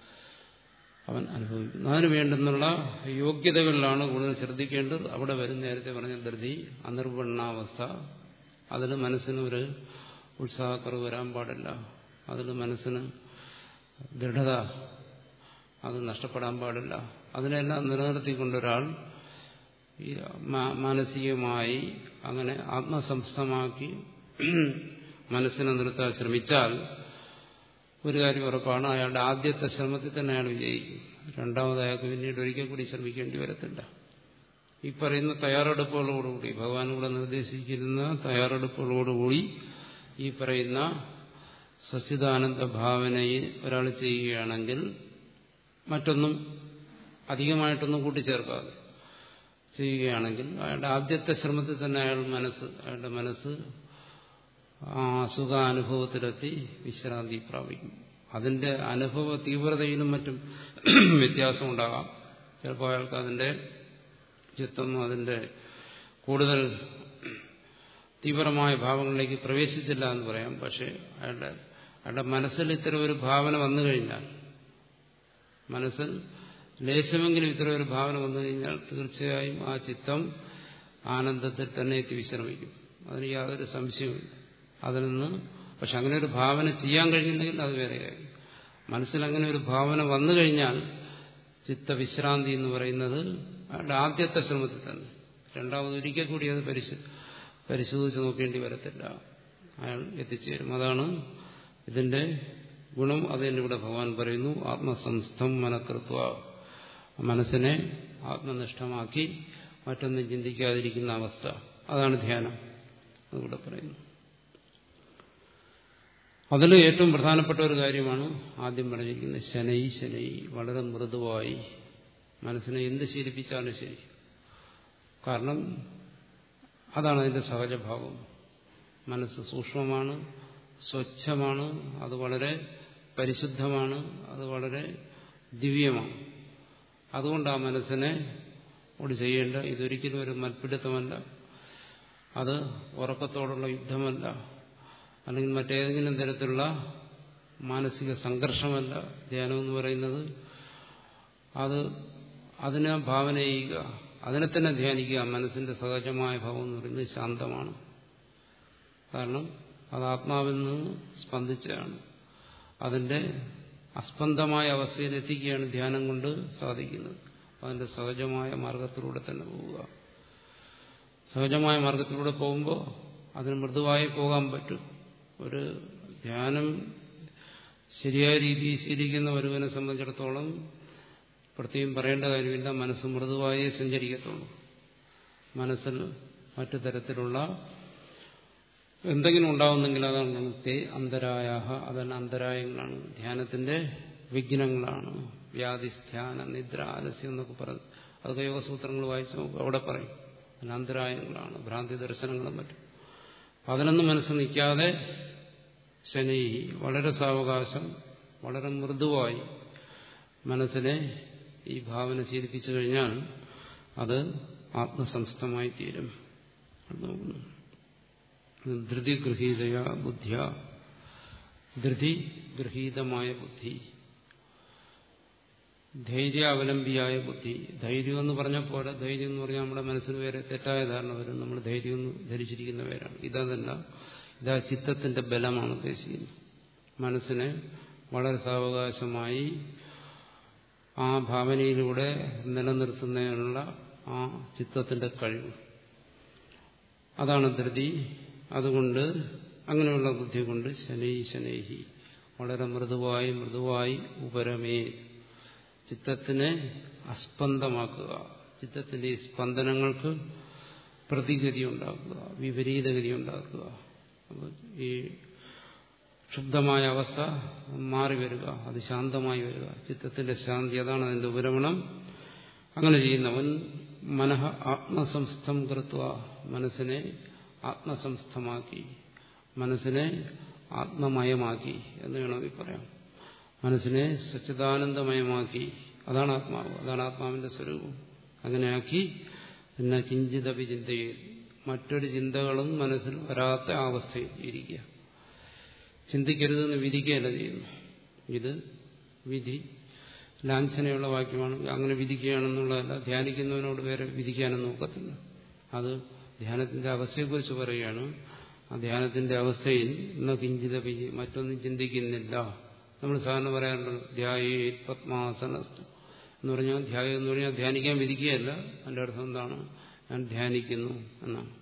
അവൻ അനുഭവിക്കുന്നു അതിനു വേണ്ടുന്നുള്ള യോഗ്യതകളിലാണ് കൂടുതൽ ശ്രദ്ധിക്കേണ്ടത് അവിടെ വരും നേരത്തെ പറഞ്ഞ ധൃതി അനിർവണ്ണാവസ്ഥ അതിൽ മനസ്സിന് ഒരു ഉത്സാഹക്കുറവ് വരാൻ പാടില്ല അതിൽ മനസ്സിന് ദൃഢത അത് നഷ്ടപ്പെടാൻ പാടില്ല അതിനെല്ലാം നിലനിർത്തിക്കൊണ്ടൊരാൾ ഈ മാനസികമായി അങ്ങനെ ആത്മസംസ്ഥമാക്കി മനസ്സിനെ നിർത്താൻ ശ്രമിച്ചാൽ ഒരു കാര്യം ഉറപ്പാണ് അയാളുടെ ആദ്യത്തെ ശ്രമത്തിൽ തന്നെ അയാൾ വിജയിക്കും രണ്ടാമത് അയാൾക്ക് പിന്നീട് ഒരിക്കൽ കൂടി ശ്രമിക്കേണ്ടി വരത്തില്ല ഈ പറയുന്ന തയ്യാറെടുപ്പുകളോടുകൂടി ഭഗവാൻ ഇവിടെ നിർദ്ദേശിക്കുന്ന തയ്യാറെടുപ്പുകളോടുകൂടി ഈ പറയുന്ന സച്ചിദാനന്ദ ഭാവനയെ ഒരാൾ ചെയ്യുകയാണെങ്കിൽ മറ്റൊന്നും അധികമായിട്ടൊന്നും കൂട്ടിച്ചേർക്കാതെ ചെയ്യുകയാണെങ്കിൽ അയാളുടെ ആദ്യത്തെ ശ്രമത്തിൽ തന്നെ അയാൾ മനസ്സ് അയാളുടെ മനസ്സ് ആ സുഖാനുഭവത്തിലെത്തി വിശ്രാന്തി പ്രാപിക്കും അതിന്റെ അനുഭവ തീവ്രതയിലും മറ്റും വ്യത്യാസം ഉണ്ടാകാം ചിലപ്പോൾ അയാൾക്ക് അതിന്റെ ചിത്രം അതിന്റെ കൂടുതൽ തീവ്രമായ ഭാവങ്ങളിലേക്ക് പ്രവേശിച്ചില്ല എന്ന് പറയാം പക്ഷേ അയാളുടെ അയാളുടെ മനസ്സിൽ ഇത്തരം ഒരു ഭാവന വന്നു കഴിഞ്ഞാൽ മനസ്സിൽ ലേശമെങ്കിലും ഇത്തരം ഒരു ഭാവന വന്നു കഴിഞ്ഞാൽ തീർച്ചയായും ആ ചിത്തം ആനന്ദത്തിൽ തന്നെ എത്തി വിശ്രമിക്കും അതിന് യാതൊരു സംശയവുമില്ല അതിൽ നിന്ന് പക്ഷെ അങ്ങനെ ഒരു ഭാവന ചെയ്യാൻ കഴിഞ്ഞില്ലെങ്കിൽ അത് വേറെയായി മനസ്സിൽ അങ്ങനെ ഒരു ഭാവന വന്നു കഴിഞ്ഞാൽ ചിത്തവിശ്രാന്തി എന്ന് പറയുന്നത് അയാളുടെ ആദ്യത്തെ ശ്രമത്തിൽ തന്നെ രണ്ടാമത് ഒരിക്കൽ കൂടി അത് പരിശോ പരിശോധിച്ച് നോക്കേണ്ടി വരത്തില്ല അയാൾ എത്തിച്ചേരും അതാണ് ഇതിന്റെ ഗുണം അത് തന്നെ ഇവിടെ ഭഗവാൻ പറയുന്നു ആത്മസംസ്ഥം മനക്കൃത്വ മനസ്സിനെ ആത്മനിഷ്ഠമാക്കി മറ്റൊന്നും ചിന്തിക്കാതിരിക്കുന്ന അവസ്ഥ അതാണ് ധ്യാനം അതിവിടെ പറയുന്നു അതിൽ ഏറ്റവും പ്രധാനപ്പെട്ട ഒരു കാര്യമാണ് ആദ്യം പറഞ്ഞിരിക്കുന്നത് ശനൈ ശനൈ വളരെ മൃദുവായി മനസ്സിനെ എന്ത് ശീലിപ്പിച്ചാലും ശരി കാരണം അതാണ് അതിന്റെ സഹജഭാവം മനസ്സ് സൂക്ഷ്മമാണ് സ്വച്ഛമാണ് അത് വളരെ പരിശുദ്ധമാണ് അത് വളരെ ദിവ്യമാണ് അതുകൊണ്ട് ആ മനസ്സിനെ ഓട് ചെയ്യേണ്ട ഇതൊരിക്കലും ഒരു മൽപ്പിടുത്തമല്ല അത് ഉറക്കത്തോടുള്ള യുദ്ധമല്ല അല്ലെങ്കിൽ മറ്റേതെങ്കിലും തരത്തിലുള്ള മാനസിക സംഘർഷമല്ല ധ്യാനം എന്ന് പറയുന്നത് അത് അതിനെ ഭാവന ചെയ്യുക അതിനെ തന്നെ ധ്യാനിക്കുക മനസ്സിന്റെ സഹജമായ ഭാവം എന്ന് പറയുന്നത് ശാന്തമാണ് കാരണം അത് ആത്മാവിൽ നിന്ന് സ്പന്ദിച്ചാണ് അതിന്റെ അസ്പന്ദമായ അവസ്ഥയിൽ എത്തിക്കുകയാണ് ധ്യാനം കൊണ്ട് സാധിക്കുന്നത് അതിന്റെ സഹജമായ മാർഗത്തിലൂടെ തന്നെ പോവുക സഹജമായ മാർഗത്തിലൂടെ പോകുമ്പോൾ അതിന് മൃദുവായി പോകാൻ പറ്റും ഒരു ധ്യാനം ശരിയായ രീതിയിൽ ശീലിക്കുന്ന ഒരുവനെ സംബന്ധിച്ചിടത്തോളം പ്രത്യേകം പറയേണ്ട കാര്യമില്ല മനസ്സ് മൃദുവായേ സഞ്ചരിക്കത്തുള്ളൂ മനസ്സിൽ മറ്റു തരത്തിലുള്ള എന്തെങ്കിലും ഉണ്ടാവുന്നെങ്കിൽ അതാണ് തേ അന്തരായ അതെല്ലാം അന്തരായങ്ങളാണ് ധ്യാനത്തിന്റെ വിഘ്നങ്ങളാണ് വ്യാധി ധ്യാന നിദ്ര ആലസ്യം എന്നൊക്കെ പറഞ്ഞു അതൊക്കെ യോഗസൂത്രങ്ങൾ വായിച്ചു നോക്കും അവിടെ പറയും അതിന് അന്തരായങ്ങളാണ് ഭ്രാന്തി ദർശനങ്ങളും മറ്റും അതിനൊന്നും മനസ്സ് നിൽക്കാതെ ശനി വളരെ സാവകാശം വളരെ മൃദുവായി മനസ്സിനെ ഈ ഭാവന ശീലിപ്പിച്ചു കഴിഞ്ഞാൽ അത് ആത്മസംസ്ഥമായി തീരും നോക്കുന്നു ധൃതി ഗൃഹീതയ ബുദ്ധിയ ധൃതി ഗൃഹീതമായ ബുദ്ധി ധൈര്യാവലംബിയായ ബുദ്ധി ധൈര്യം എന്ന് പറഞ്ഞ പോലെ ധൈര്യം എന്ന് പറഞ്ഞാൽ നമ്മുടെ മനസ്സിന് വേറെ തെറ്റായ ധാരണ വരും നമ്മൾ ധൈര്യം എന്ന് ധരിച്ചിരിക്കുന്ന പേരാണ് ഇതല്ല ഇതാ ചിത്തത്തിന്റെ ബലമാണ് ഉദ്ദേശിക്കുന്നത് മനസ്സിനെ വളരെ സാവകാശമായി ആ ഭാവനയിലൂടെ നിലനിർത്തുന്നതിനുള്ള ആ ചിത്തത്തിന്റെ കഴിവ് അതാണ് ധൃതി അതുകൊണ്ട് അങ്ങനെയുള്ള ബുദ്ധി കൊണ്ട് ശനൈ ശനൈഹി വളരെ മൃദുവായി മൃദുവായി ഉപരമേ ചിത്തത്തിനെ അസ്പന്ദമാക്കുക ചിത്തത്തിന്റെ ഈ സ്പന്ദനങ്ങൾക്ക് പ്രതിഗതി ഉണ്ടാക്കുക വിപരീതഗതി ഉണ്ടാക്കുക അപ്പോൾ ഈ ക്ഷുബ്ധമായ അവസ്ഥ മാറി വരിക അത് ശാന്തമായി വരിക ചിത്തത്തിന്റെ ശാന്തി അതാണ് അതിന്റെ ഉപരമണം അങ്ങനെ ചെയ്യുന്നവൻ മനഃ ആത്മസംസ്ഥം കൃത്വ മനസ്സിനെ ആത്മസംസ്ഥമാക്കി മനസ്സിനെ ആത്മമയമാക്കി എന്ന് വേണമെങ്കിൽ പറയാം മനസ്സിനെ സച്ചിദാനന്ദമയമാക്കി അതാണ് ആത്മാവ് അതാണ് ആത്മാവിന്റെ സ്വരൂപം അങ്ങനെയാക്കി പിന്നെ കിഞ്ചിതപി ചിന്തയിൽ മറ്റൊരു ചിന്തകളും മനസ്സിൽ വരാത്ത അവസ്ഥയിൽ ഇരിക്കുക ചിന്തിക്കരുതെന്ന് വിധിക്കുകയല്ല ചെയ്യുന്നു ഇത് വിധി ലാഞ്ചനയുള്ള വാക്യമാണ് അങ്ങനെ വിധിക്കുകയാണെന്നുള്ളതല്ല ധ്യാനിക്കുന്നവനോട് വേറെ വിധിക്കാനൊന്നും നോക്കത്തില്ല അത് ധ്യാനത്തിന്റെ അവസ്ഥയെക്കുറിച്ച് പറയുകയാണ് ആ ധ്യാനത്തിന്റെ അവസ്ഥയിൽ ഇന്ന് കിഞ്ചിത മറ്റൊന്നും ചിന്തിക്കുന്നില്ല നമ്മൾ സാധാരണ പറയാറുണ്ട് ധ്യായേ പത്മാസനസ്തു എന്ന് പറഞ്ഞാൽ ധ്യായം എന്ന് പറഞ്ഞാൽ ധ്യാനിക്കാൻ വിധിക്കുകയല്ല അതിന്റെ അർത്ഥം എന്താണ് ഞാൻ ധ്യാനിക്കുന്നു എന്നാണ്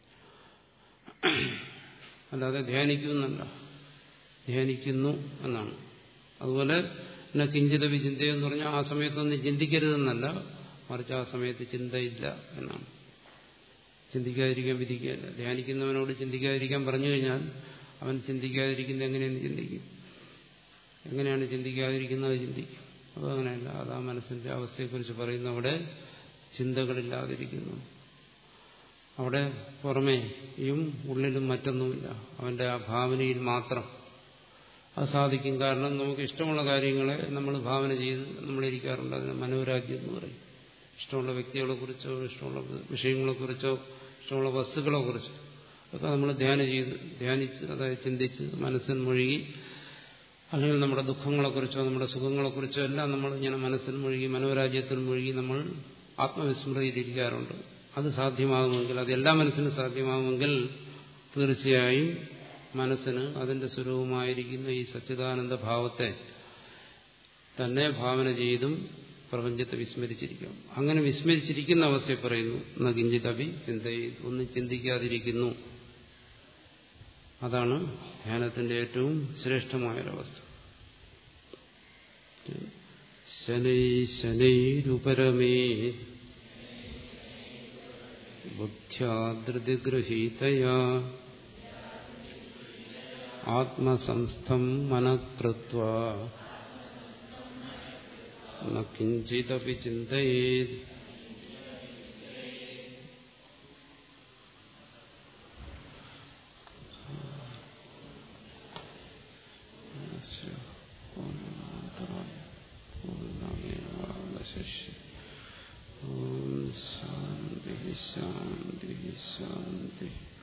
അല്ലാതെ ധ്യാനിക്കുന്നല്ല ധ്യാനിക്കുന്നു എന്നാണ് അതുപോലെ പിന്നെ കിഞ്ചിത വിചിന്ത എന്ന് പറഞ്ഞാൽ ആ സമയത്തൊന്നും ചിന്തിക്കരുതെന്നല്ല മറിച്ച് ആ സമയത്ത് ചിന്തയില്ല എന്നാണ് ചിന്തിക്കാതിരിക്കാൻ വിധിക്കുകയല്ല ധ്യാനിക്കുന്നവനോട് ചിന്തിക്കാതിരിക്കാൻ പറഞ്ഞു കഴിഞ്ഞാൽ അവൻ ചിന്തിക്കാതിരിക്കുന്നത് എങ്ങനെയെന്ന് ചിന്തിക്കും എങ്ങനെയാണ് ചിന്തിക്കാതിരിക്കുന്നത് ചിന്തിക്കും അപ്പോൾ അങ്ങനെയല്ല അത് ആ മനസ്സിന്റെ അവസ്ഥയെക്കുറിച്ച് പറയുന്ന അവിടെ ചിന്തകളില്ലാതിരിക്കുന്നു അവിടെ പുറമേയും ഉള്ളിലും മറ്റൊന്നുമില്ല അവന്റെ ആ ഭാവനയിൽ മാത്രം അത് സാധിക്കും കാരണം നമുക്ക് ഇഷ്ടമുള്ള കാര്യങ്ങളെ നമ്മൾ ഭാവന ചെയ്ത് നമ്മളിരിക്കാറുണ്ട് അതിന് മനോരാജ്യം എന്ന് പറയും ഇഷ്ടമുള്ള വ്യക്തികളെ കുറിച്ചോ ഇഷ്ടമുള്ള വിഷയങ്ങളെക്കുറിച്ചോ ഇഷ്ടമുള്ള വസ്തുക്കളെ കുറിച്ചോ ഒക്കെ നമ്മൾ ധ്യാനം ചെയ്ത് ധ്യാനിച്ച് അതായത് ചിന്തിച്ച് മനസ്സിൽ മുഴുകി അല്ലെങ്കിൽ നമ്മുടെ ദുഃഖങ്ങളെക്കുറിച്ചോ നമ്മുടെ സുഖങ്ങളെക്കുറിച്ചോ എല്ലാം നമ്മൾ ഇങ്ങനെ മനസ്സിൽ മുഴുകി മനോരാജ്യത്തിൽ മുഴുകി നമ്മൾ ആത്മവിസ്മൃതിയിലിരിക്കാറുണ്ട് അത് സാധ്യമാകുമെങ്കിൽ അത് എല്ലാ മനസ്സിനും സാധ്യമാകുമെങ്കിൽ തീർച്ചയായും മനസ്സിന് അതിന്റെ സ്വരൂപമായിരിക്കുന്ന ഈ സച്ചിദാനന്ദ ഭാവത്തെ തന്നെ ഭാവന ചെയ്തും പ്രപഞ്ചത്തെ വിസ്മരിച്ചിരിക്കും അങ്ങനെ വിസ്മരിച്ചിരിക്കുന്ന അവസ്ഥയെ പറയുന്നു നകിഞ്ചിതപി ചിന്തയിൽ ഒന്നും ചിന്തിക്കാതിരിക്കുന്നു അതാണ് ധ്യാനത്തിന്റെ ഏറ്റവും ശ്രേഷ്ഠമായൊരവസ്ഥ ശനൈ ശനൈരുപരമേ ബുദ്ധ്യാധൃതിഗൃഹീതയാ ആത്മസംസ്ഥം മനഃകൃത്വ ന കിഞ്ചിദപി ചിന്തയേത് ശിഷ്യ ഓം ശാന്തി ശാന്തി ശാന്തി